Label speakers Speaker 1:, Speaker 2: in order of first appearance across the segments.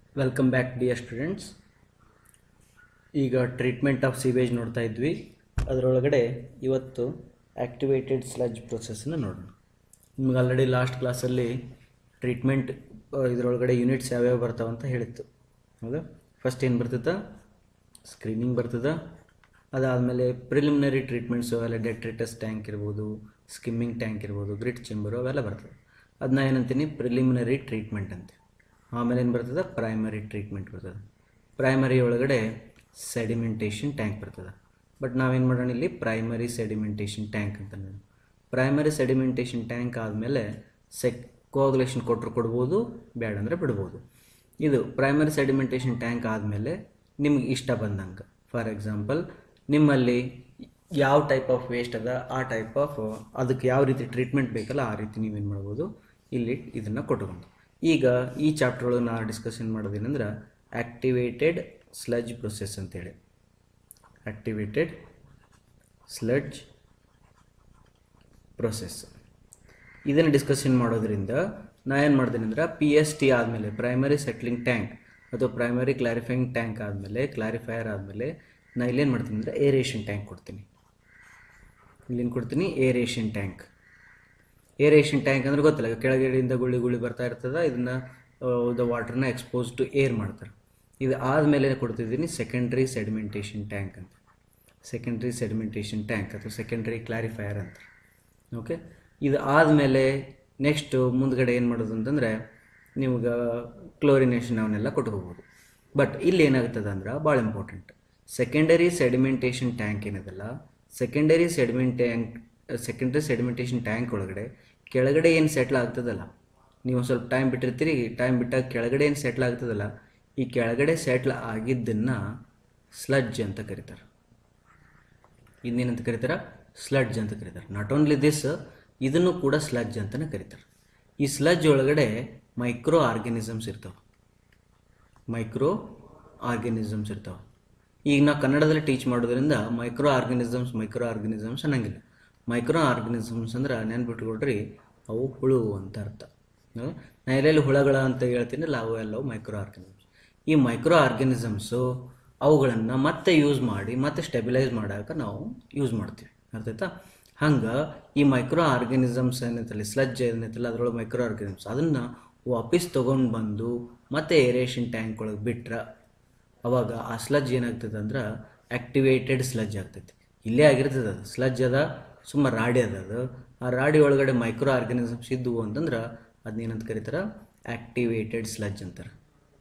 Speaker 1: Welcome back dear students ಈಗ treatment of sewage ನೋಡ್ತಾ ಇದ್ವಿ ಅದರೊಳಗಡೆ ಇವತ್ತು ಆ್ಯಕ್ಟಿವೇಟೆಡ್ ಸ್ಲಜ್ ಪ್ರೊಸೆಸ್ನ ನೋಡೋಣ ನಿಮ್ಗೆ ಆಲ್ರೆಡಿ ಲಾಸ್ಟ್ ಕ್ಲಾಸಲ್ಲಿ ಟ್ರೀಟ್ಮೆಂಟ್ ಇದರೊಳಗಡೆ ಯೂನಿಟ್ಸ್ ಯಾವ್ಯಾವ ಬರ್ತಾವೆ ಅಂತ ಹೇಳಿತ್ತು ಹೌದಾ ಫಸ್ಟ್ ಏನು ಬರ್ತದ ಸ್ಕ್ರೀನಿಂಗ್ ಬರ್ತದ ಅದಾದಮೇಲೆ ಪ್ರಿಲಿಮಿನರಿ ಟ್ರೀಟ್ಮೆಂಟ್ಸು ಅವೆಲ್ಲ ಡೆಟ್ರಿಟಸ್ ಟ್ಯಾಂಕ್ ಇರ್ಬೋದು ಸ್ಕಿಮ್ಮಿಂಗ್ ಟ್ಯಾಂಕ್ ಇರ್ಬೋದು ಗ್ರಿಟ್ ಚೆಂಬರು ಅವೆಲ್ಲ ಬರ್ತದೆ ಅದನ್ನ ಏನಂತೀನಿ ಪ್ರಿಲಿಮಿನರಿ ಟ್ರೀಟ್ಮೆಂಟ್ ಅಂತ ಆಮೇಲೆ ಏನು ಬರ್ತದೆ ಪ್ರೈಮರಿ ಟ್ರೀಟ್ಮೆಂಟ್ ಬರ್ತದೆ ಪ್ರೈಮರಿ ಒಳಗಡೆ ಸೆಡಿಮೆಂಟೇಷನ್ ಟ್ಯಾಂಕ್ ಬರ್ತದೆ ಬಟ್ ನಾವೇನು ಮಾಡೋಣ ಇಲ್ಲಿ ಪ್ರೈಮರಿ ಸೆಡಿಮೆಂಟೇಷನ್ ಟ್ಯಾಂಕ್ ಅಂತ ನೋಡೋಣ ಪ್ರೈಮರಿ ಸೆಡಿಮೆಂಟೇಷನ್ ಟ್ಯಾಂಕ್ ಆದಮೇಲೆ ಸೆಕ್ ಕೋಗುಲೇಷನ್ ಕೊಟ್ಟರು ಕೊಡ್ಬೋದು ಬ್ಯಾಡ ಅಂದರೆ ಬಿಡ್ಬೋದು ಇದು ಪ್ರೈಮರಿ ಸೆಡಿಮೆಂಟೇಷನ್ ಟ್ಯಾಂಕ್ ಆದಮೇಲೆ ನಿಮ್ಗೆ ಇಷ್ಟ ಬಂದಂಗೆ ಫಾರ್ ಎಕ್ಸಾಂಪಲ್ ನಿಮ್ಮಲ್ಲಿ ಯಾವ ಟೈಪ್ ಆಫ್ ವೇಸ್ಟ್ ಅದ ಆ ಟೈಪ್ ಆಫ್ ಅದಕ್ಕೆ ಯಾವ ರೀತಿ ಟ್ರೀಟ್ಮೆಂಟ್ ಬೇಕಲ್ಲ ಆ ರೀತಿ ನೀವೇನು ಮಾಡ್ಬೋದು ಇಲ್ಲಿ ಇದನ್ನು ಕೊಟ್ಕೊಂಡು ಈಗ ಈ ಚಾಪ್ಟರ್ ಒಳಗೆ ನಾವು ಡಿಸ್ಕಷನ್ ಮಾಡೋದೇನೆಂದ್ರೆ ಆ್ಯಕ್ಟಿವೇಟೆಡ್ ಸ್ಲಜ್ ಪ್ರೊಸೆಸ್ ಅಂತೇಳಿ ಆ್ಯಕ್ಟಿವೇಟೆಡ್ ಸ್ಲಡ್ಜ್ ಪ್ರೊಸೆಸ್ ಇದನ್ನು ಡಿಸ್ಕಷನ್ ಮಾಡೋದ್ರಿಂದ ನಾ ಏನು ಮಾಡ್ತೀನಿ ಅಂದ್ರೆ ಪಿ ಎಸ್ ಟಿ ಆದಮೇಲೆ ಪ್ರೈಮರಿ ಸೆಟ್ಲಿಂಗ್ ಟ್ಯಾಂಕ್ ಅಥವಾ ಪ್ರೈಮರಿ ಕ್ಲಾರಿಫೈಯಿಂಗ್ ಟ್ಯಾಂಕ್ ಆದಮೇಲೆ ಕ್ಲಾರಿಫೈಯರ್ ಆದಮೇಲೆ ನಾ ಇಲ್ಲೇನು ಮಾಡ್ತೀನಿ ಅಂದರೆ ಏರೇಷನ್ ಟ್ಯಾಂಕ್ ಕೊಡ್ತೀನಿ ಇಲ್ಲೇನು ಕೊಡ್ತೀನಿ ಏರೇಷನ್ ಟ್ಯಾಂಕ್ ಏರೇಷನ್ ಟ್ಯಾಂಕ್ ಅಂದ್ರೆ ಗೊತ್ತಲ್ಲ ಈಗ ಕೆಳಗಡೆಯಿಂದ ಗುಳಿ ಗುಳಿ ಬರ್ತಾ ಇರ್ತದೆ ಇದನ್ನು ದ ವಾಟರ್ನ ಎಕ್ಸ್ಪೋಸ್ ಟು ಏರ್ ಮಾಡ್ತಾರೆ ಇದು ಆದಮೇಲೆ ಕೊಡ್ತಿದ್ದೀನಿ ಸೆಕೆಂಡ್ರಿ ಸೆಡಿಮೆಂಟೇಷನ್ ಟ್ಯಾಂಕ್ ಅಂತ ಸೆಕೆಂಡ್ರಿ ಸೆಡಿಮೆಂಟೇಷನ್ ಟ್ಯಾಂಕ್ ಅಥವಾ ಸೆಕೆಂಡ್ರಿ ಕ್ಲಾರಿಫೈಯರ್ ಅಂತ ಓಕೆ ಇದು ಆದಮೇಲೆ ನೆಕ್ಸ್ಟ್ ಮುಂದ್ಗಡೆ ಏನು ಮಾಡೋದು ಅಂತಂದರೆ ನಿಮ್ಗೆ ಕ್ಲೋರಿನೇಷನ್ ಅವನ್ನೆಲ್ಲ ಕೊಟ್ಕೋಬೋದು ಬಟ್ ಇಲ್ಲಿ ಏನಾಗ್ತದೆ ಅಂದ್ರೆ ಭಾಳ ಇಂಪಾರ್ಟೆಂಟ್ ಸೆಕೆಂಡರಿ ಸೆಡಿಮೆಂಟೇಷನ್ ಟ್ಯಾಂಕ್ ಏನದಲ್ಲ secondary sediment tank secondary sedimentation tank ಒಳಗಡೆ ಕೆಳಗಡೆ ಏನು ಸೆಟ್ಲ್ ಆಗ್ತದಲ್ಲ ನೀವು ಸ್ವಲ್ಪ ಟೈಮ್ ಬಿಟ್ಟಿರ್ತೀರಿ ಟೈಮ್ ಬಿಟ್ಟಾಗ ಕೆಳಗಡೆ ಏನು ಸೆಟ್ಲ್ ಆಗ್ತದಲ್ಲ ಈ ಕೆಳಗಡೆ ಸೆಟ್ಲ್ ಆಗಿದ್ದನ್ನು ಸ್ಲಡ್ಜ್ ಅಂತ ಕರೀತಾರೆ ಇನ್ನೇನಂತ ಕರೀತಾರೆ ಸ್ಲಡ್ಜ್ ಅಂತ ಕರೀತಾರೆ ನಾಟ್ ಓನ್ಲಿ ದಿಸ್ ಇದನ್ನು ಕೂಡ ಸ್ಲಡ್ಜ್ ಅಂತಲೇ ಕರೀತಾರೆ ಈ ಸ್ಲಡ್ಜ್ ಒಳಗಡೆ ಮೈಕ್ರೋ ಆರ್ಗ್ಯಾನಿಸಮ್ಸ್ ಇರ್ತಾವೆ ಮೈಕ್ರೋ ಆರ್ಗ್ಯಾನಿಸಮ್ಸ್ ಇರ್ತಾವೆ ಈಗ ನಾವು ಕನ್ನಡದಲ್ಲಿ ಟೀಚ್ ಮಾಡೋದ್ರಿಂದ ಮೈಕ್ರೋ ಆರ್ಗ್ಯಾನಿಸಮ್ಸ್ ಮೈಕ್ರೋ ಆರ್ಗ್ಯಾನಿಸಮ್ಸ್ ಅನ್ನಂಗಿಲ್ಲ ಮೈಕ್ರೋ ಆರ್ಗ್ಯಾನಿಸಮ್ಸ್ ಅಂದ್ರೆ ನೆನ್ಪಿಟ್ಕೊಡ್ರಿ ಅವು ಹುಳು ಅಂತ ಅರ್ಥ ಹ್ಮ್? ನಾ ಎಲ್ಲೆಲ್ಲಿ ಹುಳಗಳ ಅಂತ ಹೇಳ್ತೀನಲ್ಲ ಅವು ಎಲ್ಲವು ಮೈಕ್ರೋ ಆರ್ಗ್ಯಾನಿಸಮ್ಸ್ ಈ ಮೈಕ್ರೋ ಆರ್ಗ್ಯಾನಿಸಮ್ಸು ಅವುಗಳನ್ನು ಮತ್ತೆ ಯೂಸ್ ಮಾಡಿ ಮತ್ತೆ ಸ್ಟೆಬಿಲೈಸ್ ಮಾಡೋಕೆ ನಾವು ಯೂಸ್ ಮಾಡ್ತೀವಿ ಅರ್ಥಾಯ್ತಾ ಹಂಗೆ ಈ ಮೈಕ್ರೋ ಆರ್ಗ್ಯಾನಿಸಮ್ಸ್ ಏನೈತಲ್ಲ ಸ್ಲಜ್ ಏನೈತಲ್ಲ ಅದರೊಳಗೆ ಮೈಕ್ರೋ ಆರ್ಗ್ಯಾನಿಸಮ್ಸ್ ಅದನ್ನು ವಾಪಸ್ ತೊಗೊಂಡು ಬಂದು ಮತ್ತೆ ಏರೇಷನ್ ಟ್ಯಾಂಕ್ ಒಳಗೆ ಬಿಟ್ರೆ ಅವಾಗ ಆ ಸ್ಲಜ್ ಏನಾಗ್ತದೆ ಅಂದ್ರೆ ಆ್ಯಕ್ಟಿವೇಟೆಡ್ ಸ್ಲಜ್ ಆಗ್ತೈತಿ ಇಲ್ಲೇ ಆಗಿರ್ತದೆ ಅದು ಸ್ಲಜ್ ಅದ ಸುಮ್ಮ ರಾಡಿ ಅದ ಅದು ಆ ರಾಡಿ ಒಳಗಡೆ ಮೈಕ್ರೋ ಆರ್ಗ್ಯಾನಿಸಮ್ಸ್ ಇದ್ದವು ಅಂತಂದ್ರೆ ಅದನ್ನೇನಂತ ಕರೀತಾರೆ ಆ್ಯಕ್ಟಿವೇಟೆಡ್ ಸ್ಲಜ್ ಅಂತಾರೆ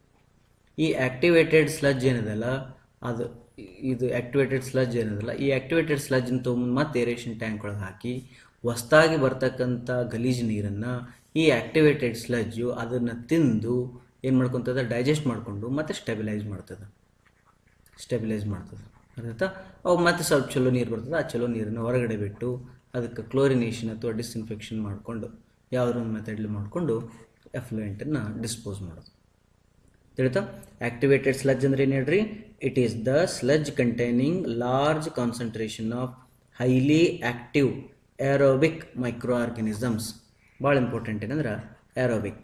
Speaker 1: ಈ ಆ್ಯಕ್ಟಿವೇಟೆಡ್ ಸ್ಲಜ್ ಏನಿದೆಲ್ಲ ಅದು ಇದು ಆ್ಯಕ್ಟಿವೇಟೆಡ್ ಸ್ಲಜ್ ಏನಿದೆಲ್ಲ ಈ ಆ್ಯಕ್ಟಿವೇಟೆಡ್ ಸ್ಲಜ್ನ ತೊಗೊಂಡು ಮತ್ತೆ ಏರೇಷನ್ ಟ್ಯಾಂಕ್ ಒಳಗೆ ಹಾಕಿ ಹೊಸ್ದಾಗಿ ಬರ್ತಕ್ಕಂಥ ಗಲೀಜು ನೀರನ್ನು ಈ ಆ್ಯಕ್ಟಿವೇಟೆಡ್ ಸ್ಲಜ್ಜು ಅದನ್ನು ತಿಂದು ಏನು ಮಾಡ್ಕೊತದ ಡೈಜೆಸ್ಟ್ ಮಾಡಿಕೊಂಡು ಮತ್ತೆ ಸ್ಟೆಬಿಲೈಸ್ ಮಾಡ್ತದೆ ಸ್ಟೆಬಿಲೈಸ್ ಮಾಡ್ತದೆ ಅರ್ಥ ಅವು ಮತ್ತೆ ಸ್ವಲ್ಪ ಚಲೋ ನೀರು ಬರ್ತದೆ ಆ ಚಲೋ ನೀರನ್ನು ಹೊರಗಡೆ ಬಿಟ್ಟು ಅದಕ್ಕೆ ಕ್ಲೋರಿನೇಷನ್ ಅಥವಾ ಡಿಸ್ಇನ್ಫೆಕ್ಷನ್ ಮಾಡಿಕೊಂಡು ಯಾವುದೋ ಒಂದು ಮೆಥಡ್ಲಿ ಮಾಡಿಕೊಂಡು ಎಫ್ಲುಯೆಂಟನ್ನು ಡಿಸ್ಪೋಸ್ ಮಾಡೋದು ತಿಳಿತಾ ಆಕ್ಟಿವೇಟೆಡ್ ಸ್ಲಜ್ ಅಂದ್ರೆ ಏನು ಹೇಳ್ರಿ it is the sludge containing large concentration of highly active aerobic micro organisms ಭಾಳ ಇಂಪಾರ್ಟೆಂಟ್ ಏನಂದ್ರೆ aerobic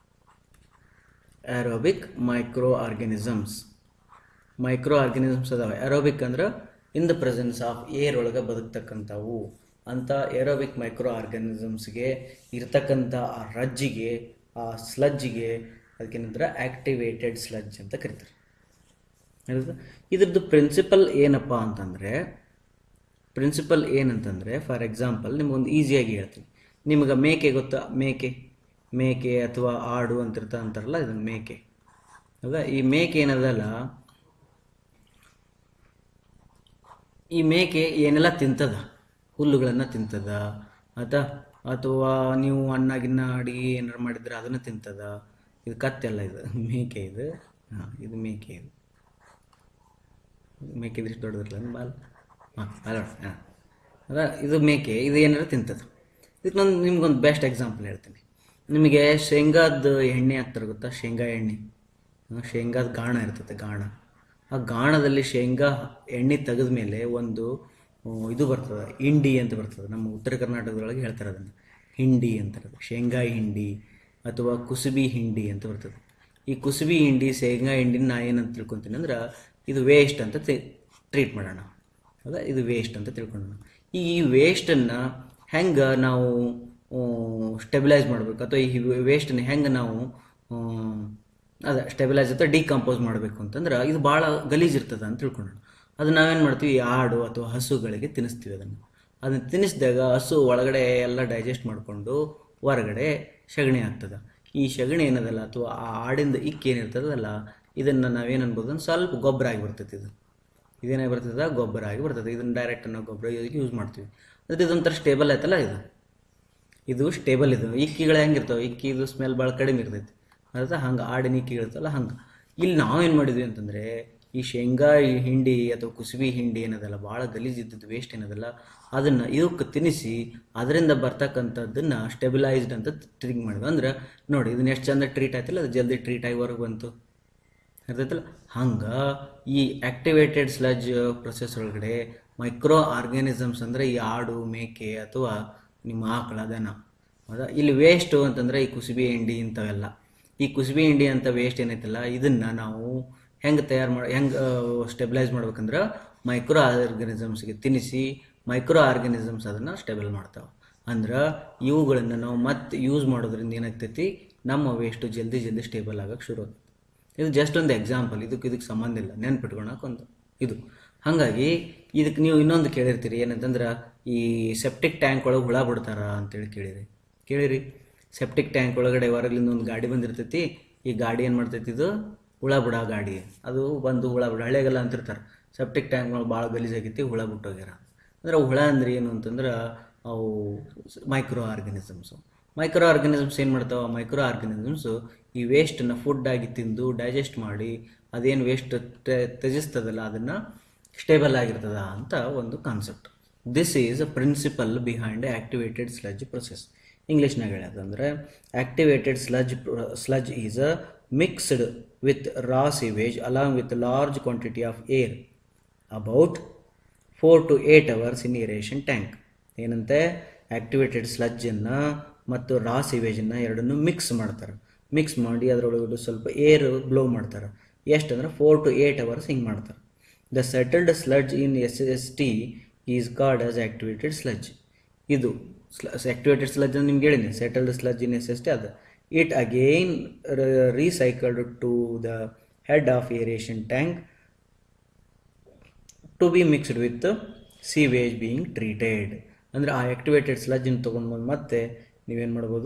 Speaker 1: aerobic micro organisms micro organisms ಅದಾವೆ ಏರೋಬಿಕ್ ಅಂದ್ರೆ in the presence of air ಒಳಗೆ ಬದುಕ್ತಕ್ಕಂಥವು ಅಂತ ಏರೋಬಿಕ್ ಮೈಕ್ರೋ ಆರ್ಗ್ಯಾನಿಸಮ್ಸ್ಗೆ ಇರ್ತಕ್ಕಂಥ ಆ ರಜ್ಜಿಗೆ ಆ ಸ್ಲಜ್ಜಿಗೆ ಅದಕ್ಕೇನಂದ್ರೆ ಆ್ಯಕ್ಟಿವೇಟೆಡ್ ಸ್ಲಜ್ ಅಂತ ಕರೀತಾರೆ ಹೌದಾ ಇದ್ರದ್ದು ಪ್ರಿನ್ಸಿಪಲ್ ಏನಪ್ಪ ಅಂತಂದರೆ ಪ್ರಿನ್ಸಿಪಲ್ ಏನಂತಂದರೆ ಫಾರ್ ಎಕ್ಸಾಂಪಲ್ ನಿಮಗೊಂದು ಈಸಿಯಾಗಿ ಹೇಳ್ತೀನಿ ನಿಮಗೆ ಮೇಕೆ ಗೊತ್ತಾ ಮೇಕೆ ಮೇಕೆ ಅಥವಾ ಆಡು ಅಂತಿರ್ತ ಅಂತಾರಲ್ಲ ಇದನ್ನು ಮೇಕೆ ಹೌದಾ ಈ ಮೇಕೆ ಏನದಲ್ಲ ಈ ಮೇಕೆ ಏನೆಲ್ಲ ತಿಂತದ ಹುಲ್ಲುಗಳನ್ನು ತಿಂತದ ಆಯ್ತಾ ಅಥವಾ ನೀವು ಅನ್ನ ಗಿನ್ನ ಅಡಿಗೆ ಏನಾರು ಮಾಡಿದ್ರೆ ಅದನ್ನು ತಿಂತದ ಇದು ಕತ್ತೆಲ್ಲ ಇದು ಮೇಕೆ ಇದು ಹಾಂ ಇದು ಮೇಕೆ ಇದು ಮೇಕೆ ಇದ್ರೆ ಇಷ್ಟು ದೊಡ್ಡದಿರಲ್ಲ ಬಾಲ್ ಹಾಂ ಬಾಲ್ ಹಾಂ ಅದ ಇದು ಮೇಕೆ ಇದು ಏನಾರು ತಿಂತದ ಇದಕ್ಕೆ ನಾನು ನಿಮ್ಗೊಂದು ಬೆಸ್ಟ್ ಎಕ್ಸಾಂಪಲ್ ಹೇಳ್ತೀನಿ ನಿಮಗೆ ಶೇಂಗಾದ ಎಣ್ಣೆ ಹಾಕ್ತಾರೆ ಗೊತ್ತಾ ಶೇಂಗಾ ಎಣ್ಣೆ ಆ, ಶೇಂಗಾದ ಗಾಣ ಇರ್ತದೆ ಗಾಣ ಆ ಗಾಣದಲ್ಲಿ ಶೇಂಗಾ ಎಣ್ಣೆ ತೆಗೆದ ಮೇಲೆ ಒಂದು ಆ, ಇದು ಬರ್ತದೆ ಹಿಂಡಿ ಅಂತ ಬರ್ತದೆ ನಮ್ಮ ಉತ್ತರ ಕರ್ನಾಟಕದೊಳಗೆ ಹೇಳ್ತಾರೆ ಅದನ್ನು ಹಿಂಡಿ ಅಂತಾರೆ ಅದು. ಶೇಂಗಾ ಹಿಂಡಿ ಅಥವಾ ಕುಸುಬಿ ಹಿಂಡಿ ಅಂತ ಬರ್ತದೆ ಈ ಕುಸುಬಿ ಹಿಂಡಿ ಶೇಂಗಾ ಹಿಂಡಿನ ನಾ ಏನಂತ ತಿಳ್ಕೊತೀನಿ ಅಂದ್ರೆ ಇದು ವೇಸ್ಟ್ ಅಂತ ಟ್ರೀಟ್ ಮಾಡೋಣ ಹೌದಾ ಇದು ವೇಸ್ಟ್ ಅಂತ ತಿಳ್ಕೊಳ್ಳೋಣ ಈಗ ಈ ವೇಸ್ಟನ್ನು ಹೆಂಗೆ ನಾವು ಸ್ಟೆಬಿಲೈಸ್ ಮಾಡಬೇಕು ಅಥವಾ ಈ ವೇಸ್ಟನ್ನು ಹೆಂಗೆ ನಾವು ಆ, ಅದೇ ಸ್ಟೆಬಿಲೈಸ್ ಅಥವಾ ಡಿಕಂಪೋಸ್ ಮಾಡಬೇಕು ಅಂತಂದ್ರೆ ಇದು ಭಾಳ ಗಲೀಜ್ ಇರ್ತದೆ ಅಂತ ತಿಳ್ಕೊಳ್ಳೋಣ ಅದು ನಾವೇನು ಮಾಡ್ತೀವಿ ಆಡು ಅಥವಾ ಹಸುಗಳಿಗೆ ತಿನ್ನಿಸ್ತೀವಿ ಅದನ್ನು ಅದನ್ನು ತಿನ್ನಿಸಿದಾಗ ಹಸು ಒಳಗಡೆ ಎಲ್ಲ ಡೈಜೆಸ್ಟ್ ಮಾಡಿಕೊಂಡು ಹೊರಗಡೆ ಸಗಣಿ ಆಗ್ತದೆ ಈ ಸಗಣಿ ಏನದಲ್ಲ ಅಥವಾ ಆ ಆಡಿಂದ ಇಕ್ಕೆ ಏನಿರ್ತದಲ್ಲ ಇದನ್ನು ನಾವೇನು ಅನ್ಬೋದು ಅಂದ್ರೆ ಸ್ವಲ್ಪ ಗೊಬ್ಬರ ಆಗಿ ಬರ್ತೈತಿ ಇದು ಇದೇನಾಗಿ ಬರ್ತದೆ ಗೊಬ್ಬರ ಆಗಿ ಬರ್ತದೆ ಇದನ್ನು ಡೈರೆಕ್ಟ್ ನಾವು ಗೊಬ್ಬರ ಯೂಸ್ ಮಾಡ್ತೀವಿ ಅಂದರೆ ಇದೊಂಥರ ಸ್ಟೇಬಲ್ ಆಯ್ತಲ್ಲ ಇದು ಇದು ಸ್ಟೇಬಲ್ ಇದು ಇಕ್ಕಿಗಳು ಹೆಂಗಿರ್ತಾವೆ ಇಕ್ಕಿ ಇದು ಸ್ಮೆಲ್ ಭಾಳ ಕಡಿಮೆ ಇರ್ತೈತಿ ಅರ್ಥ ಹಂಗೆ ಆಡಿನ ಇಕ್ಕಿ ಇರ್ತಲ್ಲ ಹಂಗೆ ಇಲ್ಲಿ ನಾವೇನು ಮಾಡಿದ್ವಿ ಅಂತಂದರೆ ಈ ಶೇಂಗಾ ಈ ಹಿಂಡಿ ಅಥವಾ ಕುಸುಬಿ ಹಿಂಡಿ ಏನದಲ್ಲ ಭಾಳ ಗಲೀಜ್ ಇದ್ದದ್ದು ವೇಸ್ಟ್ ಏನದಲ್ಲ ಅದನ್ನು ಇವಕ್ಕೆ ತಿನ್ನಿಸಿ ಅದರಿಂದ ಬರ್ತಕ್ಕಂಥದ್ದನ್ನು ಸ್ಟೆಬಿಲೈಸ್ಡ್ ಅಂತ ಟ್ರೀಟ್ ಮಾಡಿದ್ವಿ ಅಂದ್ರೆ ನೋಡಿ ಇದನ್ನ ಎಷ್ಟು ಚಂದ ಟ್ರೀಟ್ ಆಯ್ತಲ್ಲ ಅದು ಜಲ್ದಿ ಟ್ರೀಟ್ ಆಗಿ ಹೊರಗೆ ಬಂತು ಅರ್ಥೈತಲ್ಲ ಹಂಗೆ ಈ ಆ್ಯಕ್ಟಿವೇಟೆಡ್ ಸ್ಲಜ್ ಪ್ರೊಸೆಸ್ ಒಳಗಡೆ ಮೈಕ್ರೋ ಆರ್ಗ್ಯಾನಿಸಮ್ಸ್ ಅಂದರೆ ಈ ಆಡು ಮೇಕೆ ಅಥವಾ ನಿಮ್ಮ ಆಕಳ ದನ ಹೌದಾ ಇಲ್ಲಿ ವೇಸ್ಟು ಅಂತಂದರೆ ಈ ಕುಸುಬಿ ಹಿಂಡಿ ಇಂಥವೆಲ್ಲ ಈ ಕುಸುಬಿ ಹಿಂಡಿ ಅಂತ ವೇಸ್ಟ್ ಏನೈತಲ್ಲ ಇದನ್ನು ನಾವು ಹೆಂಗೆ ತಯಾರು ಮಾಡಿ ಹೆಂಗೆ ಸ್ಟೆಬಿಲೈಸ್ ಮಾಡ್ಬೇಕಂದ್ರೆ ಮೈಕ್ರೋ ಆರ್ಗನಿಸಮ್ಸ್ಗೆ ತಿನ್ನಿಸಿ ಮೈಕ್ರೋ ಆರ್ಗನಿಸಮ್ಸ್ ಅದನ್ನು ಸ್ಟೆಬಲ್ ಮಾಡ್ತಾವೆ ಅಂದ್ರೆ ಇವುಗಳನ್ನು ನಾವು ಮತ್ತೆ ಯೂಸ್ ಮಾಡೋದ್ರಿಂದ ಏನಾಗ್ತೈತಿ ನಮ್ಮ ವೇಸ್ಟು ಜಲ್ದಿ ಜಲ್ದಿ ಸ್ಟೇಬಲ್ ಆಗೋಕ್ಕೆ ಶುರು ಆಗುತ್ತೆ ಇದು ಜಸ್ಟ್ ಒಂದು ಎಕ್ಸಾಂಪಲ್ ಇದಕ್ಕೆ ಇದಕ್ಕೆ ಸಂಬಂಧ ಇಲ್ಲ ನೆನ್ಪಿಟ್ಕೊಳಕ್ಕೆ ಒಂದು ಇದು ಹಾಗಾಗಿ ಇದಕ್ಕೆ ನೀವು ಇನ್ನೊಂದು ಕೇಳಿರ್ತೀರಿ ಏನಂತಂದ್ರೆ ಈ ಸೆಪ್ಟಿಕ್ ಟ್ಯಾಂಕ್ ಒಳಗೆ ಹುಳ ಬಿಡ್ತಾರ ಅಂತೇಳಿ ಕೇಳಿರಿ ಕೇಳಿರಿ ಸೆಪ್ಟಿಕ್ ಟ್ಯಾಂಕ್ ಒಳಗಡೆ ಹೊರಗ್ಲಿಂದ ಒಂದು ಗಾಡಿ ಬಂದಿರ್ತೈತಿ ಈ ಗಾಡಿ ಏನು ಮಾಡ್ತೈತಿ ಇದು ಹುಳ ಬಿಡೋ ಗಾಡಿ ಅದು ಬಂದು ಹುಳ ಬಿಡ ಹಳೆಗೆಲ್ಲ ಅಂತಿರ್ತಾರೆ ಸೆಪ್ಟಿಕ್ ಟ್ಯಾಂಕ್ ಒಳಗೆ ಭಾಳ ಗಲೀಜಾಗೈತಿ ಹುಳ ಬಿಟ್ಟೋಗ್ಯಾರ ಅಂದ್ರೆ ಹುಳ ಅಂದ್ರೆ ಏನು ಅಂತಂದ್ರೆ ಅವು ಮೈಕ್ರೋ ಆರ್ಗನಿಸಮ್ಸು ಮೈಕ್ರೋ ಆರ್ಗನಿಸಮ್ಸ್ ಏನು ಮಾಡ್ತಾವೆ ಮೈಕ್ರೋ ಆರ್ಗನಿಸಮ್ಸು ಈ ವೇಸ್ಟನ್ನು ಫುಡ್ ಆಗಿ ತಿಂದು ಡೈಜೆಸ್ಟ್ ಮಾಡಿ ಅದೇನು ವೇಸ್ಟ್ ತ್ಯಜಿಸ್ತದಲ್ಲ ಅದನ್ನು ಸ್ಟೇಬಲ್ ಆಗಿರ್ತದ ಅಂತ ಒಂದು concept this is a principle behind activated sludge process ಇಂಗ್ಲೀಷ್ನಾಗ ಹೇಳೋದಂದ್ರೆ activated sludge sludge is a mixed with raw sewage along with large quantity of air about four to eight hours in aeration tank ಏನಂತೆ activated ಸ್ಲಜ್ಜನ್ನು ಮತ್ತು raw ಸಿವೇಜನ್ನು ಎರಡನ್ನೂ mix ಮಾಡ್ತಾರೆ mix ಮಾಡಿ ಅದರೊಳಗಡೆ ಸ್ವಲ್ಪ ಏರ್ ಬ್ಲೋ ಮಾಡ್ತಾರೆ ಎಷ್ಟು ಅಂದ್ರೆ ಫೋರ್ ಟು ಏಯ್ಟ್ ಅವರ್ಸ್ ಹಿಂಗೆ ಮಾಡ್ತಾರೆ the settled sludge in S S T is called as activated sludge ಇದು ಆ್ಯಕ್ಟಿವೇಟೆಡ್ ಸ್ಲಜ್ ಅಂತ ನಿಮ್ಗೆ ಹೇಳಿನಿ settled sludge in S S T ಅದು it again recycled to the head of aeration tank to be mixed with sewage being treated ಅಂದರೆ ಆ activated ಸ್ಲಜ್ಜನ್ನು ತೊಗೊಂಡು ಬಂದು ಮತ್ತೆ ನೀವೇನು ಮಾಡ್ಬೋದು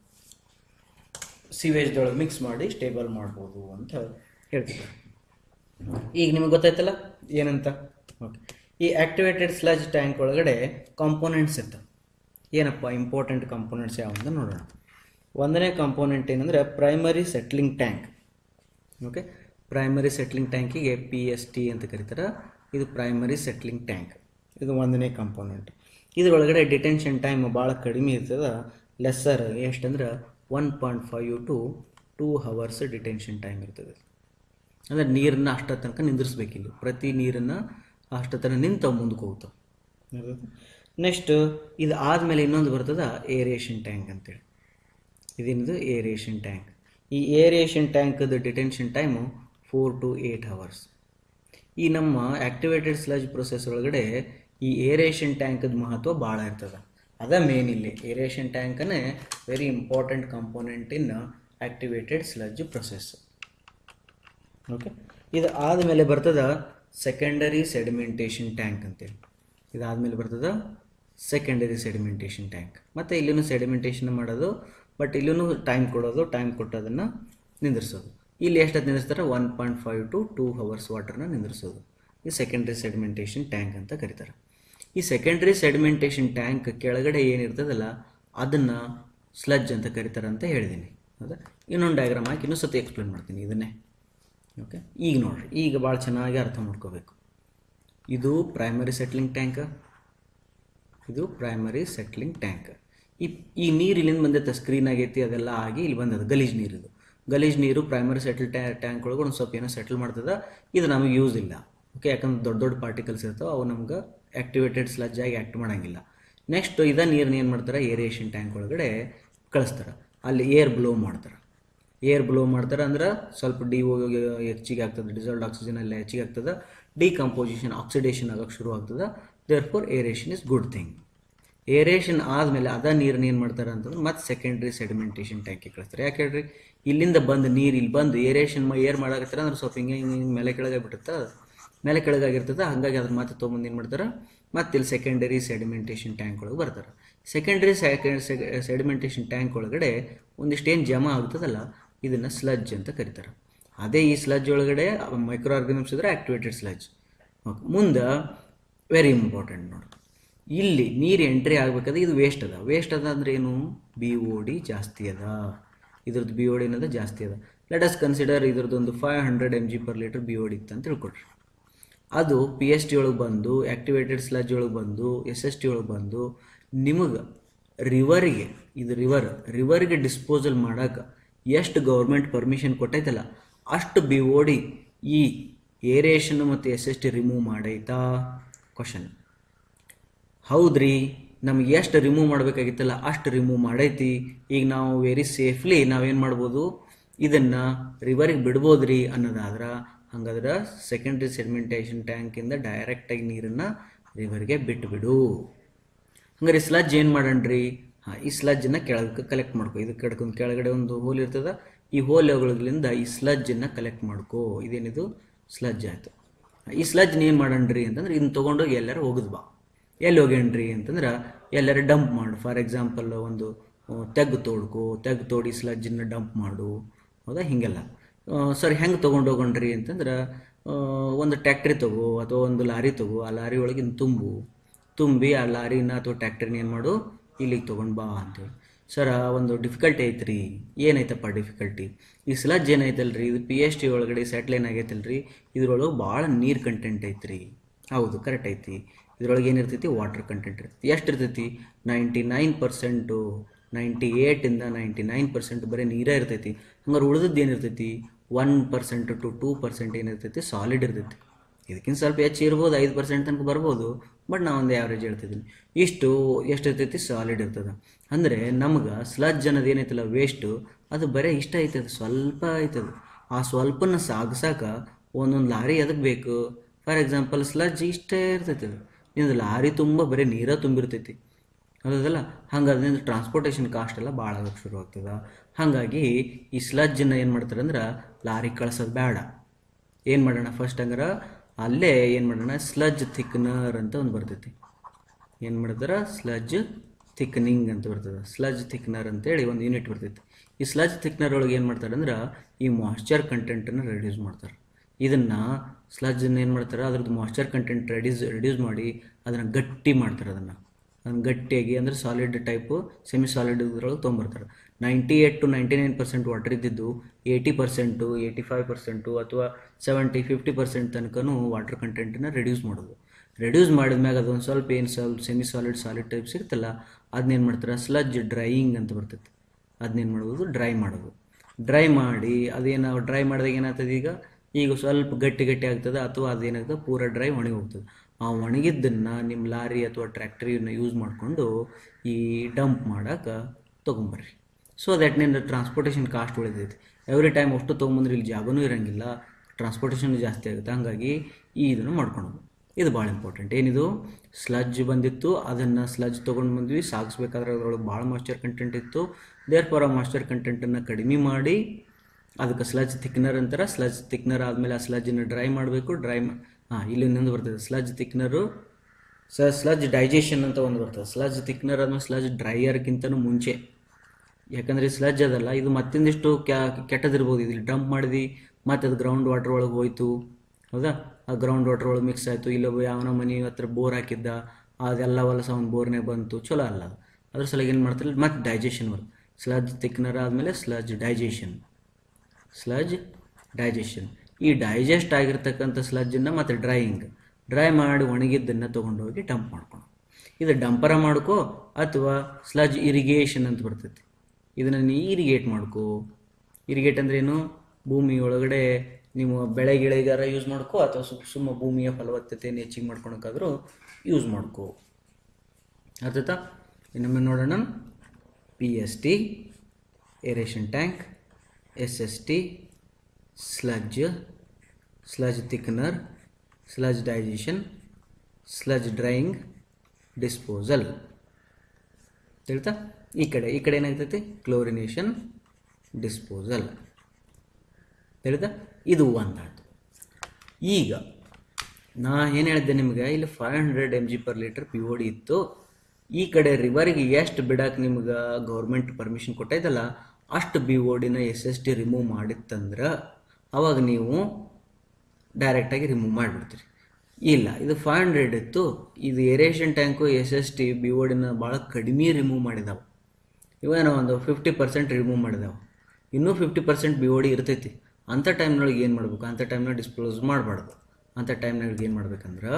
Speaker 1: ಸೀವೇಜ್ದೊಳಗೆ ಮಿಕ್ಸ್ ಮಾಡಿ ಸ್ಟೇಬಲ್ ಮಾಡ್ಬೋದು ಅಂತ ಹೇಳ್ತಿದ್ದಾರೆ ಈಗ ನಿಮಗೆ ಗೊತ್ತಾಯ್ತಲ್ಲ ಏನಂತ ಓಕೆ ಈ ಆ್ಯಕ್ಟಿವೇಟೆಡ್ ಸ್ಲಜ್ ಟ್ಯಾಂಕ್ ಒಳಗಡೆ ಕಾಂಪೋನೆಂಟ್ಸ್ ಇರ್ತವೆ ಏನಪ್ಪ ಇಂಪಾರ್ಟೆಂಟ್ ಕಾಂಪೋನೆಂಟ್ಸ್ ಯಾವ ಅಂತ ನೋಡೋಣ ಒಂದನೇ ಕಾಂಪೋನೆಂಟ್ ಏನಂದರೆ primary settling tank okay primary settling ಟ್ಯಾಂಕಿಗೆ ಪಿ ಎಸ್ ಟಿ ಅಂತ ಕರೀತಾರೆ ಇದು ಪ್ರೈಮರಿ ಸೆಟ್ಲಿಂಗ್ ಟ್ಯಾಂಕ್ ಇದು ಒಂದನೇ ಕಾಂಪೋನೆಂಟ್ ಇದರೊಳಗಡೆ ಡಿಟೆನ್ಷನ್ ಟೈಮ್ ಭಾಳ ಕಡಿಮೆ ಇರ್ತದೆ ಲೆಸ್ಸರ್ ಎಷ್ಟಂದ್ರೆ one point five to two hours detention time ಇರ್ತದೆ ಅಂದರೆ ನೀರನ್ನು ಅಷ್ಟ ತನಕ ನಿಂದಿರಿಸ್ಬೇಕಿಲ್ಲ ಪ್ರತಿ ನೀರನ್ನು ಅಷ್ಟ ತನಕ ನಿಂತು ಮುಂದಕ್ಕೆ ಹೋಗ್ತಾವೆ ನೆಕ್ಸ್ಟ್ ಇದು ಆದಮೇಲೆ ಇನ್ನೊಂದು ಬರ್ತದೆ ಏರೇಷನ್ ಟ್ಯಾಂಕ್ ಅಂತೇಳಿ ಇದೇನಿದು ಏರೇಷನ್ ಟ್ಯಾಂಕ್ ಈ ಏರೇಷನ್ ಟ್ಯಾಂಕದ detention time four to eight hours ಈ ನಮ್ಮ ಆ್ಯಕ್ಟಿವೇಟೆಡ್ ಸ್ಲಜ್ ಪ್ರೊಸೆಸ್ ಒಳಗಡೆ ಈ ಏರೇಷನ್ ಟ್ಯಾಂಕದ ಮಹತ್ವ ಭಾಳ ಇರ್ತದೆ ಅದ ಮೇನ್ ಇಲ್ಲಿ ಏರೇಷನ್ ಟ್ಯಾಂಕನೇ very important component in activated sludge process okay ಇದು ಆದಮೇಲೆ ಬರ್ತದ ಸೆಕೆಂಡರಿ ಸೆಡಿಮೆಂಟೇಷನ್ ಟ್ಯಾಂಕ್ ಅಂತೇಳಿ ಇದಾದಮೇಲೆ ಬರ್ತದ ಸೆಕೆಂಡರಿ ಸೆಡಿಮೆಂಟೇಷನ್ ಟ್ಯಾಂಕ್ ಮತ್ತು ಇಲ್ಲಿನೂ ಸೆಡಿಮೆಂಟೇಷನ್ ಮಾಡೋದು ಬಟ್ ಇಲ್ಲೂ ಟೈಮ್ ಕೊಡೋದು ಟೈಮ್ ಕೊಟ್ಟು ಅದನ್ನು ನಿಂದಿರಿಸೋದು ಇಲ್ಲಿ ಎಷ್ಟೊತ್ತು ನಿಂದಿರ್ತಾರೆ one point five to two hours ವಾಟರ್ನ ನಿಂದಿರಿಸೋದು ಈ ಸೆಕೆಂಡ್ರಿ ಸೆಡಿಮೆಂಟೇಷನ್ ಟ್ಯಾಂಕ್ ಅಂತ ಕರೀತಾರೆ ಈ ಸೆಕೆಂಡ್ರಿ ಸೆಡಿಮೆಂಟೇಷನ್ ಟ್ಯಾಂಕ್ ಕೆಳಗಡೆ ಏನಿರ್ತದಲ್ಲ ಅದನ್ನು ಸ್ಲಜ್ ಅಂತ ಕರೀತಾರೆ ಅಂತ ಹೇಳಿದ್ದೀನಿ ಹೌದಾ ಇನ್ನೊಂದು ಡಯಾಗ್ರಾಮ್ ಹಾಕಿ ಇನ್ನೂ ಸತಿ ಎಕ್ಸ್ಪ್ಲೇನ್ ಮಾಡ್ತೀನಿ ಇದನ್ನೇ ಓಕೆ ಈಗ ನೋಡಿರಿ ಈಗ ಭಾಳ ಚೆನ್ನಾಗಿ ಅರ್ಥ ಮಾಡ್ಕೋಬೇಕು ಇದು ಪ್ರೈಮರಿ ಸೆಟ್ಲಿಂಗ್ ಟ್ಯಾಂಕ್ ಇದು ಪ್ರೈಮರಿ ಸೆಟ್ಲಿಂಗ್ ಟ್ಯಾಂಕ್ ಈ ಈ ನೀರು ಇಲ್ಲಿಂದ ಬಂದೈತೆ ಸ್ಕ್ರೀನ್ ಆಗೈತಿ ಅದೆಲ್ಲ ಆಗಿ ಇಲ್ಲಿ ಬಂದದ ಗಲೀಜ್ ನೀರು ಇದು ಗಲೀಜ್ ನೀರು ಪ್ರೈಮರಿ ಸೆಟಲ್ ಟ್ಯಾ ಟ್ಯಾಂಕ್ ಒಳಗೆ ಒಂದು ಸ್ವಲ್ಪ ಏನೋ ಸೆಟಲ್ ಮಾಡ್ತದೆ ಇದು ನಮಗೆ ಯೂಸ್ ಇಲ್ಲ ಓಕೆ ಯಾಕಂದ್ರೆ ದೊಡ್ಡ ದೊಡ್ಡ ಪಾರ್ಟಿಕಲ್ಸ್ ಇರ್ತಾವೆ ಅವು ನಮ್ಗೆ ಆ್ಯಕ್ಟಿವೇಟೆಡ್ ಸ್ಲಜ್ ಆಗಿ ಆ್ಯಕ್ಟ್ ಮಾಡೋಂಗಿಲ್ಲ ನೆಕ್ಸ್ಟ್ ಇದ ನೀರನ್ನ ಏನು ಮಾಡ್ತಾರೆ ಏರಿಯೇಷನ್ ಟ್ಯಾಂಕ್ ಒಳಗಡೆ ಕಳಿಸ್ತಾರೆ ಅಲ್ಲಿ ಏರ್ ಬ್ಲೋ ಮಾಡ್ತಾರೆ ಏರ್ ಬ್ಲೋ ಮಾಡ್ತಾರೆ ಅಂದ್ರೆ ಸ್ವಲ್ಪ ಡಿ ಓ ಹೆಚ್ಚಿಗೆ ಆಗ್ತದೆ ಡಿಸಾಲ್ಡ್ ಆಕ್ಸಿಜನ್ ಎಲ್ಲ ಹೆಚ್ಚಿಗೆ ಆಗ್ತದೆ ಡಿಕಂಪೋಸಿಷನ್ ಆಕ್ಸಿಡೇಷನ್ ಆಗಕ್ಕೆ ಶುರು ಆಗ್ತದೆ therefore aeration is good thing aeration ಆದಮೇಲೆ ಅದ ನೀರನ್ನ ಏನು ಮಾಡ್ತಾರೆ ಅಂತಂದ್ರೆ ಮತ್ತೆ ಸೆಕೆಂಡ್ರಿ ಸೆಡಿಮೆಂಟೇಷನ್ ಟ್ಯಾಂಕಿಗೆ ಕಳಿಸ್ತಾರೆ ಯಾಕೆ ಹೇಳ್ರಿ ಇಲ್ಲಿಂದ ಬಂದು ನೀರು ಇಲ್ಲಿ ಬಂದು ಏರೇಷನ್ ಏರ್ ಮಾಡಾಕತ್ತಾರೆ ಅಂದ್ರೆ ಸ್ವಲ್ಪ ಹಿಂಗೆ ಹಿಂಗೆ ಹಿಂಗೆ ಮೇಲೆ ಕೆಳಗೆ ಬಿಟ್ಟಿರ್ತದೆ ಮೇಲೆ ಕೆಳಗಾಗಿರ್ತದೆ ಹಾಗಾಗಿ ಅದ್ರ ಮತ್ತೆ ತೊಗೊಂಬಂದು ಏನು ಮಾಡ್ತಾರೆ ಮತ್ತೆ ಇಲ್ಲಿ ಸೆಕೆಂಡರಿ ಸೆಡಿಮೆಂಟೇಷನ್ ಟ್ಯಾಂಕ್ ಒಳಗೆ ಬರ್ತಾರೆ ಸೆಕೆಂಡರಿ ಸೆಡಿಮೆಂಟೇಷನ್ ಟ್ಯಾಂಕ್ ಒಳಗಡೆ ಒಂದಿಷ್ಟು ಏನು ಜಮಾ ಆಗ್ತದಲ್ಲ ಇದನ್ನು ಸ್ಲಜ್ ಅಂತ ಕರೀತಾರೆ ಅದೇ ಈ ಸ್ಲಜ್ ಒಳಗಡೆ ಮೈಕ್ರೋ ಆರ್ಗನಿಮ್ಸ್ ಇದ್ರೆ ಆಕ್ಟಿವೇಟೆಡ್ ಸ್ಲಜ್ ಮುಂದೆ ವೆರಿ ಇಂಪಾರ್ಟೆಂಟ್ ನೋಡಿ ಇಲ್ಲಿ ನೀರು ಎಂಟ್ರಿ ಆಗಬೇಕಾದ್ರೆ ಇದು ವೇಸ್ಟ್ ಅದ ವೇಸ್ಟ್ ಅದ ಅಂದ್ರೆ ಏನು ಬಿ ಒ ಡಿ ಜಾಸ್ತಿ ಅದ ಇದ್ರದ್ದು ಬಿ ಒ ಡಿ ಅನ್ನೋದು ಜಾಸ್ತಿ ಅದ ಲೆಟ್ ಅಸ್ ಕನ್ಸಿಡರ್ ಇದ್ರದ್ದೊಂದು five hundred M G per litre B O D ಇತ್ತು ಅಂತ ತಿಳ್ಕೊಡ್ರಿ ಅದು ಪಿ ಎಸ್ ಟಿ ಒಳಗೆ ಬಂದು ಆ್ಯಕ್ಟಿವೇಟೆಡ್ ಸ್ಲಜ್ ಒಳಗೆ ಬಂದು ಎಸ್ ಎಸ್ ಟಿ ಒಳಗೆ ಬಂದು ನಿಮಗೆ ರಿವರಿಗೆ ಇದು ರಿವರ್ ರಿವರ್ಗೆ ಡಿಸ್ಪೋಸಲ್ ಮಾಡೋಕೆ ಎಷ್ಟು ಗೌರ್ಮೆಂಟ್ ಪರ್ಮಿಷನ್ ಕೊಟ್ಟೈತಲ್ಲ ಅಷ್ಟು ಬಿ ಒ ಡಿ ಈ ಏರೇಷನ್ ಮತ್ತು ಎಸ್ ಎಸ್ ಟಿ ರಿಮೂವ್ ಮಾಡೈತಾ ಕ್ವಶನ್ ಹೌದ್ರಿ ನಮ್ಗೆ ಎಷ್ಟು ರಿಮೂವ್ ಮಾಡಬೇಕಾಗಿತ್ತಲ್ಲ ಅಷ್ಟು ರಿಮೂವ್ ಮಾಡೈತಿ ಈಗ ನಾವು ವೆರಿ ಸೇಫ್ಲಿ ನಾವೇನು ಮಾಡ್ಬೋದು ಇದನ್ನು ರಿವರಿಗೆ ಬಿಡ್ಬೋದ್ರಿ ಅನ್ನೋದಾದ್ರೆ ಹಂಗಾದ್ರೆ ಸೆಕೆಂಡ್ರಿ ಸೆಡಿಮೆಂಟೇಷನ್ ಟ್ಯಾಂಕಿಂದ ಡೈರೆಕ್ಟಾಗಿ ನೀರನ್ನು ರಿವರ್ಗೆ ಬಿಟ್ಬಿಡು ಹಂಗಾರೆ ಸ್ಲಜ್ ಏನು ಮಾಡಣ್ರಿ ಹಾಂ ಈ ಸ್ಲಜ್ಜನ್ನು ಕೆಳಗೆ ಕಲೆಕ್ಟ್ ಮಾಡ್ಕೊ ಇದು ಕೆಡ್ಕೊಂಡು ಕೆಳಗಡೆ ಒಂದು ಹೋಲ್ ಇರ್ತದ ಈ ಹೋಲ್ಗಳಿಂದ ಈ ಸ್ಲಜ್ಜನ್ನು ಕಲೆಕ್ಟ್ ಮಾಡ್ಕೋ ಇದೇನಿದು ಸ್ಲಜ್ ಆಯಿತು ಈ ಸ್ಲಜ್ನ ಏನು ಮಾಡಣ್ರಿ ಅಂತಂದ್ರೆ ಇದನ್ನ ತೊಗೊಂಡೋಗಿ ಎಲ್ಲರೂ ಹೋಗುದು ಬಾ ಎಲ್ಲಿ ಹೋಗ್ಯಾನ್ರಿ ಅಂತಂದ್ರೆ ಎಲ್ಲರೂ ಡಂಪ್ ಮಾಡು ಫಾರ್ ಎಕ್ಸಾಂಪಲ್ ಒಂದು ತೆಗ್ ತೋಡ್ಕೋ ತೆಗ್ ತೋಡಿ ಸ್ಲಜ್ಜನ್ನ ಡಂಪ್ ಮಾಡು ಹೌದಾ ಹೀಗೆಲ್ಲ ಸರ್ ಹೆಂಗೆ ತೊಗೊಂಡು ಹೋಗಣ್ರಿ ಅಂತಂದ್ರೆ ಆ, ಒಂದು ಟ್ಯಾಕ್ಟ್ರಿ ತಗೋ ಅಥವಾ ಒಂದು ಲಾರಿ ತಗೋ ಆ ಲಾರಿ ಒಳಗಿನ ತುಂಬು ತುಂಬಿ ಆ ಲಾರಿನ ಅಥವಾ ಟ್ಯಾಕ್ಟ್ರಿನ ಏನು ಮಾಡು ಇಲ್ಲಿಗೆ ತೊಗೊಂಡು ಬಾ ಅಂತೇಳಿ ಸರ ಒಂದು ಡಿಫಿಕಲ್ಟಿ ಐತ್ರಿ ಏನೈತಪ್ಪ ಡಿಫಿಕಲ್ಟಿ ಈ ಸ್ಲಜ್ ಏನೈತಲ್ರಿ ಇದು ಪಿ ಎಚ್ ಟಿ ಒಳಗಡೆ ಸೆಟ್ಲೈನ್ ಆಗೈತಲ್ರಿ ಇದ್ರೊಳಗೆ ಭಾಳ ನೀರು ಕಂಟೆಂಟ್ ಐತ್ರಿ ಹೌದು ಕರೆಕ್ಟ್ ಐತಿ ಇದ್ರೊಳಗೆ ಏನಿರ್ತೈತಿ ವಾಟರ್ ಕಂಟೆಂಟ್ ಇರ್ತೈತಿ ಎಷ್ಟು ಇರ್ತೈತಿ ನೈಂಟಿ ನೈನ್ ಪರ್ಸೆಂಟು ನೈಂಟಿ ಏಯ್ಟಿಂದ ನೈಂಟಿ ನೈನ್ ಪರ್ಸೆಂಟ್ ಬರೀ ನೀರೇ ಇರ್ತೈತಿ ಹಂಗಾರೆ ಉಳಿದದ್ದು ಏನಿರ್ತೈತಿ one percent to two percent ಏನಿರ್ತೈತಿ ಸಾಲಿಡ್ ಇರ್ತೈತಿ ಇದಕ್ಕಿಂತ ಸ್ವಲ್ಪ ಹೆಚ್ಚು ಇರ್ಬೋದು ಐದು ಪರ್ಸೆಂಟ್ ತನಕ ಬರ್ಬೋದು ಬಟ್ ನಾ ಒಂದು ಆ್ಯಾವ್ರೇಜ್ ಹೇಳ್ತಿದ್ದೀನಿ ಇಷ್ಟು ಎಷ್ಟು ಇರ್ತೈತಿ ಸಾಲಿಡ್ ಇರ್ತದೆ ಅಂದರೆ ನಮ್ಗೆ ಸ್ಲಜ್ ಅನ್ನೋದು ಏನೈತಲ್ಲ ವೇಸ್ಟು ಅದು ಬರೀ ಇಷ್ಟ ಐತದ ಸ್ವಲ್ಪ ಐತದ ಆ ಸ್ವಲ್ಪನ ಸಾಗ್ಸಾಕ ಒಂದೊಂದು ಲಾರಿ ಎದಕ್ಕೆ ಬೇಕು ಫಾರ್ ಎಕ್ಸಾಂಪಲ್ ಸ್ಲಜ್ ಇಷ್ಟೇ ಇರ್ತೈತಿ ಅದು ನಿಂದು ಲಾರಿ ತುಂಬ ಬರೀ ನೀರ ತುಂಬಿರ್ತೈತಿ ಹೌದಲ್ಲ ಹಂಗಾದ್ರೆ ನಿಂದು ಟ್ರಾನ್ಸ್ಪೋರ್ಟೇಷನ್ ಕಾಸ್ಟ್ ಎಲ್ಲ ಭಾಳ ಆಗಕ್ಕೆ ಶುರು ಆಗ್ತದೆ ಹಾಗಾಗಿ ಈ ಸ್ಲಜ್ಜನ್ನ ಏನು ಮಾಡ್ತಾರೆ ಅಂದ್ರೆ ಲಾರಿ ಕಳ್ಸೋದು ಬೇಡ ಏನು ಮಾಡೋಣ ಫಸ್ಟ್ ಹಂಗಾರೆ ಅಲ್ಲೇ ಏನು ಮಾಡೋಣ ಸ್ಲಜ್ ಥಿಕ್ನರ್ ಅಂತ ಒಂದು ಬರ್ತೈತಿ ಏನು ಮಾಡ್ತಾರೆ ಸ್ಲಜ್ ಥಿಕ್ನಿಂಗ್ ಅಂತ ಬರ್ತದೆ ಸ್ಲಜ್ ಥಿಕ್ನರ್ ಅಂತೇಳಿ ಒಂದು ಯೂನಿಟ್ ಬರ್ತೈತಿ ಈ ಸ್ಲಜ್ ಥಿಕ್ನರ್ ಒಳಗೆ ಏನು ಮಾಡ್ತಾರೆ ಅಂದ್ರೆ ಈ ಮಾಯ್ಶ್ಚರ್ ಕಂಟೆಂಟನ್ನು ರೆಡ್ಯೂಸ್ ಮಾಡ್ತಾರೆ ಇದನ್ನು ಸ್ಲಜ್ಜನ್ನು ಏನು ಮಾಡ್ತಾರೆ ಅದ್ರದ್ದು ಮಾಯ್ಶ್ಚರ್ ಕಂಟೆಂಟ್ ರೆಡ್ಯೂಸ್ ರೆಡ್ಯೂಸ್ ಮಾಡಿ ಅದನ್ನು ಗಟ್ಟಿ ಮಾಡ್ತಾರೆ ಅದನ್ನು ಅದನ್ನು ಗಟ್ಟಿಯಾಗಿ ಅಂದರೆ ಸಾಲಿಡ್ ಟೈಪು ಸೆಮಿ ಸಾಲಿಡ್ ಇದ್ರೊಳಗೆ ತೊಗೊಂಬರ್ತಾರೆ ninety eight to ninety nine percent water ಇದ್ದಿದ್ದು eighty percent eighty five percent ಅಥವಾ ಸೆವೆಂಟಿ ಫಿಫ್ಟಿ ಪರ್ಸೆಂಟ್ ತನಕನೂ ವಾಟರ್ ಕಂಟೆಂಟನ್ನು ರೆಡ್ಯೂಸ್ ಮಾಡೋದು ರೆಡ್ಯೂಸ್ ಮಾಡಿದ್ಮ್ಯಾಗ ಅದೊಂದು ಸ್ವಲ್ಪ ಏನು ಸ್ವಲ್ಪ ಸೆಮಿ ಸಾಲಿಡ್ ಸಾಲಿಡ್ ಟೈಪ್ ಸಿಗುತ್ತಲ್ಲ ಅದನ್ನೇನು ಮಾಡ್ತಾರೆ ಸ್ಲಜ್ ಡ್ರೈಯಿಂಗ್ ಅಂತ ಬರ್ತೈತೆ ಅದನ್ನೇನು ಮಾಡೋದು ಡ್ರೈ ಮಾಡೋದು ಡ್ರೈ ಮಾಡಿ ಅದೇನು ಡ್ರೈ ಮಾಡಿದಾಗ ಏನಾಗ್ತದೆ ಈಗ ಈಗ ಸ್ವಲ್ಪ ಗಟ್ಟಿ ಗಟ್ಟಿ ಆಗ್ತದೆ ಅಥವಾ ಅದೇನಾಗ್ತದೆ ಪೂರ ಡ್ರೈ ಒಣಗಿ ಹೋಗ್ತದೆ ಆ ಒಣಗಿದ್ದನ್ನು ನಿಮ್ಮ ಲಾರಿ ಅಥವಾ ಟ್ರ್ಯಾಕ್ಟ್ರಿಯನ್ನು ಯೂಸ್ ಮಾಡಿಕೊಂಡು ಈ ಡಂಪ್ ಮಾಡೋಕೆ ತೊಗೊಂಬರ್ರಿ ಸೊ ದ್ಯಾಟ್ ನಿನ್ನ ಟ್ರಾನ್ಸ್ಪೋರ್ಟೇಷನ್ ಕಾಸ್ಟ್ ಉಳಿದೈತಿ ಎವ್ರಿ ಟೈಮ್ ಅಷ್ಟು ತೊಗೊಂಬಂದ್ರೆ ಇಲ್ಲಿ ಜಾಗನೂ ಇರೋಂಗಿಲ್ಲ ಟ್ರಾನ್ಸ್ಪೋರ್ಟೇಷನ್ ಜಾಸ್ತಿ ಆಗುತ್ತೆ ಹಾಗಾಗಿ ಈ ಇದನ್ನು ಮಾಡ್ಕೊಳೋದು ಇದು ಭಾಳ ಇಂಪಾರ್ಟೆಂಟ್ ಏನಿದು ಸ್ಲಜ್ ಬಂದಿತ್ತು ಅದನ್ನು ಸ್ಲಜ್ ತೊಗೊಂಡು ಬಂದ್ವಿ ಸಾಗಿಸ್ಬೇಕಾದ್ರೆ ಅದರೊಳಗೆ ಭಾಳ ಮಾಯ್ಶ್ಚರ್ ಕಂಟೆಂಟ್ ಇತ್ತು ದೇರ್ ಫಾರ್ ಆ ಮಾಯ್ಶ್ಚರ್ ಕಂಟೆಂಟನ್ನು ಕಡಿಮೆ ಮಾಡಿ ಅದಕ್ಕೆ ಸ್ಲಜ್ ಥಿಕ್ನರ್ ಅಂತಾರೆ ಸ್ಲಜ್ ಥಿಕ್ನರ್ ಆದಮೇಲೆ ಆ ಸ್ಲಜ್ಜನ್ನು ಡ್ರೈ ಮಾಡಬೇಕು ಡ್ರೈ ಹಾಂ ಇಲ್ಲಿ ಇನ್ನೊಂದು ಬರ್ತದೆ ಸ್ಲಜ್ ಥಿಕ್ನರು ಸ ಸ್ಲಜ್ ಡೈಜೆಷನ್ ಅಂತ ಒಂದು ಬರ್ತದೆ ಸ್ಲಜ್ ಥಿಕ್ನರ್ ಆದ್ಮೇಲೆ ಸ್ಲಜ್ ಡ್ರೈಯರ್ಗಿಂತನೂ ಮುಂಚೆ ಯಾಕಂದರೆ ಸ್ಲಜ್ ಅದಲ್ಲ ಇದು ಮತ್ತಿಂದಿಷ್ಟು ಕ್ಯಾ ಕೆಟ್ಟದಿರ್ಬೋದು ಇಲ್ಲಿ ಡಂಪ್ ಮಾಡಿದ್ವಿ ಮತ್ತು ಅದು ಗ್ರೌಂಡ್ ವಾಟರ್ ಒಳಗೆ ಹೋಯ್ತು ಹೌದಾ ಆ ಗ್ರೌಂಡ್ ವಾಟರ್ ಒಳಗೆ ಮಿಕ್ಸ್ ಆಯಿತು ಇಲ್ಲೊಬ್ಬ ಯಾವನ ಮನೆ ಹತ್ರ ಬೋರ್ ಹಾಕಿದ್ದ ಅದೆಲ್ಲ ಹೊಲಸ ಅವ್ನು ಬೋರ್ನೇ ಬಂತು ಚಲೋ ಅಲ್ಲ ಅದು ಅದ್ರ ಸಲುವಾಗಿ ಏನು ಮಾಡ್ತಾರೆ ಮತ್ತು ಡೈಜೆಷನ್ ಬರುತ್ತೆ ಸ್ಲಜ್ ಥಿಕ್ನರ್ ಆದಮೇಲೆ ಸ್ಲಜ್ ಡೈಜೆಷನ್ ಸ್ಲಜ್ ಡೈಜೆಷನ್ ಈ ಡೈಜೆಸ್ಟ್ ಆಗಿರ್ತಕ್ಕಂಥ ಸ್ಲಜ್ಜನ್ನು ಮತ್ತು ಡ್ರೈಯಿಂಗ್ ಡ್ರೈ ಮಾಡಿ ಒಣಗಿದ್ದನ್ನು ತೊಗೊಂಡೋಗಿ ಡಂಪ್ ಮಾಡ್ಕೊಳೋ ಇದು ಡಂಪರ ಮಾಡ್ಕೋ ಅಥವಾ ಸ್ಲಜ್ ಇರಿಗೇಷನ್ ಅಂತ ಬರ್ತೈತಿ ಇದನ್ನು ನೀ ಇರಿಗೇಟ್ ಮಾಡ್ಕೋ ಇರಿಗೇಟ್ ಅಂದ್ರೇನು ಭೂಮಿ ಒಳಗಡೆ ನೀವು ಬೆಳೆ ಗಿಳೆಗಾರ ಯೂಸ್ ಮಾಡ್ಕೋ ಅಥವಾ ಸು ಸುಮ್ಮ ಭೂಮಿಯ ಫಲವತ್ತತೆಯನ್ನು ಹೆಚ್ಚಿಗೆ ಮಾಡ್ಕೊಳಕ್ಕಾದ್ರೂ ಯೂಸ್ ಮಾಡ್ಕೋ ಅರ್ಥಾಯ್ತಾ ಇನ್ನೊಮ್ಮೆ ನೋಡೋಣ P S T aeration tank S S T sludge sludge thickener sludge digestion sludge drying disposal ತಿಳಿತಾ ಈ ಕಡೆ ಈ ಕಡೆ ಏನಾಗ್ತೈತಿ ಕ್ಲೋರಿನೇಷನ್ ಡಿಸ್ಪೋಸಲ್ ತಿಳಿತಾ ಇದು ಒಂದಾಯ್ತು ಈಗ ನಾ ಏನು ಹೇಳಿದ್ದೆ ನಿಮಗೆ ಇಲ್ಲಿ five hundred M G per litre P O D ಇತ್ತು ಈ ಕಡೆ ರಿವರಿಗೆ ಎಷ್ಟು ಬಿಡಕ್ಕೆ ನಿಮ್ಗೆ ಗೌರ್ಮೆಂಟ್ ಪರ್ಮಿಷನ್ ಕೊಟ್ಟೈತಲ್ಲ ಅಷ್ಟು ಬಿ ಒ ಡಿನ ಎಸ್ ಎಸ್ ಟಿ ರಿಮೂವ್ ಮಾಡಿತ್ತಂದ್ರೆ ಅವಾಗ ನೀವು ಡೈರೆಕ್ಟಾಗಿ ರಿಮೂವ್ ಮಾಡಿಬಿಡ್ತೀರಿ ಇಲ್ಲ ಇದು ಫೈವ್ ಹಂಡ್ರೆಡ್ ಇತ್ತು ಇದು aeration tank S S T B O ಡಿನ ಭಾಳ ಕಡಿಮೆ ರಿಮೂವ್ ಮಾಡಿದಾವೆ ಇವೇನೋ ಒಂದು ಫಿಫ್ಟಿ ಪರ್ಸೆಂಟ್ ರಿಮೂವ್ ಮಾಡಿದಾವೆ ಇನ್ನೂ fifty percent B O D ಇರ್ತೈತಿ ಅಂಥ ಟೈಮ್ನೊಳಗೆ ಏನು ಮಾಡ್ಬೇಕು ಅಂಥ ಟೈಮ್ನಾಗ ಡಿಸ್ಕ್ಲೋಸ್ ಮಾಡಬಾರ್ದು ಅಂಥ ಟೈಮ್ನಾಗ ಏನು ಮಾಡ್ಬೇಕಂದ್ರೆ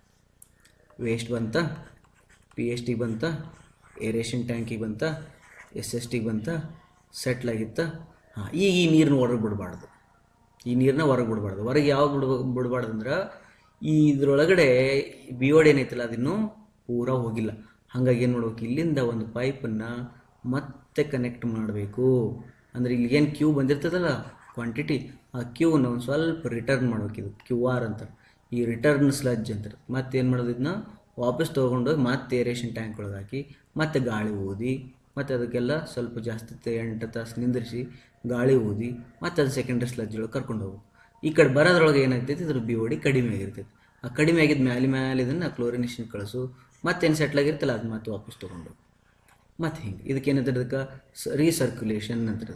Speaker 1: ವೇಸ್ಟ್ ಬಂತ ಪಿ ಎಚ್ ಟಿಗೆ ಬಂತ ಏರೇಷನ್ ಟ್ಯಾಂಕಿಗೆ ಬಂತ ಎಸ್ ಎಸ್ ಟಿಗೆ ಬಂತ ಸೆಟ್ಲ್ ಆಗಿತ್ತ ಹಾಂ ಈಗ ಈ ನೀರನ್ನ ಹೊರಗೆ ಬಿಡಬಾರ್ದು ಈ ನೀರನ್ನ ಹೊರಗೆ ಬಿಡಬಾರ್ದು ಹೊರಗೆ ಯಾವಾಗ ಬಿಡ್ಬೇಕು ಬಿಡಬಾರ್ದು ಅಂದ್ರೆ ಈ ಇದ್ರೊಳಗಡೆ ಬಿಯೋಡ್ ಏನೈತಲ್ಲ ಅದಿನ್ನೂ ಪೂರ ಹೋಗಿಲ್ಲ ಹಾಗಾಗಿ ಏನು ಮಾಡ್ಬೇಕು ಇಲ್ಲಿಂದ ಒಂದು ಪೈಪನ್ನು ಮತ್ತೆ ಕನೆಕ್ಟ್ ಮಾಡಬೇಕು ಅಂದರೆ ಇಲ್ಲಿ ಏನು ಕ್ಯೂ ಬಂದಿರ್ತದಲ್ಲ ಕ್ವಾಂಟಿಟಿ ಆ ಕ್ಯೂನ ಒಂದು ಸ್ವಲ್ಪ ರಿಟರ್ನ್ ಮಾಡ್ಬೇಕು ಇದು ಕ್ಯೂ ಆರ್ ಅಂತಾರೆ ಈ ರಿಟರ್ನ್ ಸ್ಲಜ್ ಅಂತಾರೆ ಮತ್ತೆ ಏನು ಮಾಡೋದು ಇದನ್ನ ವಾಪಸ್ ತೊಗೊಂಡೋಗಿ ಮತ್ತೆ ಏರೇಷನ್ ಟ್ಯಾಂಕ್ ಒಳಗೆ ಹಾಕಿ ಮತ್ತೆ ಗಾಳಿ ಊದಿ ಮತ್ತು ಅದಕ್ಕೆಲ್ಲ ಸ್ವಲ್ಪ ಜಾಸ್ತಿ ತ- ಎಂಟು ತಾಸು ನಿಂದಿರಿಸಿ ಗಾಳಿ ಊದಿ ಮತ್ತು ಅದು ಸೆಕೆಂಡ್ರಿ ಸ್ಲಜ್ ಒಳಗೆ ಕರ್ಕೊಂಡು ಹೋಗು ಈ ಕಡೆ ಬರೋದ್ರೊಳಗೆ ಏನಾಗ್ತೈತಿ ಇದ್ರ ಬಿ ಓಡಿ ಕಡಿಮೆ ಆಗಿರ್ತೈತಿ ಆ ಕಡಿಮೆ ಆಗಿದ್ದ ಮ್ಯಾಲೆ ಮ್ಯಾಲೆ ಇದನ್ನು ಕ್ಲೋರಿನೇಷನ್ ಕಳಿಸು ಮತ್ತೇನು ಸೆಟ್ಲ್ ಆಗಿರ್ತಲ್ಲ ಅದು ಮತ್ತೆ ವಾಪಸ್ ತೊಗೊಂಡು ಮತ್ತು ಹಿಂಗೆ ಇದಕ್ಕೆ ಏನಂತಾರೆ ಇದಕ್ಕೆ ರೀಸರ್ಕ್ಯುಲೇಷನ್ ಅಂತಾರೆ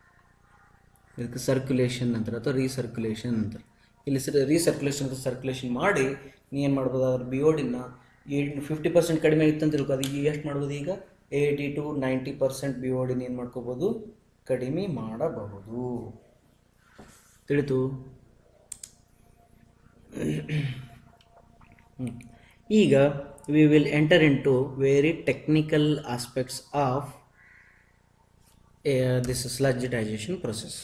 Speaker 1: ಇದಕ್ಕೆ ಸರ್ಕ್ಯುಲೇಷನ್ ಅಂತಾರೆ ಅಥವಾ ರೀಸರ್ಕ್ಯುಲೇಷನ್ ಅಂತಾರೆ ಇಲ್ಲಿ ಸರ್ ರೀಸರ್ಕ್ಯುಲೇಷನ್ ಸರ್ಕ್ಯುಲೇಷನ್ ಮಾಡಿ ನೀ ಏನು ಮಾಡ್ಬೋದು ಅದ್ರ ಬಿ ಓಡಿನ ಏಟ್ ಫಿಫ್ಟಿ ಪರ್ಸೆಂಟ್ ಕಡಿಮೆ ಆಗಿತ್ತು ಅಂತ ತಿಳ್ಕೊ ಅದು ಈಗ ಎಷ್ಟು ಮಾಡ್ಬೋದು ಈಗ eighty to ninety percent B ಓಡಿನ ಏನು ಮಾಡ್ಕೋಬೋದು ಕಡಿಮೆ ಮಾಡಬಹುದು ತಿಳಿತು ಹ್ಮ್. ಈಗ we will enter in to very technical aspects of this sludge digestion process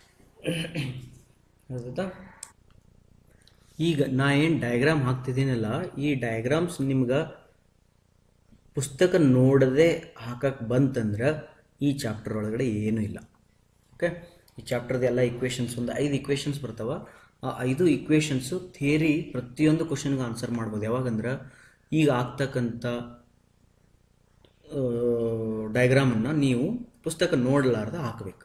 Speaker 1: ಹೌದಾ ಈಗ ನಾ ಏನು ಡಯಾಗ್ರಾಮ್ ಹಾಕ್ತಿದ್ದೀನಲ್ಲ ಈ ಡಯಾಗ್ರಾಮ್ಸ್ ನಿಮ್ಗೆ ಪುಸ್ತಕ ನೋಡದೆ ಹಾಕಕ್ಕೆ ಬಂತಂದ್ರೆ ಈ ಚಾಪ್ಟರ್ ಒಳಗಡೆ ಏನೂ ಇಲ್ಲ ಓಕೆ ಈ ಚಾಪ್ಟರ್ದ ಎಲ್ಲ ಇಕ್ವೇಷನ್ಸ್ ಒಂದು ಐದು ಇಕ್ವೇಷನ್ಸ್ ಬರ್ತಾವ ಆ ಐದು ಇಕ್ವೇಷನ್ಸು ಥಿಯರಿ ಪ್ರತಿಯೊಂದು ಕ್ವಶನ್ಗೆ ಆನ್ಸರ್ ಮಾಡ್ಬೋದು ಯಾವಾಗಂದ್ರೆ ಈಗ ಆಗ್ತಕ್ಕಂಥ ಡಯಾಗ್ರಾಮನ್ನು ನೀವು ಪುಸ್ತಕ ನೋಡಲಾರ್ದ ಹಾಕಬೇಕು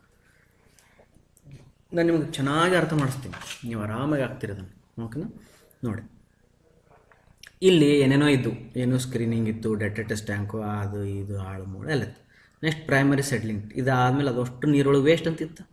Speaker 1: ನಾನು ನಿಮಗೆ ಚೆನ್ನಾಗಿ ಅರ್ಥ ಮಾಡಿಸ್ತೀನಿ ನೀವು ಆರಾಮಾಗಿ ಆಗ್ತಿರೋದನ್ನು ಓಕೆನಾ ನೋಡಿ ಇಲ್ಲಿ ಏನೇನೋ ಇದ್ದು ಏನೋ ಸ್ಕ್ರೀನಿಂಗ್ ಇತ್ತು ಡೆಟಾ ಟೆಸ್ಟ್ ಟ್ಯಾಂಕು ಅದು ಇದು ಹಾಳು ಮೂಳು ಎಲ್ಲ ಇತ್ತು ನೆಕ್ಸ್ಟ್ ಪ್ರೈಮರಿ ಸೆಟ್ಲಿಂಗ್ ಇದಾದಮೇಲೆ ಅದಷ್ಟು ನೀರೊಳಗೆ ವೇಸ್ಟ್ ಅಂತಿತ್ತು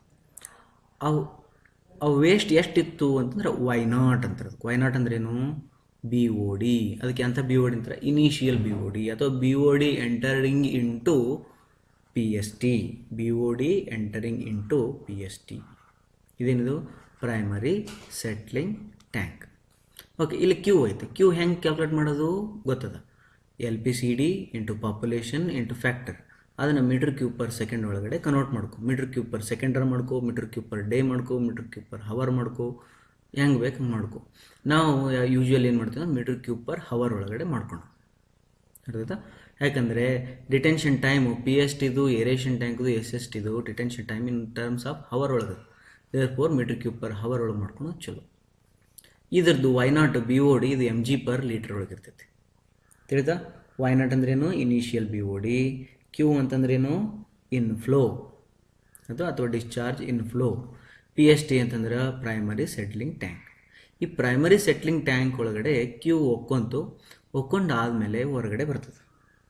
Speaker 1: ಅವು ಅವು ವೇಸ್ಟ್ ಎಷ್ಟಿತ್ತು ಅಂತಂದ್ರೆ ವೈ ನಾಟ್ ಅಂತಾರೆ ವೈ ನಾಟ್ ಅಂದ್ರೇನು ಬಿ ಒ ಡಿ ಅದಕ್ಕೆ ಅಂತ ಬಿ ಒ ಡಿ ಅಂತಾರೆ ಇನಿಷಿಯಲ್ ಬಿ ಒ ಡಿ ಅಥವಾ B O D entering into P S T B O D entering into P S T ಇದೇನಿದು primary settling tank okay ಇಲ್ಲಿ Q ಐತೆ Q ಹೆಂಗೆ calculate ಮಾಡೋದು ಗೊತ್ತದ L P C D into population into factor ಅದನ್ನು metre cube per second ಒಳಗಡೆ convert ಮಾಡ್ಕೊ metre cube per ಸೆಕೆಂಡರ್ ಮಾಡ್ಕೊ ಮೀಟರ್ ಕ್ಯೂಬ್ ಪರ್ ಡೇ ಮಾಡ್ಕೊ ಮೀಟರ್ ಕ್ಯೂಬ್ ಪರ್ ಹವರ್ ಮಾಡ್ಕೊ ಹೆಂಗೆ ಬೇಕು ಹಂಗೆ ಮಾಡ್ಕೊ ನಾವು ಯೂಶ್ವಲಿ ಏನು ಮಾಡ್ತೀವಿ ಅಂದ್ರೆ ಮೀಟರ್ ಕ್ಯೂಬ್ ಪರ್ ಹವರ್ ಒಳಗಡೆ ಮಾಡ್ಕೊಂಡು ಅರ್ಥಾಯ್ತಾ ಯಾಕಂದರೆ ಡಿಟೆನ್ಷನ್ ಟೈಮು ಪಿ ಎಸ್ ಟಿದು ಏರೇಷನ್ ಟ್ಯಾಂಕ್ದು ಎಸ್ ಎಸ್ ಟಿದು detention time in terms of hour ಒಳಗೆ there four metre cube per hour ಒಳಗೆ ಮಾಡ್ಕೊಂಡು ಚಲೋ ಇದ್ರದ್ದು Y naught B O D ಇದು ಎಮ್ ಜಿ ಪರ್ ಲೀಟರ್ ಒಳಗೆ ಇರ್ತೈತಿ ತಿಳಿತಾ ವೈ ನಾಟ್ ಅಂದ್ರೇನು initial B O D Q ಅಂತಂದ್ರೇನು ಇನ್ ಫ್ಲೋ ಅದು ಅಥವಾ discharge inflow P S T ಅಂತಂದ್ರೆ ಪ್ರೈಮರಿ ಸೆಟ್ಲಿಂಗ್ ಟ್ಯಾಂಕ್ ಈ ಪ್ರೈಮರಿ ಸೆಟ್ಲಿಂಗ್ ಟ್ಯಾಂಕ್ ಒಳಗಡೆ ಕ್ಯೂ ಒಕ್ಕೊಂತು ಒಕ್ಕೊಂಡು ಆದಮೇಲೆ ಹೊರಗಡೆ ಬರ್ತದೆ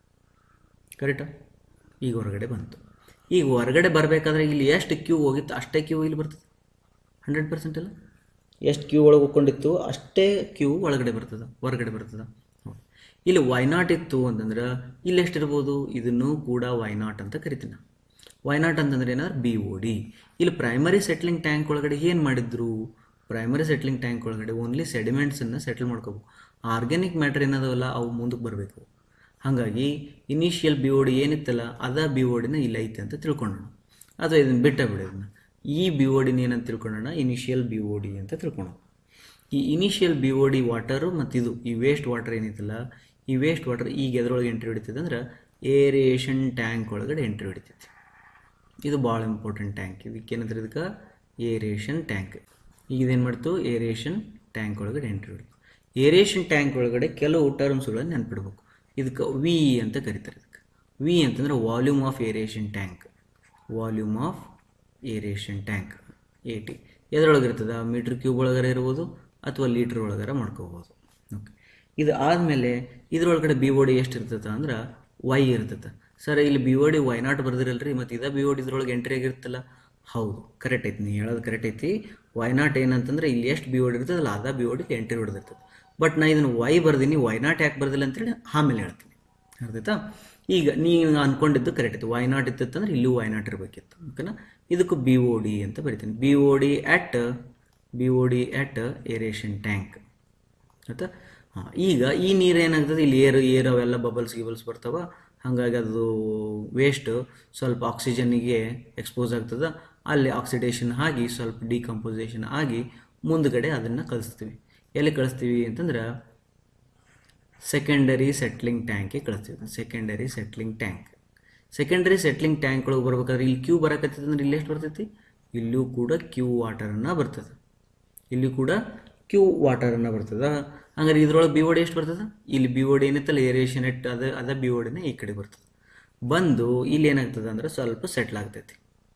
Speaker 1: ಕರೆಕ್ಟಾ ಈಗ ಹೊರಗಡೆ ಬಂತು ಈಗ ಹೊರಗಡೆ ಬರಬೇಕಾದ್ರೆ ಇಲ್ಲಿ ಎಷ್ಟು ಕ್ಯೂ ಹೋಗಿತ್ತು ಅಷ್ಟೇ ಕ್ಯೂ ಇಲ್ಲಿ ಬರ್ತದೆ ಹಂಡ್ರೆಡ್ ಪರ್ಸೆಂಟ್ ಅಲ್ಲ ಎಷ್ಟು ಕ್ಯೂ ಒಳಗೆ ಹೋಗ್ಕೊಂಡಿತ್ತು ಅಷ್ಟೇ ಕ್ಯೂ ಒಳಗಡೆ ಬರ್ತದೆ ಹೊರಗಡೆ ಬರ್ತದೆ ಹೌದು. ಇಲ್ಲಿ ವೈ ನಾಟ್ ಇತ್ತು ಅಂತಂದ್ರೆ ಇಲ್ಲಿ ಎಷ್ಟಿರ್ಬೋದು ಇದನ್ನು ಕೂಡ ವೈ ನಾಟ್ ಅಂತ ಕರಿತೀನಿ ನಾನು ವೈ ನಾಟ್ ಅಂತಂದ್ರೆ ಏನಾದ್ರು ಬಿ ಒ ಡಿ ಇಲ್ಲಿ ಪ್ರೈಮರಿ ಸೆಟ್ಲಿಂಗ್ ಟ್ಯಾಂಕ್ ಒಳಗಡೆ ಏನು ಮಾಡಿದ್ರು ಪ್ರೈಮರಿ ಸೆಟ್ಲಿಂಗ್ ಟ್ಯಾಂಕ್ ಒಳಗಡೆ ಓನ್ಲಿ ಸೆಡಿಮೆಂಟ್ಸನ್ನು ಸೆಟಲ್ ಮಾಡ್ಕೋಬೇಕು ಆರ್ಗ್ಯಾನಿಕ್ ಮ್ಯಾಟರ್ ಏನದವಲ್ಲ ಅವು ಮುಂದಕ್ಕೆ ಬರಬೇಕು ಹಾಗಾಗಿ ಇನಿಷಿಯಲ್ ಬಿ ಒ ಡಿ ಏನಿತ್ತಲ್ಲ ಅದ ಬಿ ಒ ಡಿನ ಇಲ್ಲ ಐತೆ ಅಂತ ತಿಳ್ಕೊಳ್ಳೋಣ ಅಥವಾ ಇದನ್ನು ಬಿಟ್ಟ ಬಿಡಿ ಇದನ್ನ ಈ ಬಿ ಒ ಡಿನ ಏನಂತ ತಿಳ್ಕೊಳ್ಳೋಣ ಇನಿಷಿಯಲ್ ಬಿ ಒ ಡಿ ಅಂತ ತಿಳ್ಕೊಳ್ಳೋಣ ಈ initial B O D water ಮತ್ತು ಇದು ಈ ವೇಸ್ಟ್ ವಾಟರ್ ಏನೈತಲ್ಲ ಈ ವೇಸ್ಟ್ ವಾಟರ್ ಈಗ ಎದ್ರೊಳಗೆ ಎಂಟ್ರಿ ಹೊಡಿತೈತೆ ಅಂದ್ರೆ ಏರಿಯೇಷನ್ ಟ್ಯಾಂಕ್ ಒಳಗಡೆ ಎಂಟ್ರಿ ಹೊಡಿತೈತಿ ಇದು ಭಾಳ ಇಂಪಾರ್ಟೆಂಟ್ ಟ್ಯಾಂಕ್ ಇದಕ್ಕೆ ಏನಂದ್ರೆ ಇದಕ್ಕೆ ಏರೇಷನ್ ಟ್ಯಾಂಕ್ ಈಗ ಇದೇನು ಮಾಡ್ತು ಏರೇಷನ್ ಟ್ಯಾಂಕ್ ಒಳಗಡೆ ಎಂಟ್ರಿ ಹೊಡ್ತು ಏರೇಷನ್ ಟ್ಯಾಂಕ್ ಒಳಗಡೆ ಕೆಲವು ಟರ್ಮ್ಸ್ಗಳನ್ನು ನೆನ್ಪಿಡ್ಬೇಕು ಇದಕ್ಕೆ ವಿ ಅಂತ ಕರೀತಾರೆ ಇದಕ್ಕೆ ವಿ ಅಂತಂದ್ರೆ volume of aeration tank volume of aeration tank A T ಎದ್ರೊಳಗೆ ಇರ್ತದೆ ಮೀಟ್ರ್ ಕ್ಯೂಬ್ ಒಳಗಡೆ ಇರ್ಬೋದು ಅಥವಾ ಲೀಟ್ರ್ ಒಳಗಡೆ ಮಾಡ್ಕೋಬೋದು ಓಕೆ ಇದು ಆದಮೇಲೆ ಇದ್ರೊಳಗಡೆ ಬಿ ಓ ಡಿ ಎಷ್ಟು ಇರ್ತದೆ ಅಂದ್ರೆ ವೈ ಇರ್ತದೆ ಸರ್ ಇಲ್ಲಿ B O D Y naught ಬರ್ದಿರಲ್ರಿ ಮತ್ತು ಇದೇ ಬಿ ಓ ಡಿ ಇದ್ರೊಳಗೆ ಎಂಟ್ರಿ ಆಗಿರುತ್ತಲ್ಲ ಹೌದು ಕರೆಕ್ಟ್ ಐತಿ ನೀವು ಹೇಳೋದು ಕರೆಕ್ಟ್ ಐತಿ ವೈ ನಾಟ್ ಏನಂತಂದ್ರೆ ಇಲ್ಲಿ ಎಷ್ಟು ಬಿ ಓ ಡಿ ಇರ್ತದಲ್ಲ ಅದ ಬಿ ಓ ಡಿ ಎಂಟ್ರಿ ಹೊಡೆದಿರ್ತದೆ ಬಟ್ ನಾ ಇದನ್ನು ವೈ ಬರ್ದೀನಿ ವೈ ನಾಟ್ ಯಾಕೆ ಬರ್ದಿಲ್ಲ ಅಂತೇಳಿ ಆಮೇಲೆ ಹೇಳ್ತೀನಿ ಅರ್ಥಾಯ್ತಾ ಈಗ ನೀವು ಅನ್ಕೊಂಡಿದ್ದು ಕರೆಕ್ಟ್ ಇತ್ತು ವೈ ನಾಟ್ ಇತ್ತಂದ್ರೆ ಇಲ್ಲೂ ವೈ ನಾಟ್ ಇರಬೇಕಿತ್ತು ಓಕೆನಾ ಇದಕ್ಕೂ ಬಿ ಓ ಡಿ ಅಂತ ಬರಿತೀನಿ B O D at B O D at aeration tank ಆಯ್ತಾ ಹಾಂ ಈಗ ಈ ನೀರು ಏನಾಗ್ತದೆ ಇಲ್ಲಿ ಏರ್ ಏರ್ ಅವೆಲ್ಲ ಬಬಲ್ಸ್ ಗಿಬಲ್ಸ್ ಬರ್ತಾವ ಹಾಗಾಗಿ ಅದು ವೇಸ್ಟ್ ಸ್ವಲ್ಪ ಆಕ್ಸಿಜನ್ನಿಗೆ ಎಕ್ಸ್ಪೋಸ್ ಆಗ್ತದೆ ಅಲ್ಲಿ ಆಕ್ಸಿಡೇಷನ್ ಆಗಿ ಸ್ವಲ್ಪ ಡಿಕಂಪೋಸೇಷನ್ ಆಗಿ ಮುಂದ್ಗಡೆ ಅದನ್ನು ಕಳಿಸ್ತೀವಿ ಎಲ್ಲಿ ಕಳಿಸ್ತೀವಿ ಅಂತಂದ್ರೆ ಸೆಕೆಂಡರಿ ಸೆಟ್ಲಿಂಗ್ ಟ್ಯಾಂಕಿಗೆ ಕಳಿಸ್ತೀವಿ secondary settling tank secondary settling tank ಒಳಗೆ ಬರ್ಬೇಕಾದ್ರೆ ಇಲ್ಲಿ ಕ್ಯೂ ಬರಕತ್ತೈತೆ ಅಂದ್ರೆ ಇಲ್ಲಿ ಎಷ್ಟು ಬರ್ತೈತಿ ಇಲ್ಲೂ ಕೂಡ ಕ್ಯೂ ವಾಟರನ್ನು ಬರ್ತದೆ ಇಲ್ಲಿ ಕೂಡ ಕ್ಯೂ ವಾಟರನ್ನು ಬರ್ತದೆ ಹಂಗಾರೆ ಇದ್ರೊಳಗೆ ಬಿ ಓಡಿ ಎಷ್ಟು ಬರ್ತದೆ ಇಲ್ಲಿ ಬಿ ಓಡಿ ಏನೈತಲ್ಲ ಏರಿಯೇಷನ್ ಎಟ್ ಅದ ಅದ ಬಿ ಓಡಿನ ಈ ಕಡೆ ಬರ್ತದೆ ಬಂದು ಇಲ್ಲಿ ಏನಾಗ್ತದೆ ಅಂದ್ರೆ ಸ್ವಲ್ಪ ಸೆಟ್ಲ್ ಆಗ್ತೈತಿ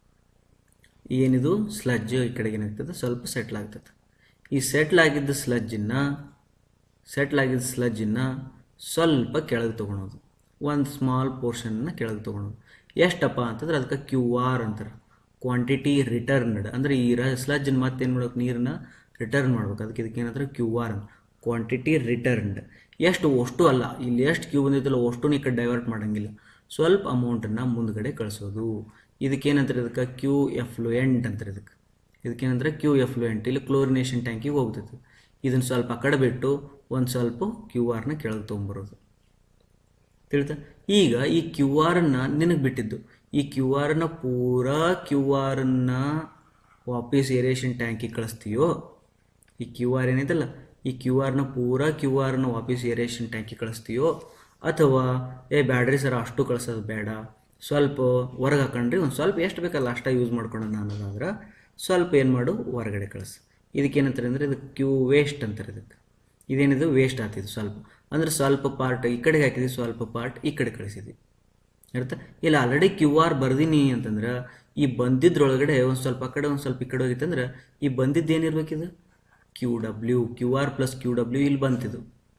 Speaker 1: ಏನಿದು ಸ್ಲಜ್ ಈ ಕಡೆಗೆ ಏನಾಗ್ತದೆ ಸ್ವಲ್ಪ ಸೆಟ್ಲ್ ಆಗ್ತದೆ ಈ ಸೆಟ್ಲ್ ಆಗಿದ್ದ ಸ್ಲಜ್ಜನ್ನು ಸೆಟ್ಲ್ ಆಗಿದ್ದ ಸ್ಲಜ್ಜನ್ನು ಸ್ವಲ್ಪ ಕೆಳಗೆ ತೊಗೊಳೋದು ಒಂದು ಸ್ಮಾಲ್ ಪೋರ್ಷನ್ನ ಕೆಳಗೆ ತೊಗೊಳೋದು ಎಷ್ಟಪ್ಪ ಅಂತಂದ್ರೆ ಅದಕ್ಕೆ ಕ್ಯೂ ಆರ್ ಅಂತಾರೆ ಕ್ವಾಂಟಿಟಿ ರಿಟರ್ನ್ಡ್ ಅಂದರೆ ಈ ರ ಸ್ಲಜ್ಜನ್ನು ಮತ್ತೇನು ಮಾಡ್ಬೇಕು ನೀರನ್ನ ರಿಟರ್ನ್ ಮಾಡ್ಬೇಕು ಅದಕ್ಕೆ ಇದಕ್ಕೆ ಏನಂದ್ರೆ ಕ್ಯೂ ಆರ್ ಕ್ವಾಂಟಿಟಿ ರಿಟರ್ನ್ಡ್ ಎಷ್ಟು ಅಷ್ಟು ಅಲ್ಲ ಇಲ್ಲಿ ಎಷ್ಟು ಕ್ಯೂ ಬಂದಿತ್ತಲ್ಲ ಅಷ್ಟು ಈ ಕಡೆ ಡೈವರ್ಟ್ ಮಾಡೋಂಗಿಲ್ಲ ಸ್ವಲ್ಪ ಅಮೌಂಟನ್ನು ಮುಂದ್ಗಡೆ ಕಳಿಸೋದು ಇದಕ್ಕೇನಂತಾರೆ ಇದಕ್ಕೆ ಕ್ಯೂ ಎಫ್ಲುಯೆಂಟ್ ಅಂತಾರೆ ಇದಕ್ಕೆ ಇದಕ್ಕೇನಂದ್ರೆ ಕ್ಯೂ ಎಫ್ಲುಯೆಂಟ್ ಇಲ್ಲಿ ಕ್ಲೋರಿನೇಷನ್ ಟ್ಯಾಂಕಿಗೆ ಹೋಗ್ತೈತೆ ಇದನ್ನು ಸ್ವಲ್ಪ ಆ ಕಡೆ ಬಿಟ್ಟು ಒಂದು ಸ್ವಲ್ಪ ಕ್ಯೂ ಆರ್ನ ಕೆಳಗೆ ತೊಗೊಂಬರೋದು ತಿಳಿತಾ ಈಗ ಈ ಕ್ಯೂ ಆರನ್ನು ನಿನಗೆ ಬಿಟ್ಟಿದ್ದು ಈ ಕ್ಯೂ ಆರನ್ನ ಪೂರಾ ಕ್ಯೂ ಆರನ್ನು ವಾಪಸ್ ಏರೇಷನ್ ಟ್ಯಾಂಕಿಗೆ ಕಳಿಸ್ತೀಯೋ ಈ ಕ್ಯೂ ಆರ್ ಏನಿದೆಲ್ಲ ಈ ಕ್ಯೂ ಆರ್ನ ಪೂರಾ ಕ್ಯೂ ಆರ್ನ ವಾಪಸ್ ಏರೇಷನ್ ಟ್ಯಾಂಕಿಗೆ ಕಳಿಸ್ತೀಯೋ ಅಥವಾ ಏ ಬ್ಯಾಡ್ರಿ ಸರ್ ಅಷ್ಟು ಕಳ್ಸೋದು ಬೇಡ ಸ್ವಲ್ಪ ಹೊರಗೆ ಹಾಕೊಂಡ್ರಿ ಒಂದು ಸ್ವಲ್ಪ ಎಷ್ಟು ಬೇಕಲ್ಲ ಅಷ್ಟ ಯೂಸ್ ಮಾಡ್ಕೊಳ್ಳೋಣ ಅನ್ನೋದಾದ್ರೆ ಸ್ವಲ್ಪ ಏನು ಮಾಡು ಹೊರಗಡೆ ಕಳಿಸು ಇದಕ್ಕೆ ಏನಂತಾರೆ ಅಂದರೆ ಇದು ಕ್ಯೂ ವೇಸ್ಟ್ ಅಂತಾರೆ ಇದಕ್ಕೆ ಇದೇನಿದು ವೇಸ್ಟ್ ಆಗ್ತಿದ್ದು ಸ್ವಲ್ಪ ಅಂದರೆ ಸ್ವಲ್ಪ ಪಾರ್ಟ್ ಈ ಕಡೆಗೆ ಹಾಕಿದ್ವಿ ಸ್ವಲ್ಪ ಪಾರ್ಟ್ ಈ ಕಡೆ ಕಳಿಸಿದ್ವಿ ಅರ್ಥ ಇಲ್ಲ ಆಲ್ರೆಡಿ ಕ್ಯೂ ಆರ್ ಬರ್ದೀನಿ ಅಂತಂದ್ರೆ ಈ ಬಂದಿದ್ರೊಳಗಡೆ ಒಂದು ಸ್ವಲ್ಪ ಆ ಕಡೆ ಒಂದು ಸ್ವಲ್ಪ ಈ ಕಡೆ ಹೋಗಿತ್ತಂದ್ರೆ ಈ ಬಂದಿದ್ದು ಏನಿರ್ಬೇಕಿದು Q W Q R plus Q W ಇಲ್ಲಿ ಬಂತಿದ್ದು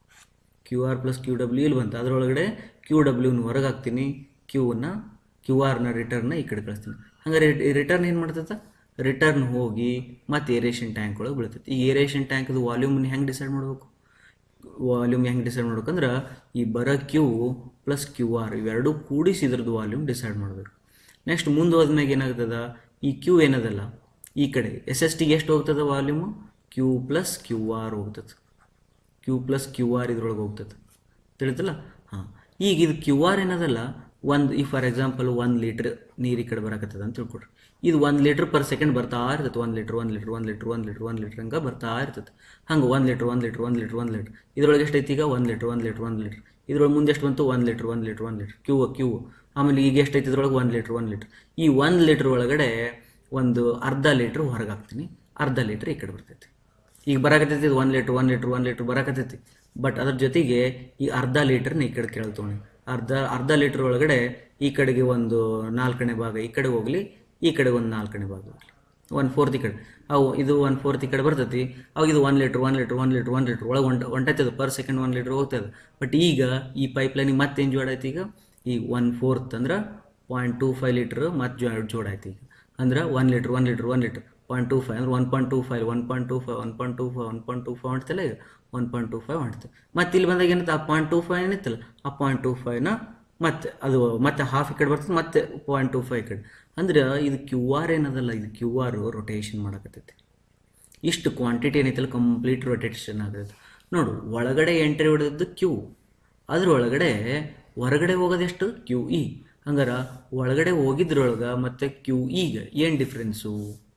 Speaker 1: Q R plus Q W ಇಲ್ಲಿ ಬಂತು ಅದರೊಳಗಡೆ ಕ್ಯೂ ಡಬ್ಲ್ಯೂನ ಹೊರಗೆ ಹಾಕ್ತೀನಿ ಕ್ಯೂನ ಕ್ಯೂ ಆರ್ನ ರಿಟರ್ನ ಈ ಕಡೆ ಕಳಿಸ್ತೀನಿ ಹಂಗಾರೆ ರಿಟರ್ನ್ ಏನು ಮಾಡ್ತೈತೆ ರಿಟರ್ನ್ ಹೋಗಿ ಮತ್ತೆ ಏರೇಷನ್ ಟ್ಯಾಂಕ್ ಒಳಗೆ ಬೀಳ್ತೈತಿ ಈ ಏರೇಷನ್ ಟ್ಯಾಂಕ್ದು ವಾಲ್ಯೂಮ್ನ ಹೆಂಗೆ ಡಿಸೈಡ್ ಮಾಡಬೇಕು ವಾಲ್ಯೂಮ್ ಹೆಂಗೆ ಡಿಸೈಡ್ ಮಾಡ್ಬೇಕಂದ್ರೆ ಈ ಬರೋ ಕ್ಯೂ ಪ್ಲಸ್ ಕ್ಯೂ ಆರ್ ಇವೆರಡೂ ಕೂಡಿಸಿ ಇದ್ರದ್ದು ವಾಲ್ಯೂಮ್ ಡಿಸೈಡ್ ಮಾಡಬೇಕು ನೆಕ್ಸ್ಟ್ ಮುಂದೆ ಹೋದ್ಮ್ಯಾಗ ಏನಾಗ್ತದ ಈ ಕ್ಯೂ ಏನದಲ್ಲ ಈ ಕಡೆ ಎಸ್ ಎಸ್ ಟಿಗೆ ಎಷ್ಟು ಹೋಗ್ತದೆ volume Q plus Q R ಹೋಗ್ತದೆ ಕ್ಯೂ ಪ್ಲಸ್ ಕ್ಯೂ ಆರ್ ಇದ್ರೊಳಗೆ ಹೋಗ್ತದೆ ತಿಳಿತಲ್ಲ ಹಾಂ ಈಗ ಇದು ಕ್ಯೂ ಆರ್ ಏನದಲ್ಲ ಒಂದು ಈ ಫಾರ್ ಎಕ್ಸಾಂಪಲ್ ಒಂದು ಲೀಟ್ರ್ ನೀರು ಈ ಕಡೆ ಬರಕತ್ತದ ಅಂತ ತಿಳ್ಕೊಡ್ರಿ ಇದು ಒಂದು ಲೀಟ್ರ್ ಪರ್ ಸೆಕೆಂಡ್ ಬರ್ತಾ ಇರ್ತದೆ ಒಂದು ಲೀಟ್ರ್ ಒಂದು ಲೀಟ್ರ್ ಒಂದು ಲೀಟ್ರ್ ಒಂದು ಲೀಟ್ರ್ ಒಂದು ಲೀಟ್ರ್ ಹಂಗೆ ಬರ್ತಾ ಇರ್ತದೆ ಹಂಗೆ ಒಂದು ಲೀಟ್ರ್ ಒಂದು ಲೀಟ್ರ್ ಒಂದು ಲೀಟ್ರ್ ಒಂದು ಲೀಟ್ರ್ ಇದ್ರೊಳಗೆ ಎಷ್ಟು ಐತಿ ಈಗ ಒಂದು ಲೀಟ್ರ್ ಒಂದು ಲೀಟ್ರ್ ಒಂದು ಲೀಟ್ರ್ ಇದ್ರೊಳಗೆ ಮುಂದೆ ಎಷ್ಟು ಬಂತು ಒಂದು ಲೀಟ್ರ್ ಒಂದು ಲೀಟ್ರ್ ಒಂದು ಲೀಟ್ರ್ ಕ್ಯೂ ಕ್ಯೂ ಆಮೇಲೆ ಈಗ ಎಷ್ಟು ಐತಿ ಇದ್ರೊಳಗೆ ಒಂದು ಲೀಟ್ರ್ ಒಂದು ಲೀಟ್ರ್ ಈ ಒಂದು ಲೀಟ್ರ್ ಒಳಗಡೆ ಒಂದು ಅರ್ಧ ಲೀಟ್ರ್ ಹೊರಗೆ ಹಾಕ್ತೀನಿ ಅರ್ಧ ಲೀಟ್ರ್ ಈ ಕಡೆ ಬರ್ತೈತಿ ಈಗ ಬರಾಕತ್ತೈತಿ ಇದು ಒಂದು ಲೀಟ್ರ್ ಒಂದು ಲೀಟ್ರ್ ಒಂದು ಲೀಟ್ರ್ ಬರಾಕತ್ತೈತಿ ಬಟ್ ಅದ್ರ ಜೊತೆಗೆ ಈ ಅರ್ಧ ಲೀಟ್ರ್ನ ಈ ಕಡೆ ಕೆಳಗೆ ತೊಗೊಂಡು ಅರ್ಧ ಅರ್ಧ ಲೀಟ್ರ್ ಒಳಗಡೆ ಈ ಕಡೆಗೆ ಒಂದು ನಾಲ್ಕನೇ ಭಾಗ ಈ ಕಡೆ ಹೋಗಲಿ ಈ ಕಡೆ ಒಂದು ನಾಲ್ಕನೇ ಭಾಗ ಹೋಗಲಿ ಒನ್ ಫೋರ್ತ್ ಈ ಕಡೆ ಅವು ಇದು ಒನ್ ಫೋರ್ತ್ ಈ ಕಡೆ ಬರ್ತೈತಿ ಅವಾಗ ಇದು one litre one litre one litre one litre ಒಳಗೆ ಹೊಂಟ ಹೊಂಟೈತದ ಪರ್ ಸೆಕೆಂಡ್ ಒನ್ ಲೀಟ್ರ್ ಹೋಗ್ತದೆ ಬಟ್ ಈಗ ಈ ಪೈಪ್ ಲೈನಿಗೆ ಮತ್ತೆ ಏನು ಜೋಡ್ ಆಯ್ತು ಈಗ ಈ ಒನ್ ಫೋರ್ತ್ ಅಂದ್ರೆ ಪಾಯಿಂಟ್ ಟೂ ಫೈವ್ ಲೀಟ್ರ್ ಮತ್ತೆ ಜೋ ಜೋಡ್ ಆಯ್ತು ಈಗ ಅಂದ್ರೆ one litre one litre one litre point two five ಅಂದ್ರೆ one point two five one point two five one point two five one point two five ಹೊಂಟ್ತಲ್ಲ ಈಗ ಒನ್ ಪಾಯಿಂಟ್ ಟೂ ಫೈವ್ ಹೊಂಟ್ತು ಮತ್ತೆ ಇಲ್ಲಿ ಬಂದಾಗ ಏನಿತ್ತು ಆ ಪಾಯಿಂಟ್ ಟೂ ಫೈವ್ ಏನಿತ್ತಲ್ಲ ಆ ಪಾಯಿಂಟ್ ಟೂ ಫೈವ್ನ ಮತ್ತೆ ಅದು ಮತ್ತೆ ಹಾಫ್ ಈ ಕಡೆ ಬರ್ತದೆ ಮತ್ತೆ ಪಾಯಿಂಟ್ ಟೂ ಫೈವ್ ಈ ಕಡೆ ಅಂದ್ರೆ ಇದು ಕ್ಯೂ ಆರ್ ಏನದಲ್ಲ ಇದು ಕ್ಯೂ ಆರ್ ರೊಟೇಷನ್ ಮಾಡಕತ್ತೈತಿ ಇಷ್ಟು ಕ್ವಾಂಟಿಟಿ ಏನೈತಲ್ಲ ಕಂಪ್ಲೀಟ್ ರೊಟೇಷನ್ ಆಗತ್ತೆ ನೋಡು ಒಳಗಡೆ ಎಂಟ್ರಿ ಹೊಡೆದದ್ದು ಕ್ಯೂ ಅದ್ರೊಳಗಡೆ ಹೊರಗಡೆ ಹೋಗೋದೆಷ್ಟು ಕ್ಯೂ ಇ ಹಂಗಾರೆ ಒಳಗಡೆ ಹೋಗಿದ್ರೊಳಗೆ ಮತ್ತು ಕ್ಯೂ ಈಗ ಏನು ಡಿಫ್ರೆನ್ಸು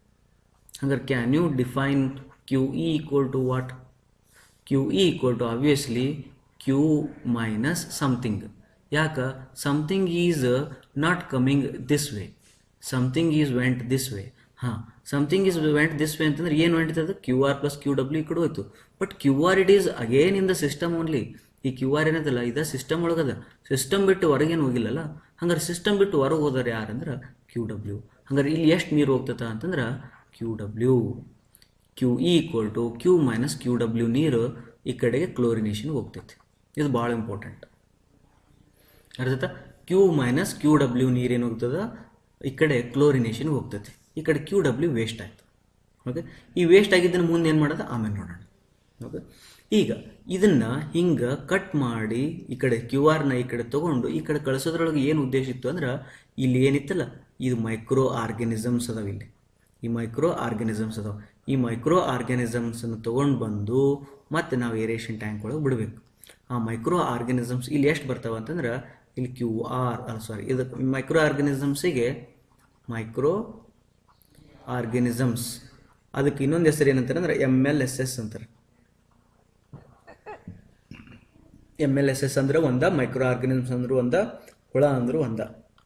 Speaker 1: ಹಂಗಾರೆ can you define Q E equal to what Q E equal to obviously Q minus something ಯಾಕೆ something is not coming this way something is went this way ಹಾಂ something is went this way ಅಂತಂದ್ರೆ ಏನು went ಅದು Q R plus Q W ಈ ಕಡೆ ಹೋಯ್ತು but Q R it is again in the system only ಈ Q R ಏನದಲ್ಲ ಇದು ಸಿಸ್ಟಮ್ ಒಳಗದ ಸಿಸ್ಟಮ್ ಬಿಟ್ಟು ಹೊರಗೇನು ಹೋಗಿಲ್ಲಲ್ಲ ಹಂಗಾರೆ ಸಿಸ್ಟಮ್ ಬಿಟ್ಟು ಹೊರಗೆ ಹೋದಾರೆ ಯಾರಂದ್ರೆ ಕ್ಯೂ ಡಬ್ಲ್ಯೂ ಹಂಗಾರೆ ಇಲ್ಲಿ ಎಷ್ಟು ನೀರು ಹೋಗ್ತದ ಅಂತಂದ್ರೆ Q W Q E equal to Q minus Q W ನೀರು ಈ ಕಡೆಗೆ ಕ್ಲೋರಿನೇಷನ್ಗೆ ಹೋಗ್ತೈತಿ ಇದು ಭಾಳ ಇಂಪಾರ್ಟೆಂಟ್ ಅರ್ಥಾತ ಕ್ಯೂ ಮೈನಸ್ ಕ್ಯೂ ಡಬ್ಲ್ಯೂ ನೀರೇನು ಹೋಗ್ತದ ಈ ಕಡೆ ಕ್ಲೋರಿನೇಷನ್ಗೆ ಹೋಗ್ತೈತಿ ಈ ಕಡೆ ಕ್ಯೂ ಡಬ್ಲ್ಯೂ ವೇಸ್ಟ್ ಆಯ್ತು ಓಕೆ ಈ ವೇಸ್ಟ್ ಆಗಿದ್ದನ್ನು ಮುಂದೆ ಏನು ಮಾಡೋದು ಆಮೇಲೆ ನೋಡೋಣ ಓಕೆ ಈಗ ಇದನ್ನು ಹಿಂಗೆ ಕಟ್ ಮಾಡಿ ಈ ಕಡೆ ಕ್ಯೂ ಆರ್ನ ಈ ಕಡೆ ತೊಗೊಂಡು ಈ ಕಡೆ ಕಳಿಸೋದ್ರೊಳಗೆ ಏನು ಉದ್ದೇಶ ಇತ್ತು ಅಂದ್ರೆ ಇಲ್ಲಿ ಏನಿತ್ತಲ್ಲ ಇದು ಮೈಕ್ರೋ ಆರ್ಗ್ಯಾನಿಸಮ್ಸ್ ಅದಾವ ಇಲ್ಲಿ ಈ ಮೈಕ್ರೋ ಆರ್ಗ್ಯಾನಿಸಮ್ಸ್ ಅದಾವ ಈ ಮೈಕ್ರೋ ಆರ್ಗ್ಯಾನಿಸಮ್ಸನ್ನು ತೊಗೊಂಡು ಬಂದು ಮತ್ತೆ ನಾವು ಏರೇಷನ್ ಟ್ಯಾಂಕ್ ಒಳಗೆ ಬಿಡಬೇಕು ಆ ಮೈಕ್ರೋ ಆರ್ಗ್ಯಾನಿಸಮ್ಸ್ ಇಲ್ಲಿ ಎಷ್ಟು ಬರ್ತಾವೆ ಅಂತಂದ್ರೆ ಇಲ್ಲಿ ಕ್ಯೂ ಆರ್ ಅಲ್ಲ ಸಾರಿ ಇದು ಮೈಕ್ರೋ ಆರ್ಗ್ಯಾನಿಸಮ್ಸಿಗೆ ಮೈಕ್ರೋ ಆರ್ಗ್ಯಾನಿಸಮ್ಸ್ ಅದಕ್ಕೆ ಇನ್ನೊಂದು ಹೆಸರು ಏನಂತಾರೆ ಅಂದ್ರೆ ಎಮ್ ಎಲ್ ಎಸ್ ಎಸ್ ಅಂತಾರೆ ಎಮ್ ಎಲ್ ಎಸ್ ಎಸ್ ಅಂದ್ರೆ ಒಂದ ಮೈಕ್ರೋ ಆರ್ಗ್ಯಾನಿಸಮ್ಸ್ ಅಂದ್ರೆ ಒಂದ ಹುಳ ಅಂದ್ರೆ ಒಂದ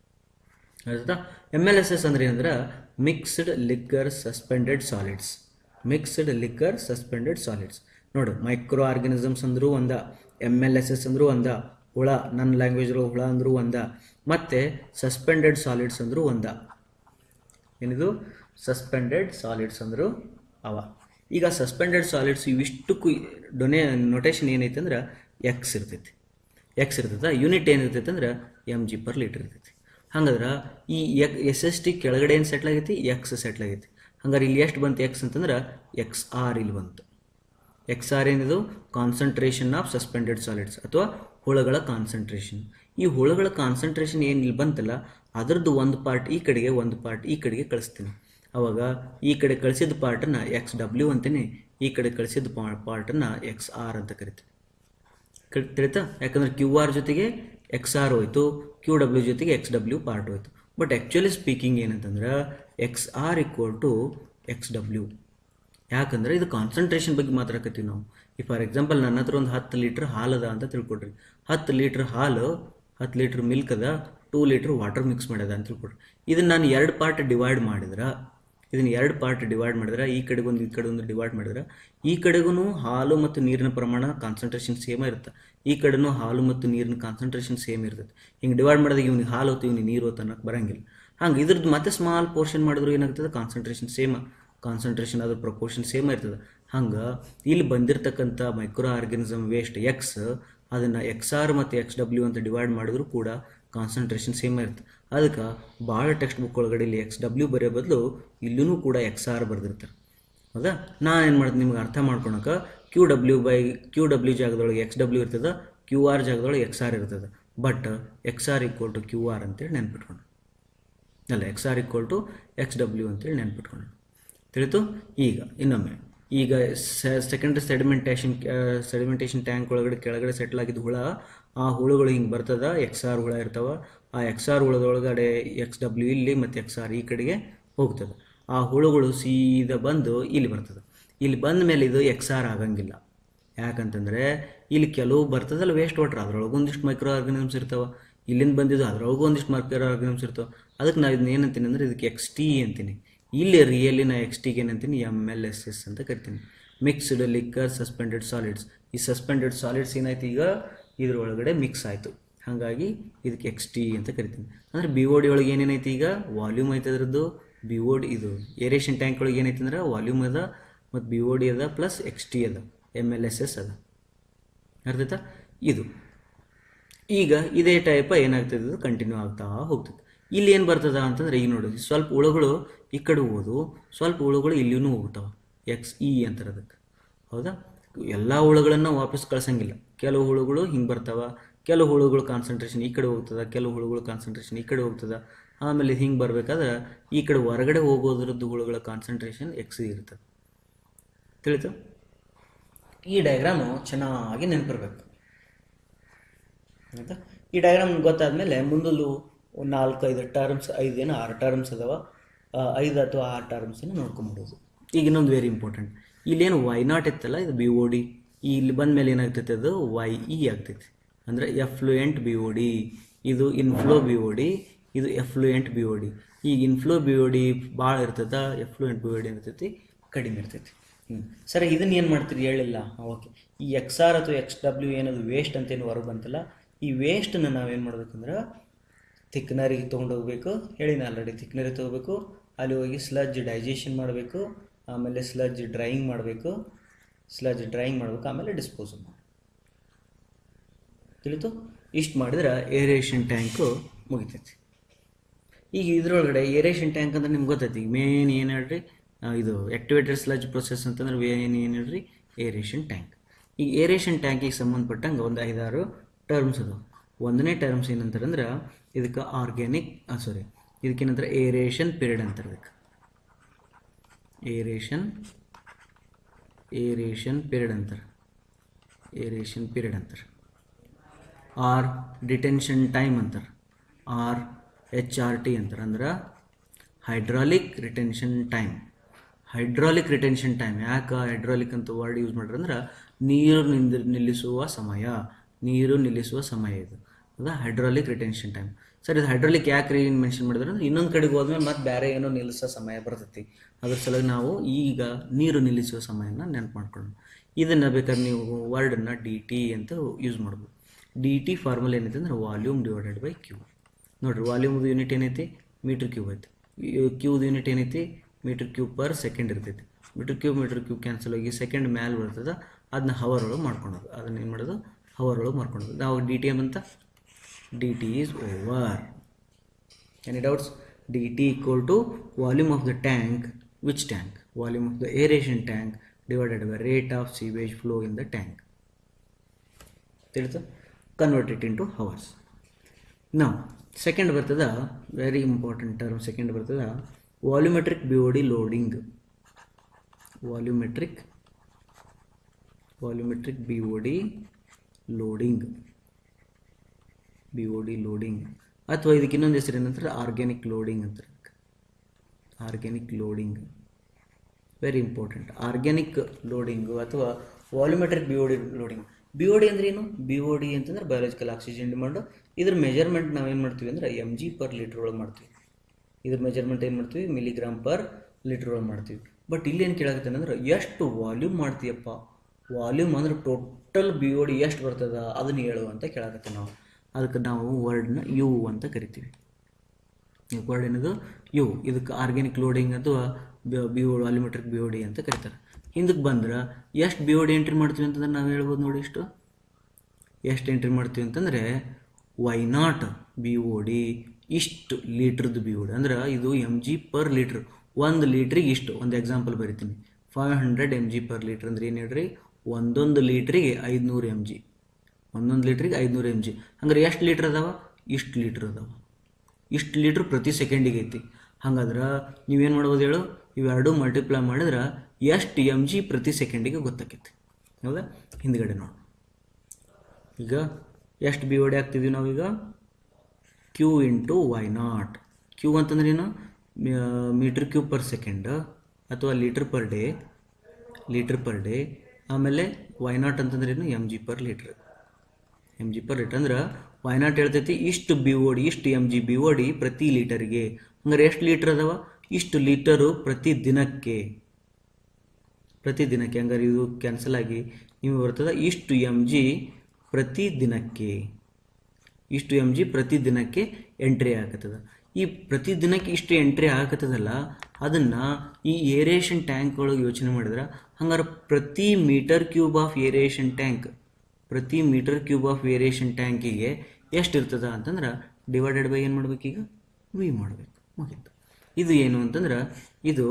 Speaker 1: ಆಯ್ತಾ ಎಮ್ ಎಲ್ ಎಸ್ ಎಸ್ ಅಂದ್ರೆ ಏನಂದ್ರೆ mixed liquor suspended solids mixed liquor suspended solids ನೋಡು ಮೈಕ್ರೋ ಆರ್ಗ್ಯಾನಿಸಮ್ಸ್ ಅಂದರೂ ಒಂದ ಎಮ್ ಎಲ್ ಎಸ್ ಎಸ್ ಅಂದರೂ ಒಂದ ಹುಳ ನನ್ನ ಲ್ಯಾಂಗ್ವೇಜ್ ಹುಳ ಅಂದರೂ ಒಂದ ಮತ್ತು ಸಸ್ಪೆಂಡೆಡ್ ಸಾಲಿಡ್ಸ್ ಅಂದರೂ ಒಂದ ಏನಿದು ಸಸ್ಪೆಂಡೆಡ್ ಸಾಲಿಡ್ಸ್ ಅಂದರು ಅವ ಈಗ ಸಸ್ಪೆಂಡೆಡ್ ಸಾಲಿಡ್ಸ್ ಇವಿಷ್ಟಕ್ಕೂ ಡೊನೇ ನೊಟೇಷನ್ ಏನೈತೆ ಅಂದ್ರೆ ಎಕ್ಸ್ ಇರ್ತೈತಿ ಎಕ್ಸ್ ಇರ್ತೈತೆ ಯೂನಿಟ್ ಏನಿರ್ತೈತೆ ಅಂದ್ರೆ ಎಮ್ ಜಿ ಪರ್ ಲೀಟರ್ ಇರ್ತೈತಿ ಹಂಗಾದ್ರೆ ಈ ಎಕ್ ಎಸ್ ಎಸ್ ಟಿ ಕೆಳಗಡೆ ಏನು ಸೆಟ್ಲ್ ಆಗೈತಿ ಎಕ್ಸ್ ಸೆಟ್ಲ್ ಆಗೈತಿ ಹಂಗಾರೆ ಇಲ್ಲಿ ಎಷ್ಟು ಬಂತು ಎಕ್ಸ್ ಅಂತಂದ್ರೆ ಎಕ್ಸ್ ಆರ್ ಇಲ್ಲಿ ಬಂತು ಎಕ್ಸ್ ಆರ್ ಏನಿದು ಕಾನ್ಸಂಟ್ರೇಷನ್ ಆಫ್ ಸಸ್ಪೆಂಡೆಡ್ ಸಾಲಿಡ್ಸ್ ಅಥವಾ ಹುಳಗಳ ಕಾನ್ಸಂಟ್ರೇಷನ್ ಈ ಹುಳಗಳ ಕಾನ್ಸಂಟ್ರೇಷನ್ ಏನು ಇಲ್ಲಿ ಬಂತಲ್ಲ ಅದರದ್ದು ಒಂದು ಪಾರ್ಟ್ ಈ ಕಡೆಗೆ ಒಂದು ಪಾರ್ಟ್ ಈ ಕಡೆಗೆ ಕಳಿಸ್ತೀನಿ ಅವಾಗ ಈ ಕಡೆ ಕಳಿಸಿದ ಪಾರ್ಟನ್ನು ಎಕ್ಸ್ ಡಬ್ಲ್ಯೂ ಅಂತೀನಿ ಈ ಕಡೆ ಕಳಿಸಿದ ಪಾರ್ಟನ್ನು ಎಕ್ಸ್ ಆರ್ ಅಂತ ಕರಿತೀನಿ ಕ- ತಿಳಿತಾ ಯಾಕಂದ್ರೆ ಕ್ಯೂ ಆರ್ ಜೊತೆಗೆ ಎಕ್ಸ್ ಆರ್ ಹೋಯ್ತು ಕ್ಯೂ ಡಬ್ಲ್ಯೂ ಜೊತೆಗೆ ಎಕ್ಸ್ ಡಬ್ಲ್ಯೂ ಪಾರ್ಟ್ ಹೋಯ್ತು ಬಟ್ ಆ್ಯಕ್ಚುಲಿ ಸ್ಪೀಕಿಂಗ್ ಏನಂತಂದ್ರೆ X R equal to X W ಯಾಕಂದ್ರೆ ಇದು ಕಾನ್ಸಂಟ್ರೇಷನ್ ಬಗ್ಗೆ ಮಾತಾಡಕತ್ತೀವಿ ನಾವು ಈ ಫಾರ್ ಎಕ್ಸಾಂಪಲ್ ನನ್ನ ಹತ್ರ ಒಂದು ಹತ್ತು ಲೀಟ್ರ್ ಹಾಲು ಅದ ಅಂತ ತಿಳ್ಕೊಡ್ರಿ ಹತ್ತು ಲೀಟ್ರ್ ಹಾಲು ಹತ್ತು ಲೀಟ್ರ್ ಮಿಲ್ಕ್ ಅದ ಟೂ ಲೀಟ್ರ್ ವಾಟರ್ ಮಿಕ್ಸ್ ಮಾಡ್ಯದ ಅಂತ ತಿಳ್ಕೊಡ್ರಿ ಇದನ್ನು ನಾನು ಎರಡು ಪಾರ್ಟ್ ಡಿವೈಡ್ ಮಾಡಿದ್ರೆ ಇದನ್ನ ಎರಡು ಪಾರ್ಟ್ ಡಿವೈಡ್ ಮಾಡಿದ್ರೆ ಈ ಕಡೆಗೆ ಒಂದು ಈ ಕಡೆ ಒಂದು ಡಿವೈಡ್ ಮಾಡಿದ್ರೆ ಈ ಕಡೆಗೂ ಹಾಲು ಮತ್ತು ನೀರಿನ ಪ್ರಮಾಣ ಕಾನ್ಸಂಟ್ರೇಷನ್ ಸೇಮ್ ಇರುತ್ತೆ ಈ ಕಡೆನೂ ಹಾಲು ಮತ್ತು ನೀರಿನ ಕಾನ್ಸಂಟ್ರೇಷನ್ ಸೇಮ್ ಇರ್ತದೆ ಹಿಂಗೆ ಡಿವೈಡ್ ಮಾಡಿದಾಗ ಇವ್ನಿಗೆ ಹಾಲು ಹೊತ್ತು ಇವ್ನಿಗೆ ನೀರು ಹೊತ್ತು ಅನ್ನೋಕೆ ಬರಂಗಿಲ್ಲ ಹಂಗೆ ಇದ್ರದ್ದು ಮತ್ತೆ ಸ್ಮಾಲ್ ಪೋರ್ಷನ್ ಮಾಡಿದ್ರು ಏನಾಗ್ತದೆ ಕಾನ್ಸಂಟ್ರೇಷನ್ ಸೇಮ್ ಕಾನ್ಸಂಟ್ರೇಷನ್ ಅದ್ರ ಪ್ರಪೋರ್ಷನ್ ಸೇಮ್ ಇರ್ತದೆ ಹಂಗೆ ಇಲ್ಲಿ ಬಂದಿರತಕ್ಕಂಥ ಮೈಕ್ರೋ ಆರ್ಗ್ಯಾನಿಸಮ್ ವೇಸ್ಟ್ ಎಕ್ಸ್ ಅದನ್ನು ಎಕ್ಸ್ ಆರ್ ಮತ್ತು ಎಕ್ಸ್ ಡಬ್ಲ್ಯೂ ಅಂತ ಡಿವೈಡ್ ಮಾಡಿದ್ರು ಕೂಡ ಕಾನ್ಸಂಟ್ರೇಷನ್ ಸೇಮ್ ಇರುತ್ತೆ ಅದಕ್ಕೆ ಭಾಳ ಟೆಕ್ಸ್ಟ್ ಬುಕ್ ಒಳಗಡೆ ಇಲ್ಲಿ ಎಕ್ಸ್ ಡಬ್ಲ್ಯೂ ಬರೆಯೋ ಬದಲು ಇಲ್ಲೂ ಕೂಡ ಎಕ್ಸ್ ಆರ್ ಬರೆದಿರ್ತಾರೆ ಹೌದಾ ನಾನು ಏನು ಮಾಡ್ತೀನಿ ನಿಮ್ಗೆ ಅರ್ಥ ಮಾಡ್ಕೊಳಕ್ಕೆ Q W by Q W ಜಾಗದೊಳಗೆ ಎಕ್ಸ್ ಡಬ್ಲ್ಯೂ ಇರ್ತದೆ ಕ್ಯೂ ಆರ್ ಜಾಗದೊಳಗೆ ಎಕ್ಸ್ ಆರ್ ಇರ್ತದೆ but X R equal to Q R ಅಂತೇಳಿ ನೆನ್ಪಿಟ್ಕೊಂಡು ಅಲ್ಲ X R equal to X W ಅಂತೇಳಿ ನೆನ್ಪಿಟ್ಕೊಂಡು ತಿಳಿತು ಈಗ ಇನ್ನೊಮ್ಮೆ ಈಗ ಸೆಕೆಂಡ್ರಿ ಸೆಡಿಮೆಂಟೇಷನ್ ಸೆಡಿಮೆಂಟೇಷನ್ ಟ್ಯಾಂಕ್ ಒಳಗಡೆ ಕೆಳಗಡೆ ಸೆಟ್ಲ್ ಆಗಿದ್ದ ಹುಳ ಆ ಹುಳುಗಳು ಹಿಂಗೆ ಬರ್ತದ ಎಕ್ಸ್ ಆರ್ ಹುಳ ಇರ್ತಾವ ಆ ಎಕ್ಸ್ ಆರ್ ಹುಳದೊಳಗಡೆ ಎಕ್ಸ್ ಡಬ್ಲ್ಯೂ ಇಲ್ಲಿ ಮತ್ತು ಎಕ್ಸ್ ಆರ್ ಈ ಕಡೆಗೆ ಹೋಗ್ತದೆ ಆ ಹುಳುಗಳು ಸೀದಾ ಬಂದು ಇಲ್ಲಿ ಬರ್ತದೆ ಇಲ್ಲಿ ಬಂದ ಮೇಲೆ ಇದು ಎಕ್ಸ್ ಆರ್ ಆಗಂಗಿಲ್ಲ ಯಾಕಂತಂದರೆ ಇಲ್ಲಿ ಕೆಲವು ಬರ್ತದಲ್ಲ ವೇಸ್ಟ್ ವಾಟರ್ ಅದ್ರೊಳಗೆ ಒಂದಿಷ್ಟು ಮೈಕ್ರೋ ಆರ್ಗನಿಸಮ್ಸ್ ಇರ್ತಾವೆ ಇಲ್ಲಿಂದ ಬಂದಿದ್ದು ಅದ್ರೊಳಗೂ ಒಂದಿಷ್ಟು ಮೈಕ್ರೋ ಆರ್ಗನಿಸಮ್ಸ್ ಇರ್ತಾವೆ ಅದಕ್ಕೆ ನಾವು ಇದನ್ನ ಏನಂತೀನಿ ಅಂದರೆ ಇದಕ್ಕೆ ಎಕ್ಸ್ ಟಿ ಅಂತೀನಿ ಇಲ್ಲಿ ರಿಯಲಿ ನಾ ಎಕ್ಸ್ ಟಿಗೆ ಏನಂತೀನಿ ಎಮ್ ಎಲ್ ಎಸ್ ಎಸ್ ಅಂತ ಕರಿತೀನಿ ಮಿಕ್ಸ್ಡ್ ಲಿಕ್ಕರ್ ಸಸ್ಪೆಂಡೆಡ್ ಸಾಲಿಡ್ಸ್ ಈ ಸಸ್ಪೆಂಡೆಡ್ ಸಾಲಿಡ್ಸ್ ಏನಾಯ್ತು ಈಗ ಇದ್ರೊಳಗಡೆ ಮಿಕ್ಸ್ ಆಯಿತು ಹಾಗಾಗಿ ಇದಕ್ಕೆ ಎಕ್ಸ್ ಟಿ ಅಂತ ಕರಿತೀನಿ ಅಂದರೆ ಬಿ ಓ ಡಿ ಒಳಗೆ ಏನೇನೈತಿ ಈಗ ವಾಲ್ಯೂಮ್ ಐತೆ ಅದ್ರದ್ದು ಬಿ ಓ ಡಿ ಇದು ಏರೇಷನ್ ಟ್ಯಾಂಕ್ ಒಳಗೆ ಏನೈತೆ ಅಂದ್ರೆ ವಾಲ್ಯೂಮ್ ಅದ ಮತ್ತು ಬಿ ಓ ಡಿ ಅದ ಪ್ಲಸ್ ಎಕ್ಸ್ ಟಿ ಅದ ಎಮ್ ಎಲ್ ಎಸ್ ಎಸ್ ಅದ ಅರ್ಥಾಯ್ತಾ ಇದು ಈಗ ಇದೇ ಟೈಪ್ ಏನಾಗ್ತದೆ ಇದು ಕಂಟಿನ್ಯೂ ಆಗ್ತಾ ಹೋಗ್ತದೆ ಇಲ್ಲಿ ಏನು ಬರ್ತದ ಅಂತಂದ್ರೆ ಈಗ ನೋಡಿ ಸ್ವಲ್ಪ ಹುಳುಗಳು ಈ ಕಡೆ ಹೋದು ಸ್ವಲ್ಪ ಹುಳುಗಳು ಇಲ್ಲಿನೂ ಹೋಗ್ತಾವ ಎಕ್ಸ್ ಇ ಅಂತಾರೆ ಅದಕ್ಕೆ ಹೌದಾ ಎಲ್ಲ ಹುಳುಗಳನ್ನು ವಾಪಸ್ ಕಳ್ಸಂಗಿಲ್ಲ ಕೆಲವು ಹುಳುಗಳು ಹಿಂಗೆ ಬರ್ತಾವ ಕೆಲವು ಹುಳುಗಳು ಕಾನ್ಸಂಟ್ರೇಷನ್ ಈ ಕಡೆ ಹೋಗ್ತದ ಕೆಲವು ಹುಳುಗಳು ಕಾನ್ಸಂಟ್ರೇಷನ್ ಈ ಕಡೆ ಹೋಗ್ತದ ಆಮೇಲೆ ಹಿಂಗೆ ಬರ್ಬೇಕಾದ್ರೆ ಈ ಕಡೆ ಹೊರಗಡೆ ಹೋಗೋದ್ರದ್ದು ಹುಳುಗಳ ಕಾನ್ಸಂಟ್ರೇಷನ್ ಎಕ್ಸ್ ಇರ್ತದೆ ತಿಳಿತು ಈ ಡಯಾಗ್ರಾಮು ಚೆನ್ನಾಗಿ ನೆನಪಿರ್ಬೇಕು ಆಯಿತಾ ಈ ಡಯಾಗ್ರಾಮ್ ಗೊತ್ತಾದಮೇಲೆ ಮುಂದಲು ಒಂದು ನಾಲ್ಕು ಐದು ಟರ್ಮ್ಸ್ ಐದು ಏನೋ ಆರು ಟರ್ಮ್ಸ್ ಅದಾವ ಆ, ಐದು ಅಥವಾ ಆರು ಟರ್ಮ್ಸನ್ನು ನೋಡ್ಕೊಂಬಿಡೋದು ಈಗ ಇನ್ನೊಂದು ವೆರಿ ಇಂಪಾರ್ಟೆಂಟ್ ಇಲ್ಲೇನು ವೈ ನಾಟ್ ಇತ್ತಲ್ಲ ಇದು ಬಿ ಓ ಡಿ ಇಲ್ಲಿ ಬಂದ ಮೇಲೆ ಏನಾಗ್ತೈತೆ ಅದು ವೈ ಇ ಆಗ್ತೈತಿ ಅಂದರೆ ಎಫ್ಲೂಯೆಂಟ್ ಬಿ ಓ ಡಿ ಇದು ಇನ್ಫ್ಲೋ ಬಿ ಓ ಡಿ ಇದು ಎಫ್ಲೂಯೆಂಟ್ ಬಿ ಒ ಡಿ ಈಗ ಇನ್ಫ್ಲೋ ಬಿ ಒ ಡಿ ಭಾಳ ಇರ್ತದ ಎಫ್ಲೂಯೆಂಟ್ ಬಿ ಒ ಡಿ ಇರ್ತೈತಿ ಕಡಿಮೆ ಇರ್ತೈತಿ ಹ್ಞೂ ಸರ್ ಇದನ್ನ ಏನು ಮಾಡ್ತೀರಿ ಹೇಳಿಲ್ಲ ಓಕೆ ಈ ಎಕ್ಸ್ ಆರ್ ಅಥವಾ ಎಕ್ಸ್ ಡಬ್ಲ್ಯೂ ಏನದು ವೇಸ್ಟ್ ಅಂತೇನು ಹೊರಗೆ ಬಂತಲ್ಲ ಈ ವೇಸ್ಟನ್ನು ನಾವೇನು ಮಾಡ್ಬೇಕಂದ್ರೆ ಥಿಕ್ನರಿಗೆ ತೊಗೊಂಡೋಗ್ಬೇಕು ಹೇಳಿನ ಆಲ್ರೆಡಿ ಥಿಕ್ನರಿಗೆ ತೊಗೋಬೇಕು ಅಲ್ಲಿ ಹೋಗಿ ಸ್ಲಜ್ ಡೈಜೆಷನ್ ಮಾಡಬೇಕು ಆಮೇಲೆ ಸ್ಲಜ್ ಡ್ರೈಯಿಂಗ್ ಮಾಡಬೇಕು ಸ್ಲಜ್ ಡ್ರೈಯಿಂಗ್ ಮಾಡಬೇಕು ಆಮೇಲೆ ಡಿಸ್ಪೋಸ್ ಮಾಡಿ ತಿಳಿತು ಇಷ್ಟು ಮಾಡಿದ್ರೆ ಏರೇಷನ್ ಟ್ಯಾಂಕು ಮುಗಿತೈತಿ ಈಗ ಇದ್ರೊಳಗಡೆ ಏರೇಷನ್ ಟ್ಯಾಂಕ್ ಅಂದ್ರೆ ನಿಮ್ಗೆ ಗೊತ್ತೈತಿ ಈಗ ಮೇನ್ ಏನು ಹೇಳ್ರಿ ಆ, ಇದು ಆಕ್ಟಿವೇಟೆಡ್ ಸ್ಲಜ್ ಪ್ರೊಸೆಸ್ ಅಂತಂದ್ರೆ ಮೇನ್ ಏನು ಹೇಳ್ರಿ ಏರೇಷನ್ ಟ್ಯಾಂಕ್ ಈ ಏರೇಷನ್ ಟ್ಯಾಂಕಿಗೆ ಸಂಬಂಧಪಟ್ಟಂಗೆ ಒಂದು ಐದಾರು ಟರ್ಮ್ಸ್ ಅದು ಒಂದನೇ ಟರ್ಮ್ಸ್ ಏನಂತಾರೆ ಅಂದ್ರೆ ಇದಕ್ಕೆ ಆರ್ಗ್ಯಾನಿಕ್ ಸಾರಿ ಇದಕ್ಕೇನಂತಾರೆ ಏರೇಷನ್ ಪೀರಿಯಡ್ ಅಂತಾರೆ ಇದಕ್ಕೆ ಏರೇಷನ್ ಏರೇಷನ್ ಪೀರಿಯಡ್ ಅಂತಾರೆ ಏರೇಷನ್ ಪೀರಿಯಡ್ ಅಂತಾರೆ ಆರ್ ಡಿಟೆನ್ಷನ್ ಟೈಮ್ ಅಂತಾರೆ ಆರ್ ಎಚ್ ಆರ್ ಟಿ ಅಂತಾರೆ ಅಂದ್ರೆ hydraulic retention time hydraulic retention time ಯಾಕೆ ಹೈಡ್ರಾಲಿಕ್ ಅಂತ ವರ್ಡ್ ಯೂಸ್ ಮಾಡ್ರಿ ಅಂದ್ರೆ ನೀರು ನಿಂದ ನಿಲ್ಲಿಸುವ ಸಮಯ ನೀರು ನಿಲ್ಲಿಸುವ ಸಮಯ ಇದು ಹೌದಾ ಹೈಡ್ರಾಲಿಕ್ ರಿಟೆನ್ಷನ್ ಟೈಮ್ ಸರ್ ಇದು ಹೈಡ್ರಾಲಿಕ್ ಯಾಕೆ ರೀ ಮೆನ್ಷನ್ ಮಾಡಿದ್ರೆ ಅಂದ್ರೆ ಇನ್ನೊಂದು ಕಡೆಗೆ ಹೋದ್ಮೇಲೆ ಮತ್ತೆ ಬೇರೆ ಏನೋ ನಿಲ್ಲಿಸೋ ಸಮಯ ಬರ್ತೈತಿ ಅದ್ರ ಸಲುವಾಗಿ ನಾವು ಈಗ ನೀರು ನಿಲ್ಲಿಸುವ ಸಮಯನ ನೆನಪು ಮಾಡ್ಕೊಳ್ಳೋಣ ಇದನ್ನು ಬೇಕಾದ್ರೆ ನೀವು ವರ್ಡನ್ನು ಡಿ ಟಿ ಅಂತ ಯೂಸ್ ಮಾಡ್ಬೋದು ಡಿ ಟಿ ಫಾರ್ಮಲ್ ಏನೈತೆ ಅಂದ್ರೆ ವಾಲ್ಯೂಮ್ ಡಿವೈಡೆಡ್ ಬೈ ಕ್ಯೂ ನೋಡಿರಿ ವಾಲ್ಯೂಮ್ದು ಯೂನಿಟ್ ಏನೈತಿ ಮೀಟ್ರ್ ಕ್ಯೂಬ್ ಐತಿ ಕ್ಯೂದು ಯೂನಿಟ್ ಏನೈತಿ ಮೀಟ್ರ್ ಕ್ಯೂಬ್ ಪರ್ ಸೆಕೆಂಡ್ ಇರ್ತೈತಿ metre cube metre cube cancel ಆಗಿ ಸೆಕೆಂಡ್ ಮ್ಯಾಲೆ ಬರ್ತದೆ ಅದನ್ನ ಹವರ್ ಒಳಗೆ ಮಾಡ್ಕೊಳೋದು ಅದನ್ನ ಏನು ಮಾಡೋದು ಹವರ್ ಒಳಗೆ ಮಾಡ್ಕೊಳೋದು ನಾವು ಡಿ ಟಿ ಎಮ್ ಅಂತ D T is over any doubts D T equal to volume of the tank which tank volume of the aeration tank divided by rate of sewage flow in the tank ತಿಳಿತು convert it into hours ನಾವು second ಬರ್ತದ very important term second ಬರ್ತದ volumetric B O D loading volumetric volumetric B O D loading B O D loading ಅಥವಾ ಇದಕ್ಕೆ ಇನ್ನೊಂದು ಹೆಸರು ಏನಂತಾರೆ organic loading ಅಂತಾರೆ organic loading very important organic loading ಅಥವಾ volumetric B O D loading B O D ಅಂದ್ರೆ ಏನು B O D ಅಂತಂದ್ರೆ ಬಯಾಲಜಿಕಲ್ ಆಕ್ಸಿಜನ್ ಡಿಮಾಂಡ್ ಇದ್ರ ಮೆಜರ್ಮೆಂಟ್ ನಾವೇನು ಮಾಡ್ತೀವಿ ಅಂದ್ರೆ ಎಮ್ ಜಿ ಪರ್ ಲೀಟ್ರ್ ಒಳಗೆ ಮಾಡ್ತೀವಿ ಇದ್ರ ಮೆಜರ್ಮೆಂಟ್ ಏನು ಮಾಡ್ತೀವಿ ಮಿಲಿಗ್ರಾಮ್ ಪರ್ ಲೀಟ್ರ್ ಒಳಗೆ ಮಾಡ್ತೀವಿ ಬಟ್ ಇಲ್ಲಿ ಏನು ಕೇಳಾಕತ್ತೇನೆ ಅಂದ್ರೆ ಎಷ್ಟು ವಾಲ್ಯೂಮ್ ಮಾಡ್ತೀಯಪ್ಪ ವಾಲ್ಯೂಮ್ ಅಂದ್ರೆ ಟೋಟಲ್ ಬಿ ಒ ಡಿ ಎಷ್ಟು ಬರ್ತದ ಅದನ್ನ ಹೇಳು ಅಂತ ಕೇಳಾಕತ್ತೇವೆ ನಾವು ಅದಕ್ಕೆ ನಾವು ವರ್ಡ್ನ ಯು ಅಂತ ಕರಿತೀವಿ ವರ್ಡ್ ಏನದು ಯು ಇದಕ್ಕೆ ಆರ್ಗ್ಯಾನಿಕ್ ಲೋಡಿಂಗ್ ಅಥವಾ B O volumetric B O D ಅಂತ ಕರೀತಾರೆ ಹಿಂದಕ್ಕೆ ಬಂದ್ರೆ ಎಷ್ಟು ಬಿ ಒ ಡಿ ಎಂಟ್ರಿ ಮಾಡ್ತೀವಿ ಅಂತಂದ್ರೆ ನಾವು ಹೇಳ್ಬೋದು ನೋಡಿ ಇಷ್ಟು ಎಷ್ಟು ಎಂಟ್ರಿ ಮಾಡ್ತೀವಿ ಅಂತಂದರೆ Y naught B O D ಇಷ್ಟು ಲೀಟ್ರದ್ದು ಬಿ ಒ ಡಿ ಅಂದ್ರೆ ಇದು ಎಮ್ ಜಿ ಪರ್ ಲೀಟ್ರ್ ಒಂದು ಲೀಟ್ರಿಗೆ ಇಷ್ಟು ಒಂದು ಎಕ್ಸಾಂಪಲ್ ಬರಿತೀನಿ five hundred M G per litre ಅಂದ್ರೆ ಏನು ಹೇಳ್ರಿ ಒಂದೊಂದು ಲೀಟ್ರಿಗೆ ಐದುನೂರು ಎಮ್ ಜಿ ಒಂದೊಂದು ಲೀಟ್ರಿಗೆ ಐದುನೂರು ಎಮ್ ಜಿ ಹಂಗಾರೆ ಎಷ್ಟು ಲೀಟ್ರ್ ಅದಾವ ಇಷ್ಟು ಲೀಟ್ರ್ ಅದಾವ ಇಷ್ಟು ಲೀಟ್ರ್ ಪ್ರತಿ ಸೆಕೆಂಡಿಗೆ ಐತಿ ಹಂಗಾದ್ರೆ ನೀವೇನು ಮಾಡ್ಬೋದು ಹೇಳು ಇವೆರಡು ಮಲ್ಟಿಪ್ಲೈ ಮಾಡಿದ್ರೆ ಎಷ್ಟು ಎಮ್ ಜಿ ಪ್ರತಿ ಸೆಕೆಂಡಿಗೆ ಗೊತ್ತಾಕೈತಿ ಹೌದಾ ಹಿಂದ್ಗಡೆ ನೋಡು ಈಗ ಎಷ್ಟು ಬಿ ಒಡಿ ಹಾಕ್ತಿದ್ದೀವಿ ನಾವೀಗ Q into Y naught Q ಅಂತಂದ್ರೆ ಏನು ಮೀಟ್ರ್ ಕ್ಯೂಬ್ ಪರ್ ಸೆಕೆಂಡ್ ಅಥವಾ litre per day litre per day ಆಮೇಲೆ ವೈ ನಾಟ್ ಅಂತಂದ್ರೆ ಏನು M G per litre M G per litre ಅಂದ್ರೆ ವೈ ನಾಟ್ ಹೇಳ್ತೈತಿ ಇಷ್ಟು ಬಿ ಒ ಡಿ ಇಷ್ಟು M G B O D ಪ್ರತಿ ಲೀಟರ್ಗೆ ಹಂಗಾರೆ ಎಷ್ಟು ಲೀಟ್ರ್ ಅದಾವ ಇಷ್ಟು ಲೀಟರು ಪ್ರತಿ ದಿನಕ್ಕೆ ಪ್ರತಿ ದಿನಕ್ಕೆ ಹಂಗಾರೆ ಇದು ಕ್ಯಾನ್ಸಲ್ ಆಗಿ ನೀವು ಬರ್ತದೆ ಇಷ್ಟು ಎಮ್ ಜಿ ಪ್ರತಿ ದಿನಕ್ಕೆ ಇಷ್ಟು ಎಮ್ ಜಿ ಪ್ರತಿ ದಿನಕ್ಕೆ ಎಂಟ್ರಿ ಆಗತ್ತದ ಈ ಪ್ರತಿ ದಿನಕ್ಕೆ ಇಷ್ಟು ಎಂಟ್ರಿ ಆಗತ್ತದಲ್ಲ ಅದನ್ನು ಈ ಏರೇಷನ್ ಟ್ಯಾಂಕ್ ಒಳಗೆ ಯೋಚನೆ ಮಾಡಿದ್ರೆ ಹಂಗಾರೆ ಪ್ರತಿ metre cube of aeration tank ಪ್ರತಿ ಮೀಟರ್ ಕ್ಯೂಬ್ ಆಫ್ ಏರೇಷನ್ ಟ್ಯಾಂಕಿಗೆ ಎಷ್ಟು ಇರ್ತದ ಅಂತಂದ್ರೆ ಡಿವೈಡೆಡ್ ಬೈ ಏನು ಮಾಡ್ಬೇಕೀಗ ವಿ ಮಾಡಬೇಕು ಮುಗೀತು ಇದು ಏನು ಅಂತಂದ್ರೆ ಇದು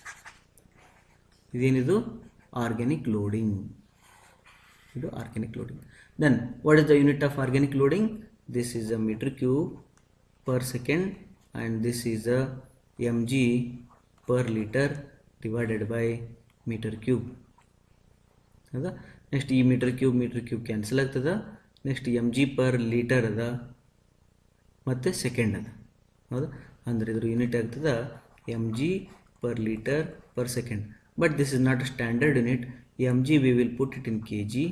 Speaker 1: ಇದೇನಿದು ಆರ್ಗ್ಯಾನಿಕ್ ಲೋಡಿಂಗ್ ಇದು organic loading then what is the unit of organic loading this is a metre cube per second and this is a M G per litre divided by metre cube ಹೌದಾ next ಈ metre cube metre cube cancel ಆಗ್ತದ next M G per litre ಅದ ಮತ್ತು second ಅದ ಹೌದಾ ಅಂದ್ರೆ ಇದ್ರ unit ಆಗ್ತದ M G per litre per second but this is not a standard unit M G we will put it in K G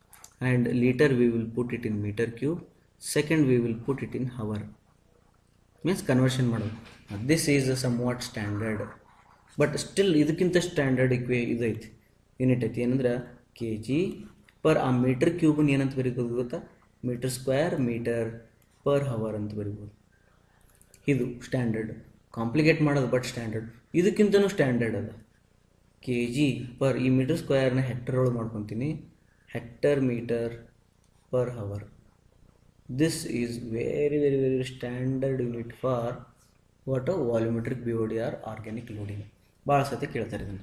Speaker 1: and litre we will put it in metre cube second we will put it in hour means conversion ಮಾಡೋದು this is somewhat standard but still ಇದಕ್ಕಿಂತ standard ಇಕ್ವೆ ಇದೈತಿ unit ಐತಿ ಏನಂದ್ರೆ K G per ಆ metre ಕ್ಯೂಬನ್ ಏನಂತ ಬರೀಬೋದು ಗೊತ್ತಾ metre square metre per hour ಅಂತ ಬರಿಬೋದು ಇದು ಸ್ಟ್ಯಾಂಡರ್ಡ್ ಕಾಂಪ್ಲಿಕೇಟ್ ಮಾಡೋದು ಬಟ್ ಸ್ಟ್ಯಾಂಡರ್ಡ್ ಇದಕ್ಕಿಂತನೂ ಸ್ಟ್ಯಾಂಡರ್ಡ್ ಅದ ಕೆ ಜಿ ಪರ್ ಈ ಮೀಟರ್ ಸ್ಕ್ವೇರ್ನ ಹೆಕ್ಟರ್ ಒಳಗೆ ಮಾಡ್ಕೊತೀನಿ hectare metre per hour this is very very very standard unit for what volumetric B O D or organic loading ಭಾಳ ಸತಿ ಕೇಳ್ತಾರೆ ಇದನ್ನು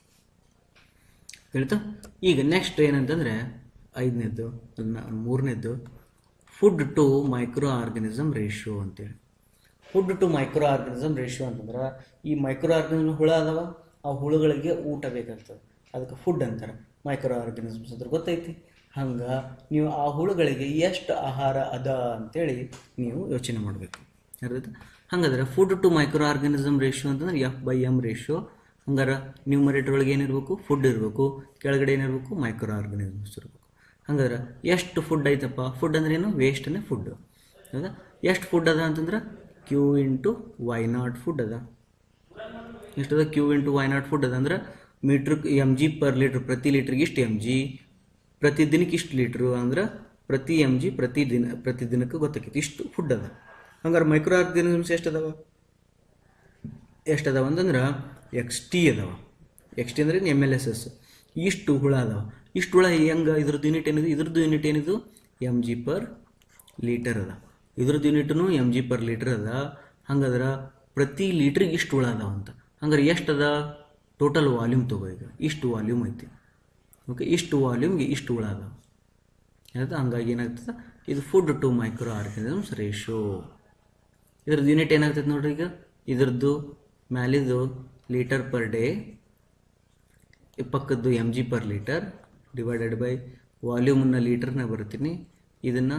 Speaker 1: ಹೇಳ್ತಾ ಈಗ ನೆಕ್ಸ್ಟ್ ಏನಂತಂದರೆ ಐದನೇದ್ದು ಮೂರನೇದ್ದು food to microorganism ratio ಅಂತೇಳಿ food to microorganism ratio ಅಂತಂದ್ರೆ ಈ ಮೈಕ್ರೋ ಆರ್ಗನಿಸಮ್ ಹುಳ ಅದಾವ ಆ ಹುಳುಗಳಿಗೆ ಊಟ ಬೇಕಾಗ್ತದೆ ಅದಕ್ಕೆ ಫುಡ್ ಅಂತಾರೆ ಮೈಕ್ರೋ ಆರ್ಗನಿಸಮ್ಸ್ ಅಂದ್ರೆ ಗೊತ್ತೈತಿ ಹಂಗೆ ನೀವು ಆ ಹುಳುಗಳಿಗೆ ಎಷ್ಟು ಆಹಾರ ಅದ ಅಂತೇಳಿ ನೀವು ಯೋಚನೆ ಮಾಡಬೇಕು ಅರ್ಥ ಹಂಗಾದ್ರೆ food to microorganism ratio ಅಂತಂದ್ರೆ ಎಫ್ ಬೈ ಎಮ್ ರೇಷಿಯೋ ಹಂಗಾರೆ ನ್ಯೂಮರೇಟರ್ ಒಳಗೆ ಏನಿರಬೇಕು ಫುಡ್ ಇರಬೇಕು ಕೆಳಗಡೆ ಏನಿರಬೇಕು ಮೈಕ್ರೋ ಆರ್ಗನಿಸಮ್ಸ್ ಇರಬೇಕು ಹಂಗಾದ್ರೆ ಎಷ್ಟು ಫುಡ್ ಐತಪ್ಪ ಫುಡ್ ಅಂದ್ರೆ ಏನು ವೇಸ್ಟನ್ನೇ ಫುಡ್ ಹೌದಾ ಎಷ್ಟು ಫುಡ್ ಅದ ಅಂತಂದ್ರೆ Q into Y naught food ಅದ ಎಷ್ಟದ Q into Y naught food ಅದ ಅಂದ್ರೆ metre M G per litre ಪ್ರತಿ ಲೀಟ್ರಿಗೆ ಇಷ್ಟು ಎಮ್ ಜಿ ಪ್ರತಿ ದಿನಕ್ಕೆ ಇಷ್ಟು ಲೀಟ್ರು ಅಂದ್ರೆ ಪ್ರತಿ ಎಮ್ ಜಿ ಪ್ರತಿ ದಿನ ಪ್ರತಿ ದಿನಕ್ಕೆ ಗೊತ್ತಾಕೈತಿ ಇಷ್ಟು ಫುಡ್ ಅದ ಹಂಗಾರೆ ಮೈಕ್ರೋ ಆರ್ಗನಿಸಮ್ಸ್ ಎಷ್ಟು ಅದಾವ ಎಷ್ಟು ಅದಾವ ಅಂತಂದ್ರೆ ಎಕ್ಸ್ ಟಿ ಅದಾವ ಎಕ್ಸ್ ಟಿ ಅಂದ್ರೆ ಎಮ್ ಎಲ್ ಎಸ್ ಎಸ್ ಇಷ್ಟು ಹುಳ ಅದಾವ ಇಷ್ಟು ಹುಳ ಹೆಂಗೆ ಇದ್ರದ್ದು ಯೂನಿಟ್ ಏನಿದೆ ಇದ್ರದ್ದು ಯೂನಿಟ್ ಏನಿದು ಎಮ್ ಜಿ ಪರ್ ಲೀಟರ್ ಅದ ಇದ್ರದ್ದು ಯೂನಿಟ್ನು ಎಮ್ ಜಿ ಪರ್ ಲೀಟರ್ ಅದ ಹಂಗಾದ್ರೆ ಪ್ರತಿ ಲೀಟ್ರಿಗೆ ಇಷ್ಟು ಹುಳ ಅದಾವ ಅಂತ ಹಂಗಾರೆ ಎಷ್ಟು ಅದ ಟೋಟಲ್ ವಾಲ್ಯೂಮ್ ತಗೋ ಈಗ ಇಷ್ಟು ವಾಲ್ಯೂಮ್ ಐತಿ ಓಕೆ ಇಷ್ಟು ವಾಲ್ಯೂಮ್ಗೆ ಇಷ್ಟು ಹುಳ ಅದಾವ ಆಯ್ತಾ ಹಂಗಾಗಿ ಏನಾಗ್ತದೆ ಇದು food to micro microorganisms ratio ಇದ್ರದ್ದು ಯೂನಿಟ್ ಏನಾಗ್ತದೆ ನೋಡ್ರಿ ಈಗ ಇದ್ರದ್ದು ಮ್ಯಾಲಿದು ಲೀಟರ್ ಪರ್ ಡೇ ಪಕ್ಕದ್ದು M G per litre divided by ವಾಲ್ಯೂಮನ್ನ ಲೀಟರ್ನ ಬರ್ತೀನಿ ಇದನ್ನು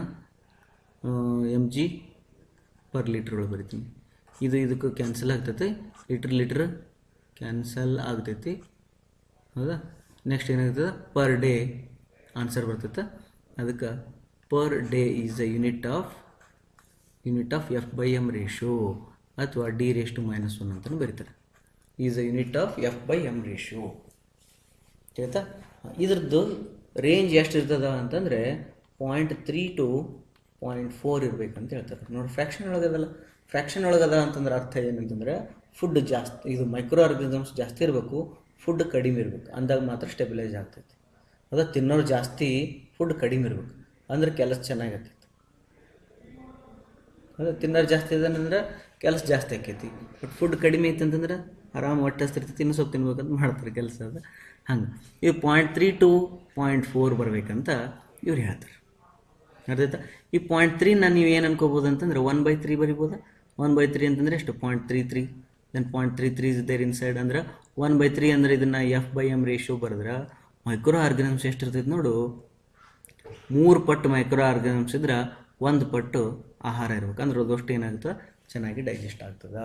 Speaker 1: ಎಮ್ ಜಿ ಪರ್ ಲೀಟ್ರ್ ಒಳಗೆ ಬರಿತೀನಿ ಇದು ಇದಕ್ಕೆ ಕ್ಯಾನ್ಸಲ್ ಆಗ್ತೈತೆ ಲೀಟ್ರ್ ಲೀಟ್ರ್ ಕ್ಯಾನ್ಸಲ್ ಆಗ್ತೈತಿ ಹೌದಾ ನೆಕ್ಸ್ಟ್ ಏನಾಗ್ತದೆ ಪರ್ ಡೇ ಆನ್ಸರ್ ಬರ್ತೈತೆ ಅದಕ್ಕೆ per day is the unit of unit of F by M ratio ಅಥವಾ D raise to minus one ಅಂತಲೂ ಬರೀತಾರೆ is a unit of F by M ratio ಆಯ್ತಾ ಇದ್ರದ್ದು ರೇಂಜ್ ಎಷ್ಟು ಇರ್ತದ ಅಂತಂದರೆ point three to point four ಇರ್ಬೇಕಂತ ಹೇಳ್ತಾರೆ ನೋಡಿ ಫ್ರ್ಯಾಕ್ಷನ್ ಒಳಗದಲ್ಲ ಫ್ರ್ಯಾಕ್ಷನ್ ಒಳಗದ ಅಂತಂದ್ರೆ ಅರ್ಥ ಏನಂತಂದ್ರೆ ಫುಡ್ ಜಾಸ್ತಿ ಇದು ಮೈಕ್ರೋ ಆರ್ಗನಿಸಮ್ಸ್ ಜಾಸ್ತಿ ಇರಬೇಕು ಫುಡ್ ಕಡಿಮೆ ಇರಬೇಕು ಅಂದಾಗ ಮಾತ್ರ ಸ್ಟೆಬಿಲೈಸ್ ಆಗ್ತೈತಿ ಅದ ತಿನ್ನೋರು ಜಾಸ್ತಿ ಫುಡ್ ಕಡಿಮೆ ಇರಬೇಕು ಅಂದ್ರೆ ಕೆಲಸ ಚೆನ್ನಾಗೈತಿ ಅದೇ ತಿನ್ನೋರು ಜಾಸ್ತಿ ಇದಾನಂದ್ರೆ ಕೆಲಸ ಜಾಸ್ತಿ ಆಕೈತಿ ಬಟ್ ಫುಡ್ ಕಡಿಮೆ ಐತೆ ಅಂತಂದ್ರೆ ಆರಾಮ್ ಹೊಟ್ಟೆ ಹಸ್ತಿರ್ತೈತಿ ಇನ್ನೂ ಸ್ವಲ್ಪ ತಿನ್ಬೇಕಂತ ಮಾಡ್ತಾರೆ ಕೆಲಸ ಅದು ಹಂಗೆ ಇದು point three to point four ಬರಬೇಕಂತ ಇವ್ರು ಹೇಳ್ತಾರೆ ಅರ್ಥಾಯ್ತಾ ಈ ಪಾಯಿಂಟ್ ತ್ರೀನ ನೀವು ಏನು ಅನ್ಕೋಬೋದು ಅಂತಂದ್ರೆ ಒನ್ ಬೈ ತ್ರೀ ಬರಿಬೋದಾ ಒನ್ ಬೈ ತ್ರೀ ಅಂತಂದ್ರೆ ಎಷ್ಟು point three three then point three three is there inside ಅಂದ್ರೆ ಒನ್ ಬೈ ತ್ರೀ ಅಂದ್ರೆ ಇದನ್ನು ಎಫ್ ಬೈ ಎಮ್ ರೇಷಿಯೋ ಬರೆದ್ರೆ ಮೈಕ್ರೋ ಆರ್ಗನಿಮ್ಸ್ ಎಷ್ಟು ಇರ್ತೈತೆ ನೋಡು ಮೂರು ಪಟ್ಟು ಮೈಕ್ರೋ ಆರ್ಗನಿಮ್ಸ್ ಇದ್ರೆ ಒಂದು ಪಟ್ಟು ಆಹಾರ ಇರ್ಬೇಕು ಅಂದ್ರೆ ಅದಷ್ಟು ಏನಾಗ್ತದೆ ಚೆನ್ನಾಗಿ ಡೈಜೆಸ್ಟ್ ಆಗ್ತದ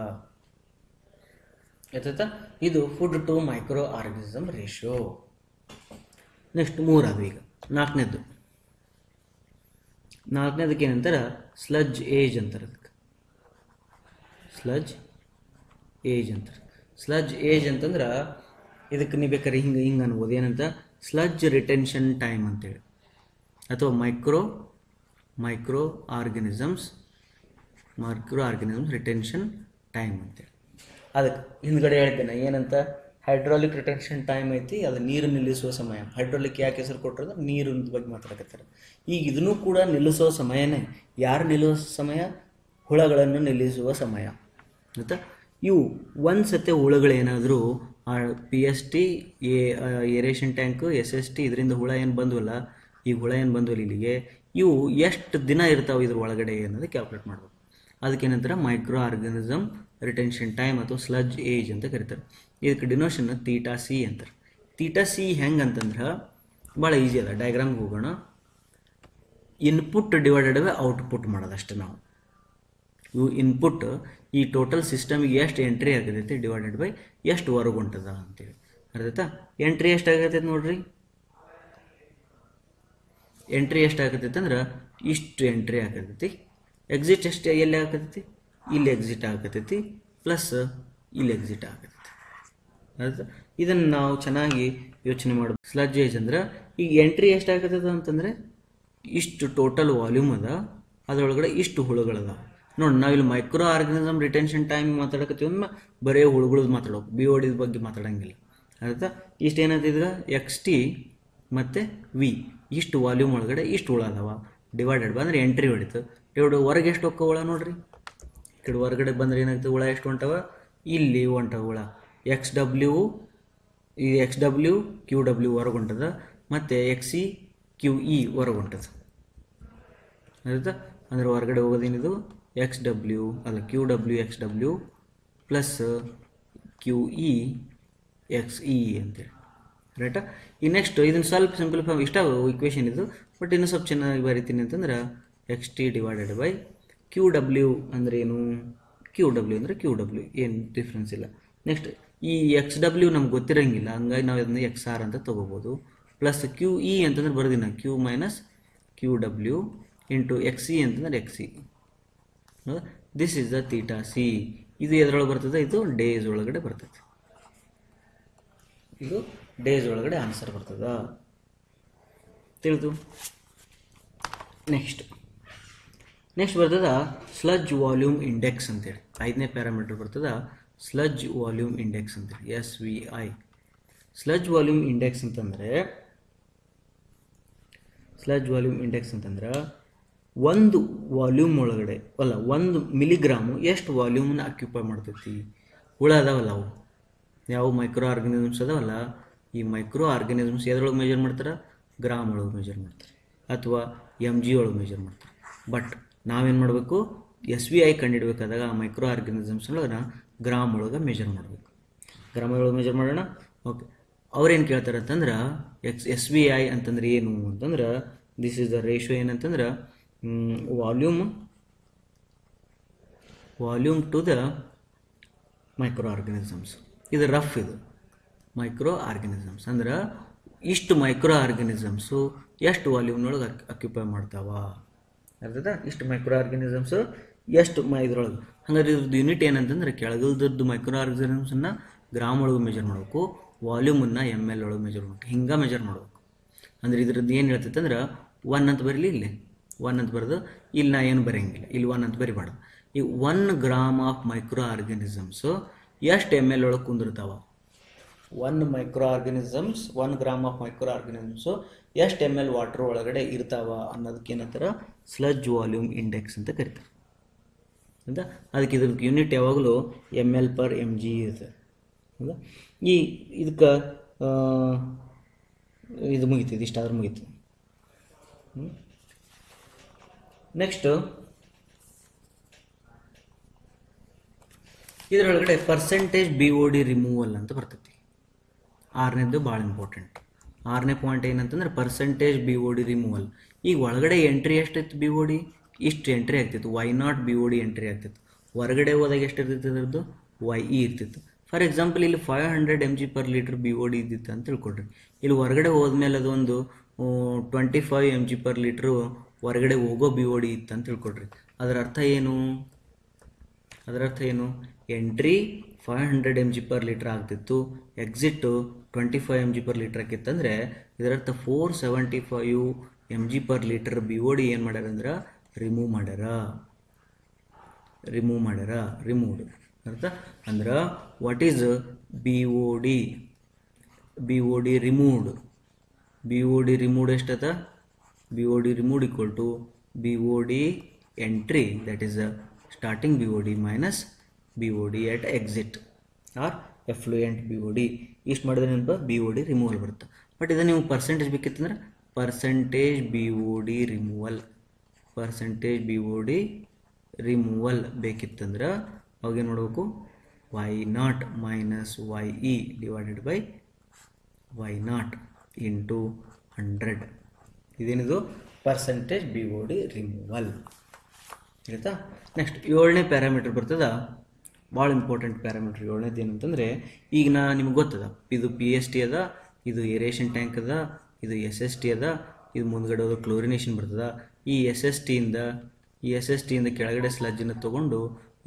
Speaker 1: ಆಯ್ತಾ ಇದು food to microorganism ratio next ಮೂರದು ಈಗ ನಾಲ್ಕನೇದು ನಾಲ್ಕನೇದಕ್ಕೆ ಏನಂತಾರೆ ಸ್ಲಜ್ ಏಜ್ ಅಂತಾರೆ ಅದಕ್ಕೆ ಸ್ಲಜ್ ಏಜ್ ಅಂತಾರೆ ಸ್ಲಜ್ ಏಜ್ ಅಂತಂದ್ರೆ ಇದಕ್ಕೆ ನೀವು ಬೇಕಾದ್ರೆ ಹಿಂಗೆ ಹಿಂಗೆ ಅನ್ಬೋದು ಏನಂತ ಸ್ಲಜ್ ರಿಟೆನ್ಷನ್ ಟೈಮ್ ಅಂತೇಳಿ ಅಥವಾ micro microorganisms microorganisms retention time ಅಂತೇಳಿ ಅದಕ್ಕೆ ಹಿಂದ್ಗಡೆ ಹೇಳ್ತೇನೆ ಏನಂತ ಹೈಡ್ರಾಲಿಕ್ ರಿಟೆನ್ಷನ್ ಟೈಮ್ ಐತಿ ಅದು ನೀರು ನಿಲ್ಲಿಸುವ ಸಮಯ ಹೈಡ್ರಾಲಿಕ್ ಯಾಕೆ ಹೆಸರು ಕೊಟ್ಟರೆ ನೀರಿನ ಬಗ್ಗೆ ಮಾತಾಡಕತ್ತಾರೆ ಈಗ ಇದನ್ನು ಕೂಡ ನಿಲ್ಲಿಸುವ ಸಮಯನೇ ಯಾರು ನಿಲ್ಲಿಸುವ ಸಮಯ ಹುಳಗಳನ್ನು ನಿಲ್ಲಿಸುವ ಸಮಯ ಆಯಿತಾ ಇವು ಒಂದು ಸತಿ ಹುಳುಗಳೇನಾದರೂ P S T A aeration tank S S T ಇದರಿಂದ ಹುಳ ಏನು ಬಂದ್ವಲ್ಲ ಈ ಹುಳ ಏನು ಬಂದ್ವಲ್ಲ ಇಲ್ಲಿಗೆ ಇವು ಎಷ್ಟು ದಿನ ಇರ್ತಾವೆ ಇದ್ರ ಒಳಗಡೆ ಅನ್ನೋದು ಕ್ಯಾಲ್ಕುಲೇಟ್ ಮಾಡಬೇಕು ಅದಕ್ಕೇನಂತಾರೆ ಮೈಕ್ರೋ ಆರ್ಗನಿಸಮ್ ರಿಟೆನ್ಷನ್ ಟೈಮ್ ಅಥವಾ ಸ್ಲಜ್ ಏಜ್ ಅಂತ ಕರೀತಾರೆ ಇದಕ್ಕೆ ಡಿನೋಷನ್ ತೀಟಾ ಸಿ ಅಂತಾರೆ ತೀಟಾ ಸಿ ಹೆಂಗೆ ಅಂತಂದ್ರೆ ಭಾಳ ಈಸಿ ಅದ ಡಯಾಗ್ರಾಮ್ಗೆ ಹೋಗೋಣ ಇನ್ಪುಟ್ ಡಿವೈಡೆಡ್ ಬೈ ಔಟ್ಪುಟ್ ಮಾಡೋದಷ್ಟೇ ನಾವು ಇವು ಇನ್ಪುಟ್ ಈ ಟೋಟಲ್ ಸಿಸ್ಟಮಿಗೆ ಎಷ್ಟು ಎಂಟ್ರಿ ಆಗತೈತಿ ಡಿವೈಡೆಡ್ ಬೈ ಎಷ್ಟು ಹೊರಗೆ ಹೊಂಟದ ಅಂತೇಳಿ ಅರ್ಥಾಯ್ತಾ ಎಂಟ್ರಿ ಎಷ್ಟು ಆಗತೈತಿ ನೋಡ್ರಿ ಎಂಟ್ರಿ ಎಷ್ಟು ಆಗತೈತಿ ಅಂದ್ರೆ ಇಷ್ಟು ಎಂಟ್ರಿ ಆಗತೈತಿ ಎಕ್ಸಿಟ್ ಎಷ್ಟು ಎಲ್ಲಿ ಆಗತೈತಿ ಇಲ್ಲಿ ಎಕ್ಸಿಟ್ ಆಗತೈತಿ ಪ್ಲಸ್ ಇಲ್ಲಿ ಎಕ್ಸಿಟ್ ಆಗತೈತಿ ಆಯ್ತಾ ಇದನ್ನು ನಾವು ಚೆನ್ನಾಗಿ ಯೋಚನೆ ಮಾಡಬೇಕು ಸ್ಲಜ್ ಏಜ್ ಅಂದ್ರೆ ಈಗ ಎಂಟ್ರಿ ಎಷ್ಟಾಗತ್ತದ ಅಂತಂದರೆ ಇಷ್ಟು ಟೋಟಲ್ ವಾಲ್ಯೂಮ್ ಅದ ಅದರೊಳಗಡೆ ಇಷ್ಟು ಹುಳುಗಳದ ನೋಡಿ ನಾವಿಲ್ಲಿ ಮೈಕ್ರೋ ಆರ್ಗನಿಸಮ್ ರಿಟೆನ್ಷನ್ ಟೈಮ್ ಮಾತಾಡಕತ್ತೀವಿ ಅಂದ್ರೆ ಬರೀ ಹುಳುಗಳದ್ದು ಮಾತಾಡೋಕೆ ಬಿ ಓಡಿದ ಬಗ್ಗೆ ಮಾತಾಡಂಗಿಲ್ಲ ಆಯ್ತಾ ಇಷ್ಟು ಏನಾಗ್ತಿದ್ಗ ಎಕ್ಸ್ ಟಿ ಮತ್ತು ವಿ ಇಷ್ಟು ವಾಲ್ಯೂಮ್ ಒಳಗಡೆ ಇಷ್ಟು ಹುಳ ಅದಾವ ಡಿವೈಡೆಡ್ ಬೈ ಅಂದ್ರೆ ಎಂಟ್ರಿ ಹೊಡಿತು ಡಿವೈಡ್ ಹೊರಗೆ ಎಷ್ಟು ಹೊಕ್ಕ ಹುಳ ನೋಡ್ರಿ ಈ ಕಡೆ ಹೊರಗಡೆ ಬಂದ್ರೆ ಏನಾಗ್ತದೆ ಹುಳ ಎಷ್ಟು ಹೊಂಟವ ಇಲ್ಲಿ ಹೊಂಟವ ಹುಳ ಎಕ್ಸ್ ಡಬ್ಲ್ಯೂ ಈ ಎಕ್ಸ್ ಡಬ್ಲ್ಯೂ ಕ್ಯೂ ಡಬ್ಲ್ಯೂ ಹೊರಗೆ ಹೊಂಟದ ಮತ್ತು ಎಕ್ಸ್ ಇ ಕ್ಯೂ ಇ ಹೊರಗೆ ಹೊಂಟದ ಆಯ್ತಾ ಅಂದ್ರೆ ಹೊರಗಡೆ ಹೋಗೋದೇನಿದು ಎಕ್ಸ್ ಡಬ್ಲ್ಯೂ ಅಲ್ಲ Q W X W plus Q E X E ಅಂತೇಳಿ ರೈಟಾ ಈ ನೆಕ್ಸ್ಟ್ ಇದನ್ನು ಸ್ವಲ್ಪ ಸಿಂಪ್ಲಿಫೈ ಇಷ್ಟ ಇಕ್ವೇಷನ್ ಇದು ಬಟ್ ಇನ್ನೂ ಸ್ವಲ್ಪ ಚೆನ್ನಾಗಿ ಬರಿತೀನಿ ಅಂತಂದ್ರೆ X T divided by Q W ಅಂದರೆ ಏನು ಕ್ಯೂ ಡಬ್ಲ್ಯೂ ಅಂದರೆ ಕ್ಯೂ ಡಬ್ಲ್ಯೂ ಏನು ಡಿಫ್ರೆನ್ಸ್ ಇಲ್ಲ ನೆಕ್ಸ್ಟ್ ಈ ಎಕ್ಸ್ ಡಬ್ಲ್ಯೂ ನಮ್ಗೆ ಗೊತ್ತಿರೋಂಗಿಲ್ಲ ಹಂಗಾಗಿ ನಾವು ಇದನ್ನ ಎಕ್ಸ್ ಆರ್ ಅಂತ ತೊಗೋಬೋದು ಪ್ಲಸ್ ಕ್ಯೂ ಇ ಅಂತಂದ್ರೆ ಬರ್ದಿನ Q minus Q W into X E ಅಂತಂದ್ರೆ X E this is the theta C ಇದು ಎದ್ರೊಳಗೆ ಬರ್ತದೆ ಇದು ಡೇಸ್ ಒಳಗಡೆ ಬರ್ತದೆ ಇದು ಡೇಸ್ ಒಳಗಡೆ ಆನ್ಸರ್ ಬರ್ತದ ತಿಳಿದು ನೆಕ್ಸ್ಟ್ ನೆಕ್ಸ್ಟ್ ಬರ್ತದ ಸ್ಲಜ್ ವಾಲ್ಯೂಮ್ ಇಂಡೆಕ್ಸ್ ಅಂತೇಳಿ ಐದನೇ ಪ್ಯಾರಾಮೀಟರ್ ಬರ್ತದ ಸ್ಲಜ್ ವಾಲ್ಯೂಮ್ ಇಂಡೆಕ್ಸ್ ಅಂತೇಳಿ S V I sludge volume index ಅಂತಂದರೆ ಸ್ಲಜ್ ವಾಲ್ಯೂಮ್ ಇಂಡೆಕ್ಸ್ ಅಂತಂದ್ರೆ ಒಂದು ವಾಲ್ಯೂಮ್ ಒಳಗಡೆ ಅಲ್ಲ ಒಂದು ಮಿಲಿಗ್ರಾಮು ಎಷ್ಟು ವಾಲ್ಯೂಮ್ನ ಅಕ್ಯುಪೈ ಮಾಡ್ತೈತಿ ಹುಳ ಅದಾವಲ್ಲ ಅವು ಯಾವ ಮೈಕ್ರೋ ಆರ್ಗನಿಸಮ್ಸ್ ಅದಾವಲ್ಲ ಈ ಮೈಕ್ರೋ ಆರ್ಗನಿಸಮ್ಸ್ ಎದ್ರೊಳಗೆ ಮೆಜರ್ ಮಾಡ್ತಾರೆ ಗ್ರಾಮ್ ಒಳಗೆ ಮೆಜರ್ ಮಾಡ್ತಾರೆ ಅಥವಾ ಎಮ್ ಜಿ ಒಳಗೆ ಮೆಜರ್ ಮಾಡ್ತಾರೆ ಬಟ್ ನಾವೇನು ಮಾಡಬೇಕು ಎಸ್ ವಿ ಐ ಕಂಡುಹಿಡ್ಬೇಕಾದಾಗ ಆ ಮೈಕ್ರೋ ಆರ್ಗನಿಸಮ್ಸ್ ಒಳಗೆ ಗ್ರಾಮ್ ಒಳಗೆ ಮೆಜರ್ ಮಾಡಬೇಕು ಗ್ರಾಮ್ ಒಳಗೆ ಮೆಜರ್ ಮಾಡೋಣ ಓಕೆ ಅವ್ರೇನು ಕೇಳ್ತಾರೆ ಅಂತಂದ್ರೆ ಎಕ್ಸ್ ಎಸ್ ವಿ ಐ ಅಂತಂದ್ರೆ ಏನು ಅಂತಂದ್ರೆ ದಿಸ್ ಇಸ್ ದ ರೇಷಿಯೋ ಏನಂತಂದ್ರೆ volume volume to the microorganisms ಇದು ರಫ್ ಇದು ಮೈಕ್ರೋ ಆರ್ಗನಿಸಮ್ಸ್ ಅಂದ್ರೆ ಇಷ್ಟು ಮೈಕ್ರೋ ಆರ್ಗನಿಸಮ್ಸು ಎಷ್ಟು ವಾಲ್ಯೂಮ್ನೊಳಗೆ ಅಕ್ಯುಪೈ ಮಾಡ್ತಾವ ಅರ್ಥದ ಇಷ್ಟು ಮೈಕ್ರೋ ಆರ್ಗನಿಸಮ್ಸು ಎಷ್ಟು ಮ ಇದ್ರೊಳಗೆ ಹಂಗಾದ್ರೆ ಇದ್ರದ್ದು ಯೂನಿಟ್ ಏನಂತಂದ್ರೆ ಕೆಳಗಲ್ದದ್ದು ಮೈಕ್ರೋ ಆರ್ಗನಿಸಮ್ಸನ್ನು ಗ್ರಾಮ್ ಒಳಗೆ ಮೆಜರ್ ಮಾಡಬೇಕು ವಾಲ್ಯೂಮನ್ನು ಎಮ್ ಎಲ್ ಒಳಗೆ ಮೆಜರ್ ಮಾಡಬೇಕು ಹಿಂಗೆ ಮೆಜರ್ ಮಾಡಬೇಕು ಅಂದ್ರೆ ಇದ್ರದ್ದು ಏನು ಹೇಳ್ತೈತೆ ಅಂದ್ರೆ ಒನ್ ಅಂತ ಬರಲಿ ಇಲ್ಲಿ ಒನ್ ಅಂತ ಬರೆದು ಇಲ್ಲಿ ನಾ ಏನು ಬರೆಯಂಗಿಲ್ಲ ಇಲ್ಲಿ ಒನ್ ಅಂತ ಬರಿಬಾರ್ದು ಈ one gram of microorganisms ಎಷ್ಟು ಎಮ್ ಎಲ್ ಒಳಗೆ ಕುಂದಿರ್ತಾವ one microorganisms one gram of microorganisms ಎಷ್ಟು ಎಮ್ ಎಲ್ ವಾಟರ್ ಒಳಗಡೆ ಇರ್ತಾವ ಅನ್ನೋದಕ್ಕೆ ಏನಂತಾರೆ ಸ್ಲಜ್ ವಾಲ್ಯೂಮ್ ಇಂಡೆಕ್ಸ್ ಅಂತ ಕರಿತಾರೆ ಹೌದಾ ಅದಕ್ಕೆ ಇದ್ರದ್ದು ಯೂನಿಟ್ ಯಾವಾಗಲೂ M L per M G ಇರ್ತದೆ ಹೌದಾ ಈ ಇದಕ್ಕೆ ಇದು ಮುಗೀತು ಇದಿಷ್ಟಾದ್ರೆ ಮುಗೀತು ನೆಕ್ಸ್ಟು ಇದರೊಳಗಡೆ percentage B O D removal ಅಂತ ಬರ್ತೈತಿ ಆರನೇದು ಭಾಳ ಇಂಪಾರ್ಟೆಂಟ್ ಆರನೇ ಪಾಯಿಂಟ್ ಏನಂತಂದ್ರೆ percentage B O D removal ಈಗ ಒಳಗಡೆ ಎಂಟ್ರಿ ಎಷ್ಟಿತ್ತು ಬಿ ಒ ಡಿ ಇಷ್ಟು ಎಂಟ್ರಿ ಆಗ್ತಿತ್ತು Y naught B O D entry ಆಗ್ತಿತ್ತು ಹೊರಗಡೆ ಹೋದಾಗ ಎಷ್ಟು ಇರ್ತಿತ್ತು ಅದ್ರದ್ದು ವೈ ಇ ಇರ್ತಿತ್ತು ಫಾರ್ ಎಕ್ಸಾಂಪಲ್ ಇಲ್ಲಿ five hundred M G per litre B O D ಇದ್ದಿತ್ತು ಅಂತ ತಿಳ್ಕೊಡ್ರಿ ಇಲ್ಲಿ ಹೊರಗಡೆ ಹೋದ್ಮೇಲೆ ಅದೊಂದು twenty five M G per litre ಹೊರಗಡೆ ಹೋಗೋ ಬಿ ಒ ಡಿ ಇತ್ತು ಅಂತ ತಿಳ್ಕೊಡ್ರಿ ಅದರ ಅರ್ಥ ಏನು ಅದರ ಅರ್ಥ ಏನು entry five hundred M G per litre ಆಗ್ತಿತ್ತು exit twenty five M G per litre ಆಗಿತ್ತಂದರೆ ಇದರರ್ಥ four seventy five M G per litre B O D ಏನು ಮಾಡ್ಯಾರ ಅಂದ್ರೆ ರಿಮೂವ್ ಮಾಡ್ಯಾರ ರಿಮೂವ್ ಮಾಡ್ಯಾರ ರಿಮೂವ್ಡ್ ಅರ್ಥ ಅಂದ್ರೆ what is B O D B O D removed B O D removed ಎಷ್ಟದ B O D removed equal to B O D entry that is starting B O D minus B O D at exit or effluent B O D ಇಷ್ಟು ಮಾಡಿದ್ರೆ ನೆನಪ B O D removal ಬರುತ್ತೆ but ಇದು ನೀವು percentage ಬೇಕಿತ್ತಂದ್ರೆ percentage B O D removal percentage B O D removal ಬೇಕಿತ್ತಂದ್ರೆ ಅವಾಗೇನು ಮಾಡಬೇಕು Y naught minus Y E divided by Y naught into hundred ಇದೇನಿದು percentage B O D removal ಆಯಿತಾ next ಏಳನೇ ಪ್ಯಾರಾಮೀಟರ್ ಬರ್ತದ ಭಾಳ ಇಂಪಾರ್ಟೆಂಟ್ ಪ್ಯಾರಾಮೀಟರ್ ಏಳನೇದು ಏನಂತಂದರೆ ಈಗ ನಾ ನಿಮ್ಗೆ ಗೊತ್ತದ ಇದು ಪಿ ಎಸ್ ಟಿ ಅದ ಇದು ಏರೇಷನ್ ಟ್ಯಾಂಕ್ ಅದ ಇದು ಎಸ್ ಎಸ್ ಟಿ ಅದ ಇದು ಮುಂದ್ಗಡೆ ಹೋದ ಕ್ಲೋರಿನೇಷನ್ ಬರ್ತದ ಈ ಎಸ್ ಎಸ್ ಟಿಯಿಂದ ಈ ಎಸ್ ಎಸ್ ಟಿಯಿಂದ ಕೆಳಗಡೆ ಸ್ಲಜ್ಜನ್ನು ತೊಗೊಂಡು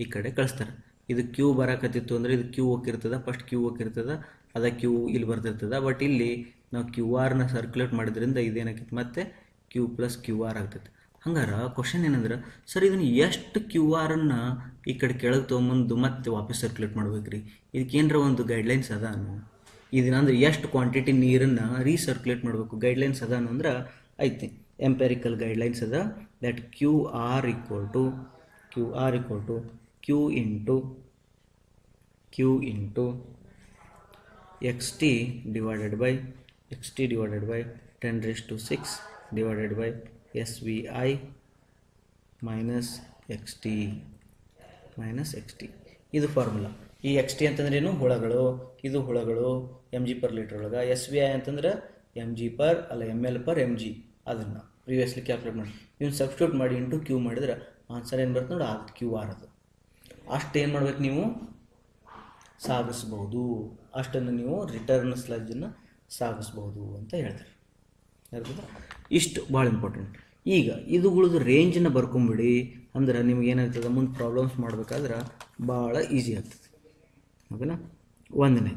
Speaker 1: ಈ ಕಡೆ ಕಳಿಸ್ತಾರೆ ಇದು ಕ್ಯೂ ಬರಕತ್ತಿತ್ತು ಅಂದರೆ ಇದು ಕ್ಯೂ ಹೋಗಿರ್ತದ ಫಸ್ಟ್ ಕ್ಯೂ ಹೋಗಿರ್ತದ ಅದ ಕ್ಯೂ ಇಲ್ಲಿ ಬರ್ತಿರ್ತದ ಬಟ್ ಇಲ್ಲಿ ನಾವು ಕ್ಯೂ ಆರ್ನ ಸರ್ಕ್ಯುಲೇಟ್ ಮಾಡಿದ್ರಿಂದ ಇದೇನಾಗಿತ್ತು ಮತ್ತೆ ಕ್ಯೂ ಪ್ಲಸ್ ಕ್ಯೂ ಆರ್ ಆಗ್ತೈತೆ ಹಂಗಾರೆ ಕ್ವಶನ್ ಏನಂದ್ರೆ ಸರ್ ಇದನ್ನು ಎಷ್ಟು ಕ್ಯೂ ಆರನ್ನು ಈ ಕಡೆ ಕೆಳಗೆ ತೊಗೊಂಬಂದು ಮತ್ತೆ ವಾಪಸ್ ಸರ್ಕ್ಯುಲೇಟ್ ಮಾಡ್ಬೇಕ್ರಿ ಇದಕ್ಕೆ ಏನರ ಒಂದು ಗೈಡ್ಲೈನ್ಸ್ ಅದ ಅನ್ನೋ ಇದನ್ನ ಅಂದ್ರೆ ಎಷ್ಟು ಕ್ವಾಂಟಿಟಿ ನೀರನ್ನು ರೀಸರ್ಕ್ಯುಲೇಟ್ ಮಾಡಬೇಕು ಗೈಡ್ಲೈನ್ಸ್ ಅದ ಅಂದ್ರೆ ಐತಿ ಎಂಪೆರಿಕಲ್ ಗೈಡ್ಲೈನ್ಸ್ ಅದ that Q R equal to Q R equal to Q into Q into X T divided by X T divided by ten raise to six divided by S V I minus X T minus X T ಇದು formula ಈ X T ಅಂತಂದ್ರೆ ಏನು ಹುಳಗಳು ಇದು ಹುಳಗಳು M G per litre ಒಳಗೆ S V I ಅಂತಂದ್ರೆ M G per ಅಲ್ಲ M L per M G ಅದನ್ನು ಪ್ರಿವಿಯಸ್ಲಿ ಕ್ಯಾಲ್ಕುಲೇಟ್ ಮಾಡಿ ಇವ್ನು ಸಬ್ಸ್ಟಿಟ್ಯೂಟ್ ಮಾಡಿ ಇಂಟು ಕ್ಯೂ ಮಾಡಿದ್ರೆ ಆನ್ಸರ್ ಏನು ಬರುತ್ತೆ ನೋಡಿ ಅದು ಕ್ಯೂ ಆರ್ ಅದು ಅಷ್ಟು ಏನು ಮಾಡ್ಬೇಕು ನೀವು ಸಾಗಿಸ್ಬೋದು ಅಷ್ಟನ್ನು ನೀವು ರಿಟರ್ನ್ ಸ್ಲಜ್ಜನ್ನು ಸಾಗಿಸ್ಬೋದು ಅಂತ ಹೇಳ್ತಾರೆ ಅರ್ಥದ ಇಷ್ಟು ಭಾಳ ಇಂಪಾರ್ಟೆಂಟ್ ಈಗ ಇದುಗಳದ್ದು ರೇಂಜನ್ನು ಬರ್ಕೊಂಬಿಡಿ ಅಂದ್ರೆ ನಿಮ್ಗೆ ಏನಾಗ್ತದೆ ಮುಂದೆ ಪ್ರಾಬ್ಲಮ್ಸ್ ಮಾಡ್ಬೇಕಾದ್ರೆ ಭಾಳ ಈಸಿ ಆಗ್ತದೆ ಓಕೆನಾ ಒಂದನೇ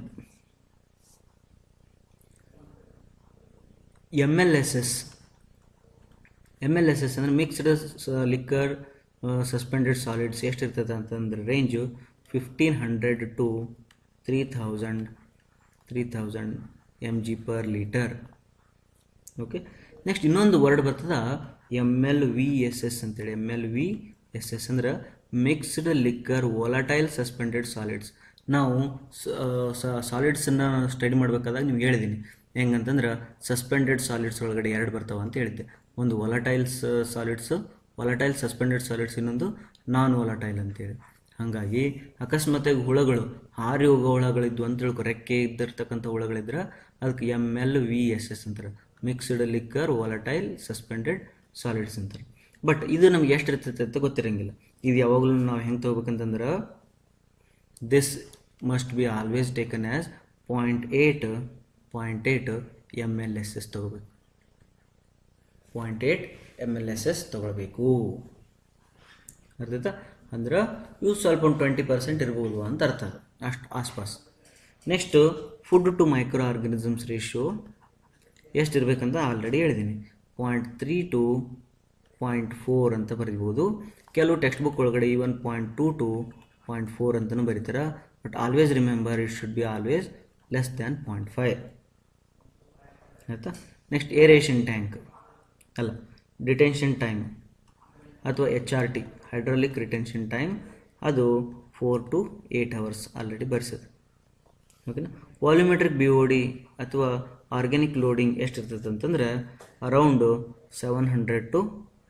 Speaker 1: M L S S M L S S ಅಂದರೆ ಮಿಕ್ಸ್ಡ್ ಲಿಕ್ಕರ್ ಸಸ್ಪೆಂಡೆಡ್ ಸಾಲಿಡ್ಸ್ ಎಷ್ಟಿರ್ತದೆ ಅಂತಂದ್ರೆ range fifteen hundred to three thousand three thousand M G per litre okay next ಇನ್ನೊಂದು ವರ್ಡ್ ಬರ್ತದ M L V S S ಅಂತೇಳಿ M L V S S ಅಂದ್ರೆ mixed liquor volatile suspended solids ನಾವು ಸಾಲಿಡ್ಸನ್ನು study ಮಾಡಬೇಕಾದಾಗ ನಿಮ್ಗೆ ಹೇಳಿದ್ದೀನಿ ಹೆಂಗಂತಂದ್ರೆ suspended solids ಒಳಗಡೆ ಎರಡು ಬರ್ತಾವೆ ಅಂತ ಹೇಳಿದ್ದೆ ಒಂದು volatiles solids volatile suspended solids ಇನ್ನೊಂದು ನಾನ್ ವೊಲಟೈಲ್ ಅಂತೇಳಿ ಹಾಗಾಗಿ ಅಕಸ್ಮಾತಾಗಿ ಹುಳಗಳು ಹಾರಿ ಹೋಗೋ ಹುಳಗಳಿದ್ವು ಅಂತ ತಿಳ್ಕೊ ರೆಕ್ಕೆ ಇದ್ದಿರ್ತಕ್ಕಂಥ ಹುಳಗಳಿದ್ರೆ ಅದಕ್ಕೆ M L V S S ಅಂತಾರೆ mixed liquor volatile suspended solids ಅಂತಾರೆ ಬಟ್ ಇದು ನಮ್ಗೆ ಎಷ್ಟು ಇರ್ತೈತೆ ಅಂತ ಗೊತ್ತಿರಂಗಿಲ್ಲ ಇದು ಯಾವಾಗಲೂ ನಾವು ಹೆಂಗೆ ತೊಗೋಬೇಕಂತಂದ್ರೆ this must be always taken as point eight point eight M L S S ತೊಗೋಬೇಕು point eight M L S S ತೊಗೊಳ್ಬೇಕು ಅರ್ಥಾಯ್ತಾ ಅಂದ್ರೆ ಇವು ಸ್ವಲ್ಪ ಒಂದು ಟ್ವೆಂಟಿ ಪರ್ಸೆಂಟ್ ಇರ್ಬೋದು ಅಂತ ಅರ್ಥ ಅದು ಅಷ್ಟು ಆಸ್ಪಾಸ್ next food to micro organisms ratio ಎಷ್ಟು ಇರಬೇಕಂತ ಆಲ್ರೆಡಿ ಹೇಳಿದ್ದೀನಿ point three to point four ಅಂತ ಬರೀಬೋದು ಕೆಲವು ಟೆಕ್ಸ್ಟ್ ಬುಕ್ ಒಳಗಡೆ even point two to point four ಅಂತಲೂ ಬರೀತಾರೆ but always remember it should be always less than point five ಆಯಿತಾ ನೆಕ್ಸ್ಟ್ ಏರೇಷನ್ ಟ್ಯಾಂಕ್ ಅಲ್ಲ ಡಿಟೆನ್ಷನ್ ಟೈಮ್ ಅಥವಾ H R T hydraulic retention time ಅದು four to eight hours already ಬರ್ಸೋದು ಓಕೆನಾ volumetric B O D ಅಥವಾ organic loading ಎಷ್ಟಿರ್ತದೆ ಅಂತಂದ್ರೆ around seven hundred to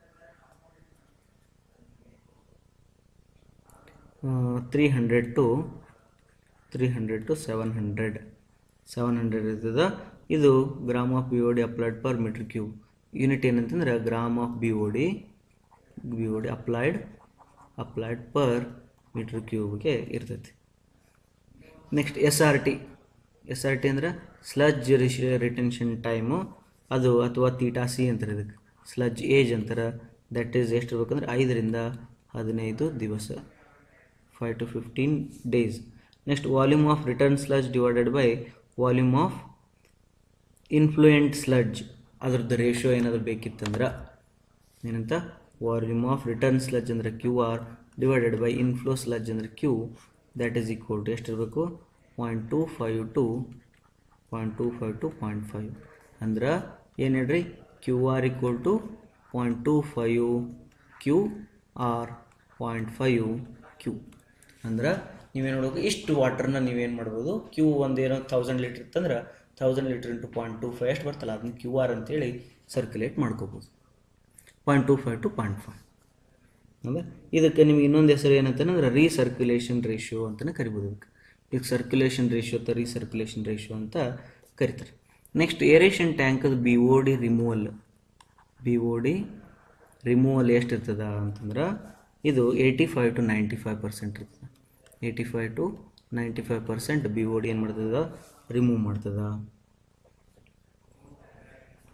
Speaker 1: three hundred to three hundred to seven hundred seven hundred ಇರ್ತದೆ ಇದು gram of B O D applied per metre cube unit ಏನಂತಂದ್ರೆ gram of B O D B O D applied applied per metre ಕ್ಯೂಬ್ಗೆ ಇರ್ತೈತಿ next S R T S R T ಅಂದರೆ sludge ರಿಶ್ retention time ಅದು ಅಥವಾ theta C ಅಂತಾರೆ ಇದಕ್ಕೆ sludge age ಅಂತಾರೆ ದಟ್ ಈಸ್ ಎಷ್ಟು ಇರ್ಬೇಕಂದ್ರೆ ಐದರಿಂದ ಹದಿನೈದು ದಿವಸ five to fifteen days next volume of return sludge divided by volume of influent sludge ಅದ್ರದ್ದು ರೇಷಿಯೋ ಏನಾದರೂ ಬೇಕಿತ್ತಂದ್ರೆ ಏನಂತ ವಾಲ್ಯೂಮ್ ಆಫ್ ರಿಟರ್ನ್ ಸ್ಲಜ್ ಅಂದರೆ Q R divided by inflow sludge ಅಂದರೆ Q that is equal to ಎಷ್ಟಿರಬೇಕು point two five to point two five to point five ಅಂದ್ರೆ ಏನು ಹೇಳ್ರಿ Q R equal to point two five Q R point five Q ಅಂದ್ರೆ ನೀವೇನು ನೋಡ್ಬೇಕು ಇಷ್ಟು ವಾಟರ್ನ ನೀವೇನು ಮಾಡ್ಬೋದು ಕ್ಯೂ ಒಂದು ಏನೋ ತೌಸಂಡ್ ಲೀಟ್ರ್ ಇತ್ತಂದ್ರೆ thousand litre into point two five ಎಷ್ಟು ಬರ್ತಲ್ಲ ಅದನ್ನ ಕ್ಯೂ ಆರ್ ಅಂತೇಳಿ ಸರ್ಕ್ಯುಲೇಟ್ ಮಾಡ್ಕೋಬೋದು point two five to point five ಹೌದಾ ಇದಕ್ಕೆ ನಿಮ್ಗೆ ಇನ್ನೊಂದು ಹೆಸರು ಏನಂತಂದ್ರೆ ರೀಸರ್ಕ್ಯುಲೇಷನ್ ರೇಷಿಯೋ ಅಂತಲೇ ಕರಿಬೋದು ಇದಕ್ಕೆ ಇದಕ್ಕೆ ಸರ್ಕ್ಯುಲೇಷನ್ ರೇಷಿಯೋ ಅಥವಾ ರೀಸರ್ಕ್ಯುಲೇಷನ್ ರೇಷಿಯೋ ಅಂತ ಕರಿತಾರೆ ನೆಕ್ಸ್ಟ್ ಏರೇಷನ್ ಟ್ಯಾಂಕದ B O D removal B O D removal ಎಷ್ಟು ಇರ್ತದ ಅಂತಂದ್ರೆ ಇದು eighty five to ninety five percent ಇರ್ತದೆ eighty five to ninety five percent B O D ಏನು ಮಾಡ್ತದ ರಿಮೂವ್ ಮಾಡ್ತದ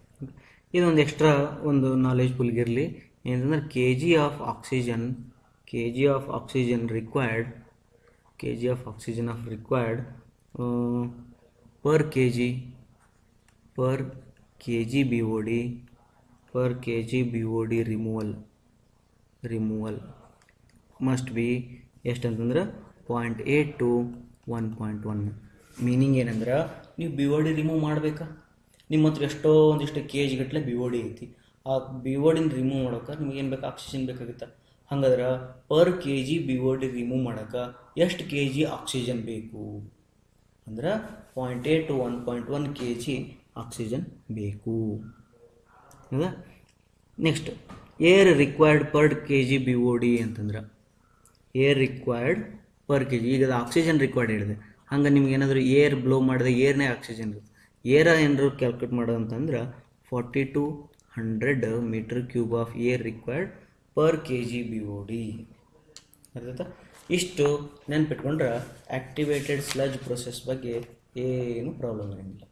Speaker 1: ಇದೊಂದು ಎಕ್ಸ್ಟ್ರಾ ಒಂದು ನಾಲೆಜ್ ಫುಲ್ಗಿರಲಿ ಏನಂತಂದ್ರೆ K G of oxygen K G of oxygen required K G of oxygen of required per K G per K G B O D per K G B O D removal removal must be ಎಷ್ಟಂತಂದ್ರೆ point eight to one point one meaning ಏನಂದ್ರೆ ನೀವು B O D remove ಮಾಡಬೇಕಾ ನಿಮ್ಮ ಹತ್ರ ಎಷ್ಟೋ ಒಂದಿಷ್ಟು K G ಗಟ್ಟಲೆ B O D ಐತಿ ಆ ಬಿ ಒ ಡಿನ ರಿಮೂವ್ ಮಾಡೋಕೆ ನಿಮ್ಗೆ ಏನು ಬೇಕು ಆಕ್ಸಿಜನ್ ಬೇಕಾಗುತ್ತೆ ಹಂಗಾದ್ರೆ per K G B O D remove ಮಾಡೋಕೆ ಎಷ್ಟು ಕೆ ಜಿ ಆಕ್ಸಿಜನ್ ಬೇಕು ಅಂದ್ರೆ point eight to one point one K G oxygen ಬೇಕು ಹೌದಾ next air required per K G B O D ಅಂತಂದ್ರೆ air required per K G ಈಗ ಅದು oxygen required ಹೇಳಿದೆ ಹಂಗೆ ನಿಮ್ಗೆ ಏನಾದರೂ ಏರ್ ಬ್ಲೋ ಮಾಡಿದ್ರೆ ಏರ್ನೇ ಆಕ್ಸಿಜನ್ ಇರುತ್ತೆ ಏರ ಏನಾದ್ರು ಕ್ಯಾಲ್ಕುಲೇಟ್ ಮಾಡೋದು ಅಂತಂದ್ರೆ forty to hundred metre cube of air required per K G B O D ಅರ್ಥಾಯ್ತಾ ಇಷ್ಟು ನೆನ್ಪಿಟ್ಕೊಂಡ್ರೆ ಆ್ಯಕ್ಟಿವೇಟೆಡ್ ಸ್ಲಜ್ ಪ್ರೊಸೆಸ್ ಬಗ್ಗೆ ಏನು ಪ್ರಾಬ್ಲಮ್ ಇರೋಂಗಿಲ್ಲ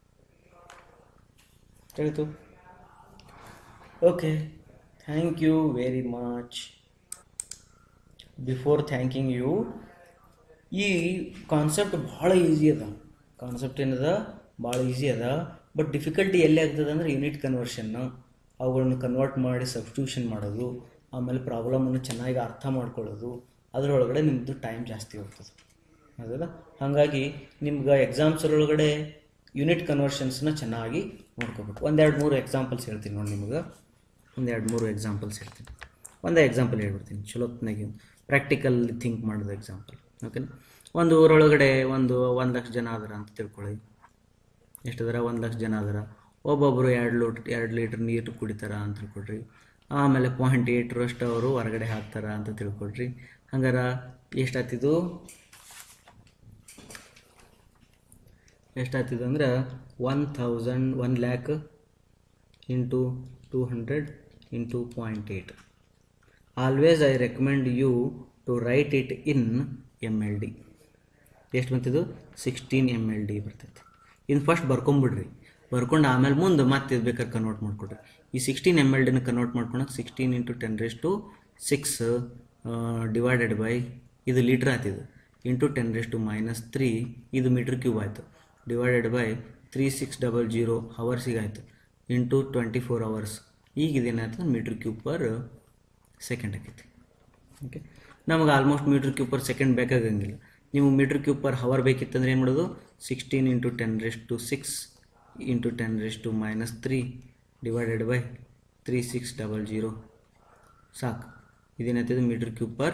Speaker 1: ತಿಳಿತು okay thank you very much before thanking you ಈ ಕಾನ್ಸೆಪ್ಟ್ ಭಾಳ ಈಸಿ ಅದ ಕಾನ್ಸೆಪ್ಟ್ ಏನದ ಭಾಳ ಈಸಿ ಅದ ಬಟ್ ಡಿಫಿಕಲ್ಟಿ ಎಲ್ಲಿ ಆಗ್ತದೆ ಅಂದ್ರೆ ಯೂನಿಟ್ ಕನ್ವರ್ಷನ್ನು ಅವುಗಳನ್ನು ಕನ್ವರ್ಟ್ ಮಾಡಿ ಸಬ್ಸ್ಟಿಟ್ಯೂಷನ್ ಮಾಡೋದು ಆಮೇಲೆ ಪ್ರಾಬ್ಲಮನ್ನು ಚೆನ್ನಾಗಿ ಅರ್ಥ ಮಾಡ್ಕೊಳ್ಳೋದು ಅದರೊಳಗಡೆ ನಿಮ್ಮದು ಟೈಮ್ ಜಾಸ್ತಿ ಹೋಗ್ತದೆ ಹೌದಲ್ಲ ಹಾಗಾಗಿ ನಿಮ್ಗೆ ಎಕ್ಸಾಮ್ಸ್ ಒಳಗಡೆ ಯೂನಿಟ್ ಕನ್ವರ್ಷನ್ಸ್ನ ಚೆನ್ನಾಗಿ ನೋಡ್ಕೋಬೇಕು ಒಂದೆರಡು ಮೂರು ಎಕ್ಸಾಂಪಲ್ಸ್ ಹೇಳ್ತೀನಿ ನೋಡಿ ನಿಮ್ಗೆ ಒಂದೆರಡು ಮೂರು ಎಕ್ಸಾಂಪಲ್ಸ್ ಹೇಳ್ತೀನಿ ಒಂದೇ ಎಕ್ಸಾಂಪಲ್ ಹೇಳ್ಬಿಡ್ತೀನಿ ಚಲೋತ್ನಾಗಿ ಪ್ರಾಕ್ಟಿಕಲ್ ಥಿಂಕ್ ಮಾಡೋದು ಎಕ್ಸಾಂಪಲ್ ಓಕೆನಾ ಒಂದು ಊರೊಳಗಡೆ ಒಂದು ಒಂದು ಲಕ್ಷ ಜನ ಅದರ ಅಂತ ತಿಳ್ಕೊಳ್ಳಿ ಎಷ್ಟದರ ಒಂದು ಲಕ್ಷ ಜನ ಅದರ ಒಬ್ಬೊಬ್ಬರು ಎರಡು ಲೋಟ್ ಎರಡು ಲೀಟ್ರ್ ನೀರು ಕುಡಿತಾರ ಅಂತ ತಿಳ್ಕೊಡ್ರಿ ಆಮೇಲೆ ಪಾಯಿಂಟ್ ಏಟ್ರಷ್ಟು ಅವರು ಹೊರಗಡೆ ಹಾಕ್ತಾರ ಅಂತ ತಿಳ್ಕೊಡ್ರಿ ಹಂಗಾರ ಎಷ್ಟಾಗ್ತಿದ್ದು ಎಷ್ಟಾಗ್ತಿದ್ದು ಅಂದ್ರೆ one thousand one lakh into two hundred into point eight always I recommend you to write it in M L D ಎಷ್ಟು ಬಂತಿದ್ದು ಸಿಕ್ಸ್ಟೀನ್ ಎಮ್ ಎಲ್ ಡಿ ಬರ್ತೈತೆ ಇನ್ನು ಫಸ್ಟ್ ಬರ್ಕೊಂಬಿಡ್ರಿ ಬರ್ಕೊಂಡು ಆಮೇಲೆ ಮುಂದೆ ಮತ್ತೆ ಇದು ಬೇಕಾದ್ರೆ ಕನ್ವರ್ಟ್ ಮಾಡಿಕೊಡ್ರಿ ಈ ಸಿಕ್ಸ್ಟೀನ್ ಎಮ್ ಎಲ್ ಡಿನ ಕನ್ವರ್ಟ್ ಮಾಡ್ಕೊಳಕ್ಕೆ sixteen into ten raise to six divided by ಇದು ಲೀಟ್ರ್ ಆಯ್ತಿದು into ten raise to minus three ಇದು ಮೀಟ್ರ್ ಕ್ಯೂಬ್ ಆಯಿತು divided by three six double zero ಹವರ್ಸಿಗೆ ಆಯಿತು ಇಂಟು ಟ್ವೆಂಟಿ ಫೋರ್ ಅವರ್ಸ್ ಈಗ ಇದೇನಾಯ್ತು ಮೀಟ್ರ್ ಕ್ಯೂಬ್ ಪರ್ ಸೆಕೆಂಡ್ ಆಗೈತಿ okay ನಮಗೆ almost metre cube per second ಬೇಕಾಗಂಗಿಲ್ಲ ನೀವು ಮೀಟ್ರ್ ಕ್ಯೂಬ್ ಪರ್ ಹವರ್ ಬೇಕಿತ್ತಂದ್ರೆ ಏನು ಮಾಡೋದು sixteen into ten raise to six into ten raise to minus three divided by three six double zero ಸಾಕು ಇದೇನಾಯ್ತದೆ metre cube per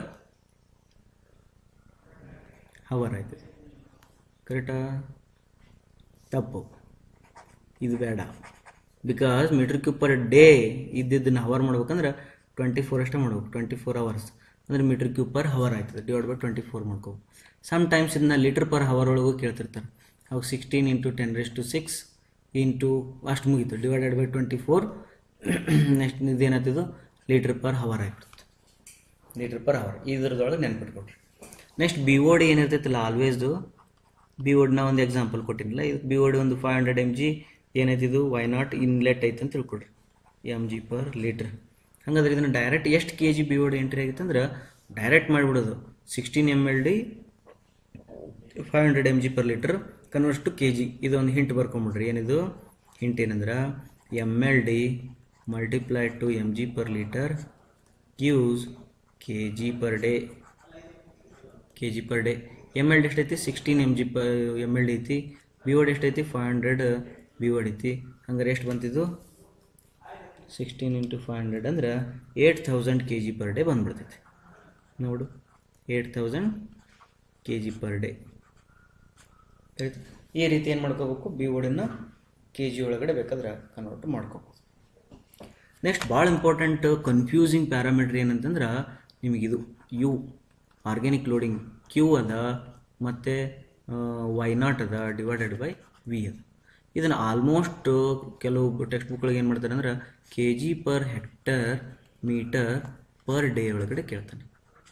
Speaker 1: hour ಆಯ್ತು ಕರೆಕ್ಟಾ ತಪ್ಪು ಇದು ಬೇಡ because metre cube per day ಇದ್ದಿದ್ದನ್ನು ಹವರ್ ಮಾಡ್ಬೇಕಂದ್ರೆ ಟ್ವೆಂಟಿ ಫೋರ್ ಅಷ್ಟೇ ಮಾಡ್ಬೇಕು ಟ್ವೆಂಟಿ ಫೋರ್ ಅವರ್ಸ್ ಅಂದರೆ ಮೀಟ್ರ್ ಕ್ಯೂಬ್ ಪರ್ ಹವರ್ ಆಯ್ತದೆ ಡಿವೈಡ್ ಬೈ ಟ್ವೆಂಟಿ ಫೋರ್ ಮಾಡ್ಕೋ ಸಮ್ ಟೈಮ್ಸ್ ಇದನ್ನ ಲೀಟ್ರ್ ಪರ್ ಹವರ್ ಒಳಗೂ ಕೇಳ್ತಿರ್ತಾರೆ ಅವಾಗ sixteen into ten raise to six into ಅಷ್ಟು ಮುಗೀತು divided by twenty four next ಇದೇನಾಗ್ತಿದ್ದು ಲೀಟ್ರ್ ಪರ್ ಹವರ್ ಆಗಿಬಿಡುತ್ತೆ ಲೀಟ್ರ್ ಪರ್ ಹವರ್ ಇದ್ರದೊಳಗೆ ನೆನ್ಪಿಟ್ಕೊಡ್ರಿ ನೆಕ್ಸ್ಟ್ ಬಿ ಓ ಡಿ ಏನಿರ್ತೈತಲ್ಲ ಆಲ್ವೇಸ್ದು ಬಿ ಓಡ್ನ ಒಂದು ಎಕ್ಸಾಂಪಲ್ ಕೊಟ್ಟಿನಿಲ್ಲ ಇದು ಬಿ ಓಡಿ ಒಂದು ಫೈವ್ ಹಂಡ್ರೆಡ್ ಎಮ್ ಜಿ ಏನೈತಿದು ವೈ ನಾಟ್ ಇನ್ಲೆಟ್ ಐತೆ ಅಂತ ತಿಳ್ಕೊಡ್ರಿ ಎಮ್ ಜಿ ಪರ್ ಲೀಟ್ರ್ ಹಂಗಾದ್ರೆ ಇದನ್ನು ಡೈರೆಕ್ಟ್ ಎಷ್ಟು K G B O D entry ಆಗಿತ್ತು ಅಂದ್ರೆ ಡೈರೆಕ್ಟ್ ಮಾಡಿಬಿಡೋದು sixteen M L D five hundred M G per litre convert to K G ಇದೊಂದು ಹಿಂಟ್ ಬರ್ಕೊಂಬಿಡ್ರಿ ಏನಿದು ಹಿಂಟ್ ಏನಂದ್ರೆ M L D multiply to M G per litre use K G per day K G per day M L D ಎಷ್ಟೈತಿ sixteen M G per M L D ಐತಿ B O D ಎಷ್ಟೈತಿ five hundred B O D ಐತಿ ಹಂಗಾರೆ ಎಷ್ಟು ಬಂತಿದ್ದು sixteen into five hundred ಅಂದ್ರೆ eight thousand K G per day ಬಂದ್ಬಿಡ್ತೈತಿ ನೋಡು eight thousand K G per day ಈ ರೀತಿ ಏನು ಮಾಡ್ಕೋಬೇಕು ಬಿ ಓಡನ್ನು ಕೆ ಜಿ ಒಳಗಡೆ ಬೇಕಾದ್ರೆ ಕನ್ವರ್ಟ್ ಮಾಡ್ಕೋಬೇಕು ನೆಕ್ಸ್ಟ್ ಭಾಳ ಇಂಪಾರ್ಟೆಂಟ್ ಕನ್ಫ್ಯೂಸಿಂಗ್ ಪ್ಯಾರಾಮೀಟ್ರ್ ಏನಂತಂದ್ರೆ ನಿಮಗಿದು ಯು ಆರ್ಗ್ಯಾನಿಕ್ ಲೋಡಿಂಗ್ ಕ್ಯೂ ಅದ ಮತ್ತು ವೈ ನಾಟ್ ಅದ ಡಿವೈಡೆಡ್ ಬೈ ವಿ ಅದ ಇದನ್ನು ಆಲ್ಮೋಸ್ಟ್ ಕೆಲವು ಟೆಕ್ಸ್ಟ್ ಬುಕ್ಗಳಿಗೆ ಏನು ಮಾಡ್ತಾರೆ ಅಂದ್ರೆ K G per hectare metre per day ಒಳಗಡೆ ಕೇಳ್ತಾನೆ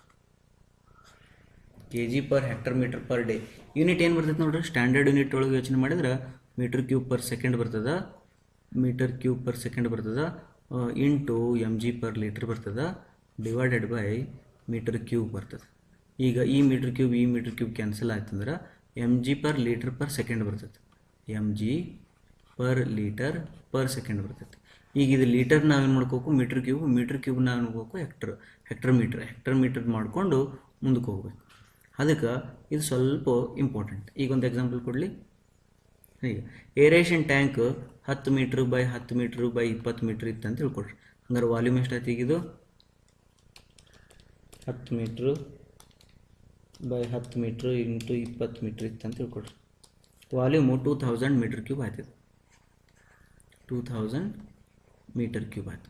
Speaker 1: K G per hectare metre per day unit ಏನು ಬರ್ತೈತೆ ನೋಡ್ರಿ ಸ್ಟ್ಯಾಂಡರ್ಡ್ ಯೂನಿಟ್ ಒಳಗೆ ಯೋಚನೆ ಮಾಡಿದ್ರೆ ಮೀಟರ್ ಕ್ಯೂಬ್ ಪರ್ ಸೆಕೆಂಡ್ ಬರ್ತದ ಮೀಟರ್ ಕ್ಯೂಬ್ ಪರ್ ಸೆಕೆಂಡ್ ಬರ್ತದ into M G per litre ಬರ್ತದ ಡಿವೈಡೆಡ್ ಬೈ ಮೀಟರ್ ಕ್ಯೂಬ್ ಬರ್ತದೆ ಈಗ ಈ ಮೀಟರ್ ಕ್ಯೂಬ್ ಈ ಮೀಟರ್ ಕ್ಯೂಬ್ ಕ್ಯಾನ್ಸಲ್ ಆಯ್ತಂದ್ರೆ M G per litre per second ಬರ್ತದೆ M G per litre per second ಬರ್ತೈತೆ ಈಗ ಇದು ಲೀಟರ್ ನಾವೇನು ಮಾಡ್ಕೋಬೇಕು ಮೀಟರ್ ಕ್ಯೂಬ್ ಮೀಟರ್ ಕ್ಯೂಬ್ ನಾವೇನು ಮಾಡ್ಬೇಕು hectare hectare metre hectare metre ಮಾಡಿಕೊಂಡು ಮುಂದಕ್ಕೆ ಹೋಗ್ಬೇಕು ಅದಕ್ಕೆ ಇದು ಸ್ವಲ್ಪ ಇಂಪಾರ್ಟೆಂಟ್ ಈಗ ಒಂದು ಎಕ್ಸಾಂಪಲ್ ಕೊಡಲಿ ಈಗ ಏರೇಷನ್ ಟ್ಯಾಂಕ್ ಹತ್ತು ಮೀಟ್ರ್ ಬೈ ಹತ್ತು ಮೀಟ್ರ್ ಬೈ ಇಪ್ಪತ್ತು ಮೀಟ್ರ್ ಇತ್ತು ಅಂತ ತಿಳ್ಕೊಳ್ರಿ ಹಂಗಾರೆ ವಾಲ್ಯೂಮ್ ಎಷ್ಟಾಯ್ತು ಈಗ ಇದು ಹತ್ತು ಮೀಟ್ರು ಬೈ ಹತ್ತು ಮೀಟ್ರ್ ಇಂಟು ಇಪ್ಪತ್ತು ಮೀಟ್ರ್ ಇತ್ತು ಅಂತ ತಿಳ್ಕೊಳ್ರಿ volume two thousand metre cube ಆಯ್ತದೆ ಟೂ ಥೌಸಂಡ್ ಮೀಟರ್ ಕ್ಯೂಬ್ ಆಯಿತು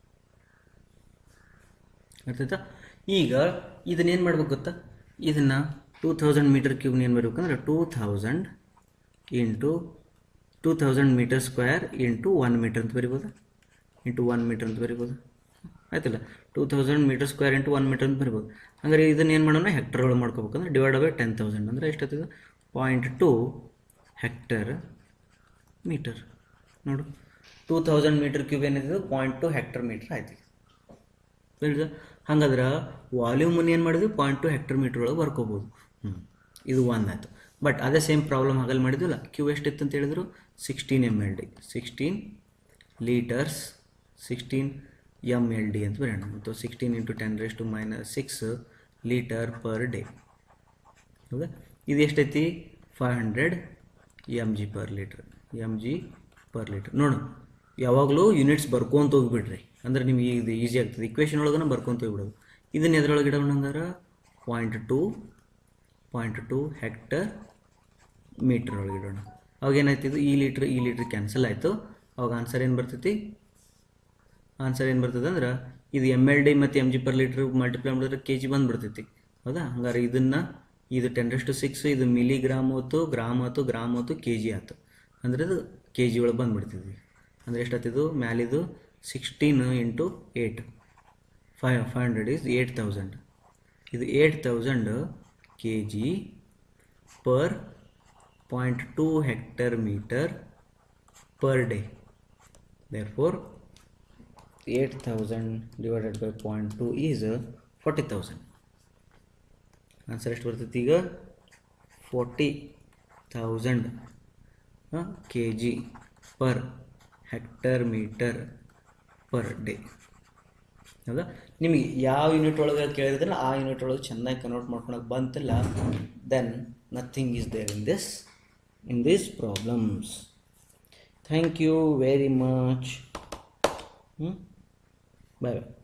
Speaker 1: ಅರ್ಥಾಯ್ತಾ ಈಗ ಇದನ್ನೇನು ಮಾಡ್ಬೇಕು ಗೊತ್ತಾ ಇದನ್ನು ಟೂ ಥೌಸಂಡ್ ಮೀಟರ್ ಕ್ಯೂಬ್ನ ಏನು ಬರ್ಬೇಕಂದ್ರೆ two thousand into two thousand metre square into one metre ಅಂತ ಬರಿಬೋದು ಇಂಟು ಒನ್ ಮೀಟರ್ ಅಂತ ಬರಿಬೋದು ಆಯ್ತಲ್ಲ two thousand metre square into one metre ಅಂತ ಬರಿಬೋದು ಹಂಗಾರೆ ಇದನ್ನು ಏನು ಮಾಡೋಣ ಹೆಕ್ಟರ್ಗಳು ಮಾಡ್ಕೋಬೇಕಂದ್ರೆ ಡಿವೈಡ್ ಬೈ ಟೆನ್ ತೌಸಂಡ್ ಅಂದರೆ ಎಷ್ಟಾಗ್ತದೆ ಪಾಯಿಂಟ್ ಟು ಹೆಕ್ಟರ್ ಮೀಟರ್ ನೋಡು ಟೂ ಥೌಸಂಡ್ ಮೀಟರ್ ಕ್ಯೂಬ್ ಏನಿದೆ ಪಾಯಿಂಟ್ ಟು ಹೆಕ್ಟರ್ ಮೀಟರ್ ಆಯ್ತು ಹೇಳಿದ ಹಂಗಾದ್ರೆ ವಾಲ್ಯೂಮನ್ನು ಏನು ಮಾಡಿದ್ವಿ ಪಾಯಿಂಟ್ ಟು ಹೆಕ್ಟರ್ ಮೀಟರ್ ಒಳಗೆ ಬರ್ಕೋಬೋದು ಹ್ಞೂ ಇದು ಒಂದಾಯ್ತು ಬಟ್ ಅದೇ ಸೇಮ್ ಪ್ರಾಬ್ಲಮ್ ಆಗಲ್ಲಿ ಮಾಡಿದ್ವಲ್ಲ ಕ್ಯೂ ಎಷ್ಟಿತ್ತು ಅಂತ ಹೇಳಿದ್ರು sixteen M L D sixteen litres sixteen M L D ಅಂತ ಬರೋಣ ಮತ್ತು sixteen into ten raise to minus six litre per day ಹೌದಾ ಇದು ಎಷ್ಟೈತಿ five hundred M G per litre M G per litre ನೋಡು ಯಾವಾಗಲೂ ಯೂನಿಟ್ಸ್ ಬರ್ಕೊಂತ ಹೋಗ್ಬಿಡ್ರಿ ಅಂದ್ರೆ ನಿಮ್ಗೆ ಇದು ಈಸಿ ಆಗ್ತದೆ ಇಕ್ವೇಷನ್ ಒಳಗನ ಬರ್ಕೊಂತ ಹೋಗ್ಬಿಡೋದು ಇದನ್ನ ಎದ್ರೊಳಗೆ ಇಡೋಣ ಹಂಗಾರೆ point two point two hectare metre ಒಳಗೆ ಇಡೋಣ ಅವಾಗ ಏನಾಯ್ತಿದ್ದು ಈ ಲೀಟ್ರ್ ಈ ಲೀಟ್ರ್ ಕ್ಯಾನ್ಸಲ್ ಆಯಿತು ಅವಾಗ ಆನ್ಸರ್ ಏನು ಬರ್ತೈತಿ ಆನ್ಸರ್ ಏನು ಬರ್ತದೆ ಅಂದ್ರೆ ಇದು ಎಮ್ ಎಲ್ ಡಿ ಮತ್ತು M G per litre multiply ಮಾಡಿದ್ರೆ ಕೆ ಜಿ ಬಂದುಬಿಡ್ತೈತಿ ಹೌದಾ ಹಂಗಾರೆ ಇದನ್ನು ಇದು ಟೆನ್ ಟು ಸಿಕ್ಸ್ ಇದು ಮಿಲಿಗ್ರಾಮ್ ಹೊತ್ತು ಗ್ರಾಮ್ ಹೊತ್ತು ಗ್ರಾಮ್ ಹೊತ್ತು ಕೆ ಜಿ ಆಯ್ತು ಅಂದರೆ ಅದು ಕೆ ಜಿ ಒಳಗೆ ಬಂದುಬಿಡ್ತಿದ್ವಿ ಅಂದರೆ ಎಷ್ಟಾಗ್ತಿದ್ದು ಮ್ಯಾಲಿದು sixteen into eight five five hundred is eight thousand ಇದು eight thousand K G per point two hectare metre per day therefore eight thousand divided by point two is forty thousand answer ಎಷ್ಟು ಬರ್ತೈತಿ ಈಗ forty thousand K G per hectare metre per day ಹೌದಾ ನಿಮಗೆ ಯಾವ unit ಒಳಗೆ ಕೇಳಿದ್ರಲ್ಲ ಆ unit ಒಳಗೆ ಚೆನ್ನಾಗಿ ಕನ್ವರ್ಟ್ ಮಾಡ್ಕೊಳಕ್ಕೆ ಬಂತಿಲ್ಲ then nothing is there in this in these problems thank you very much bye bye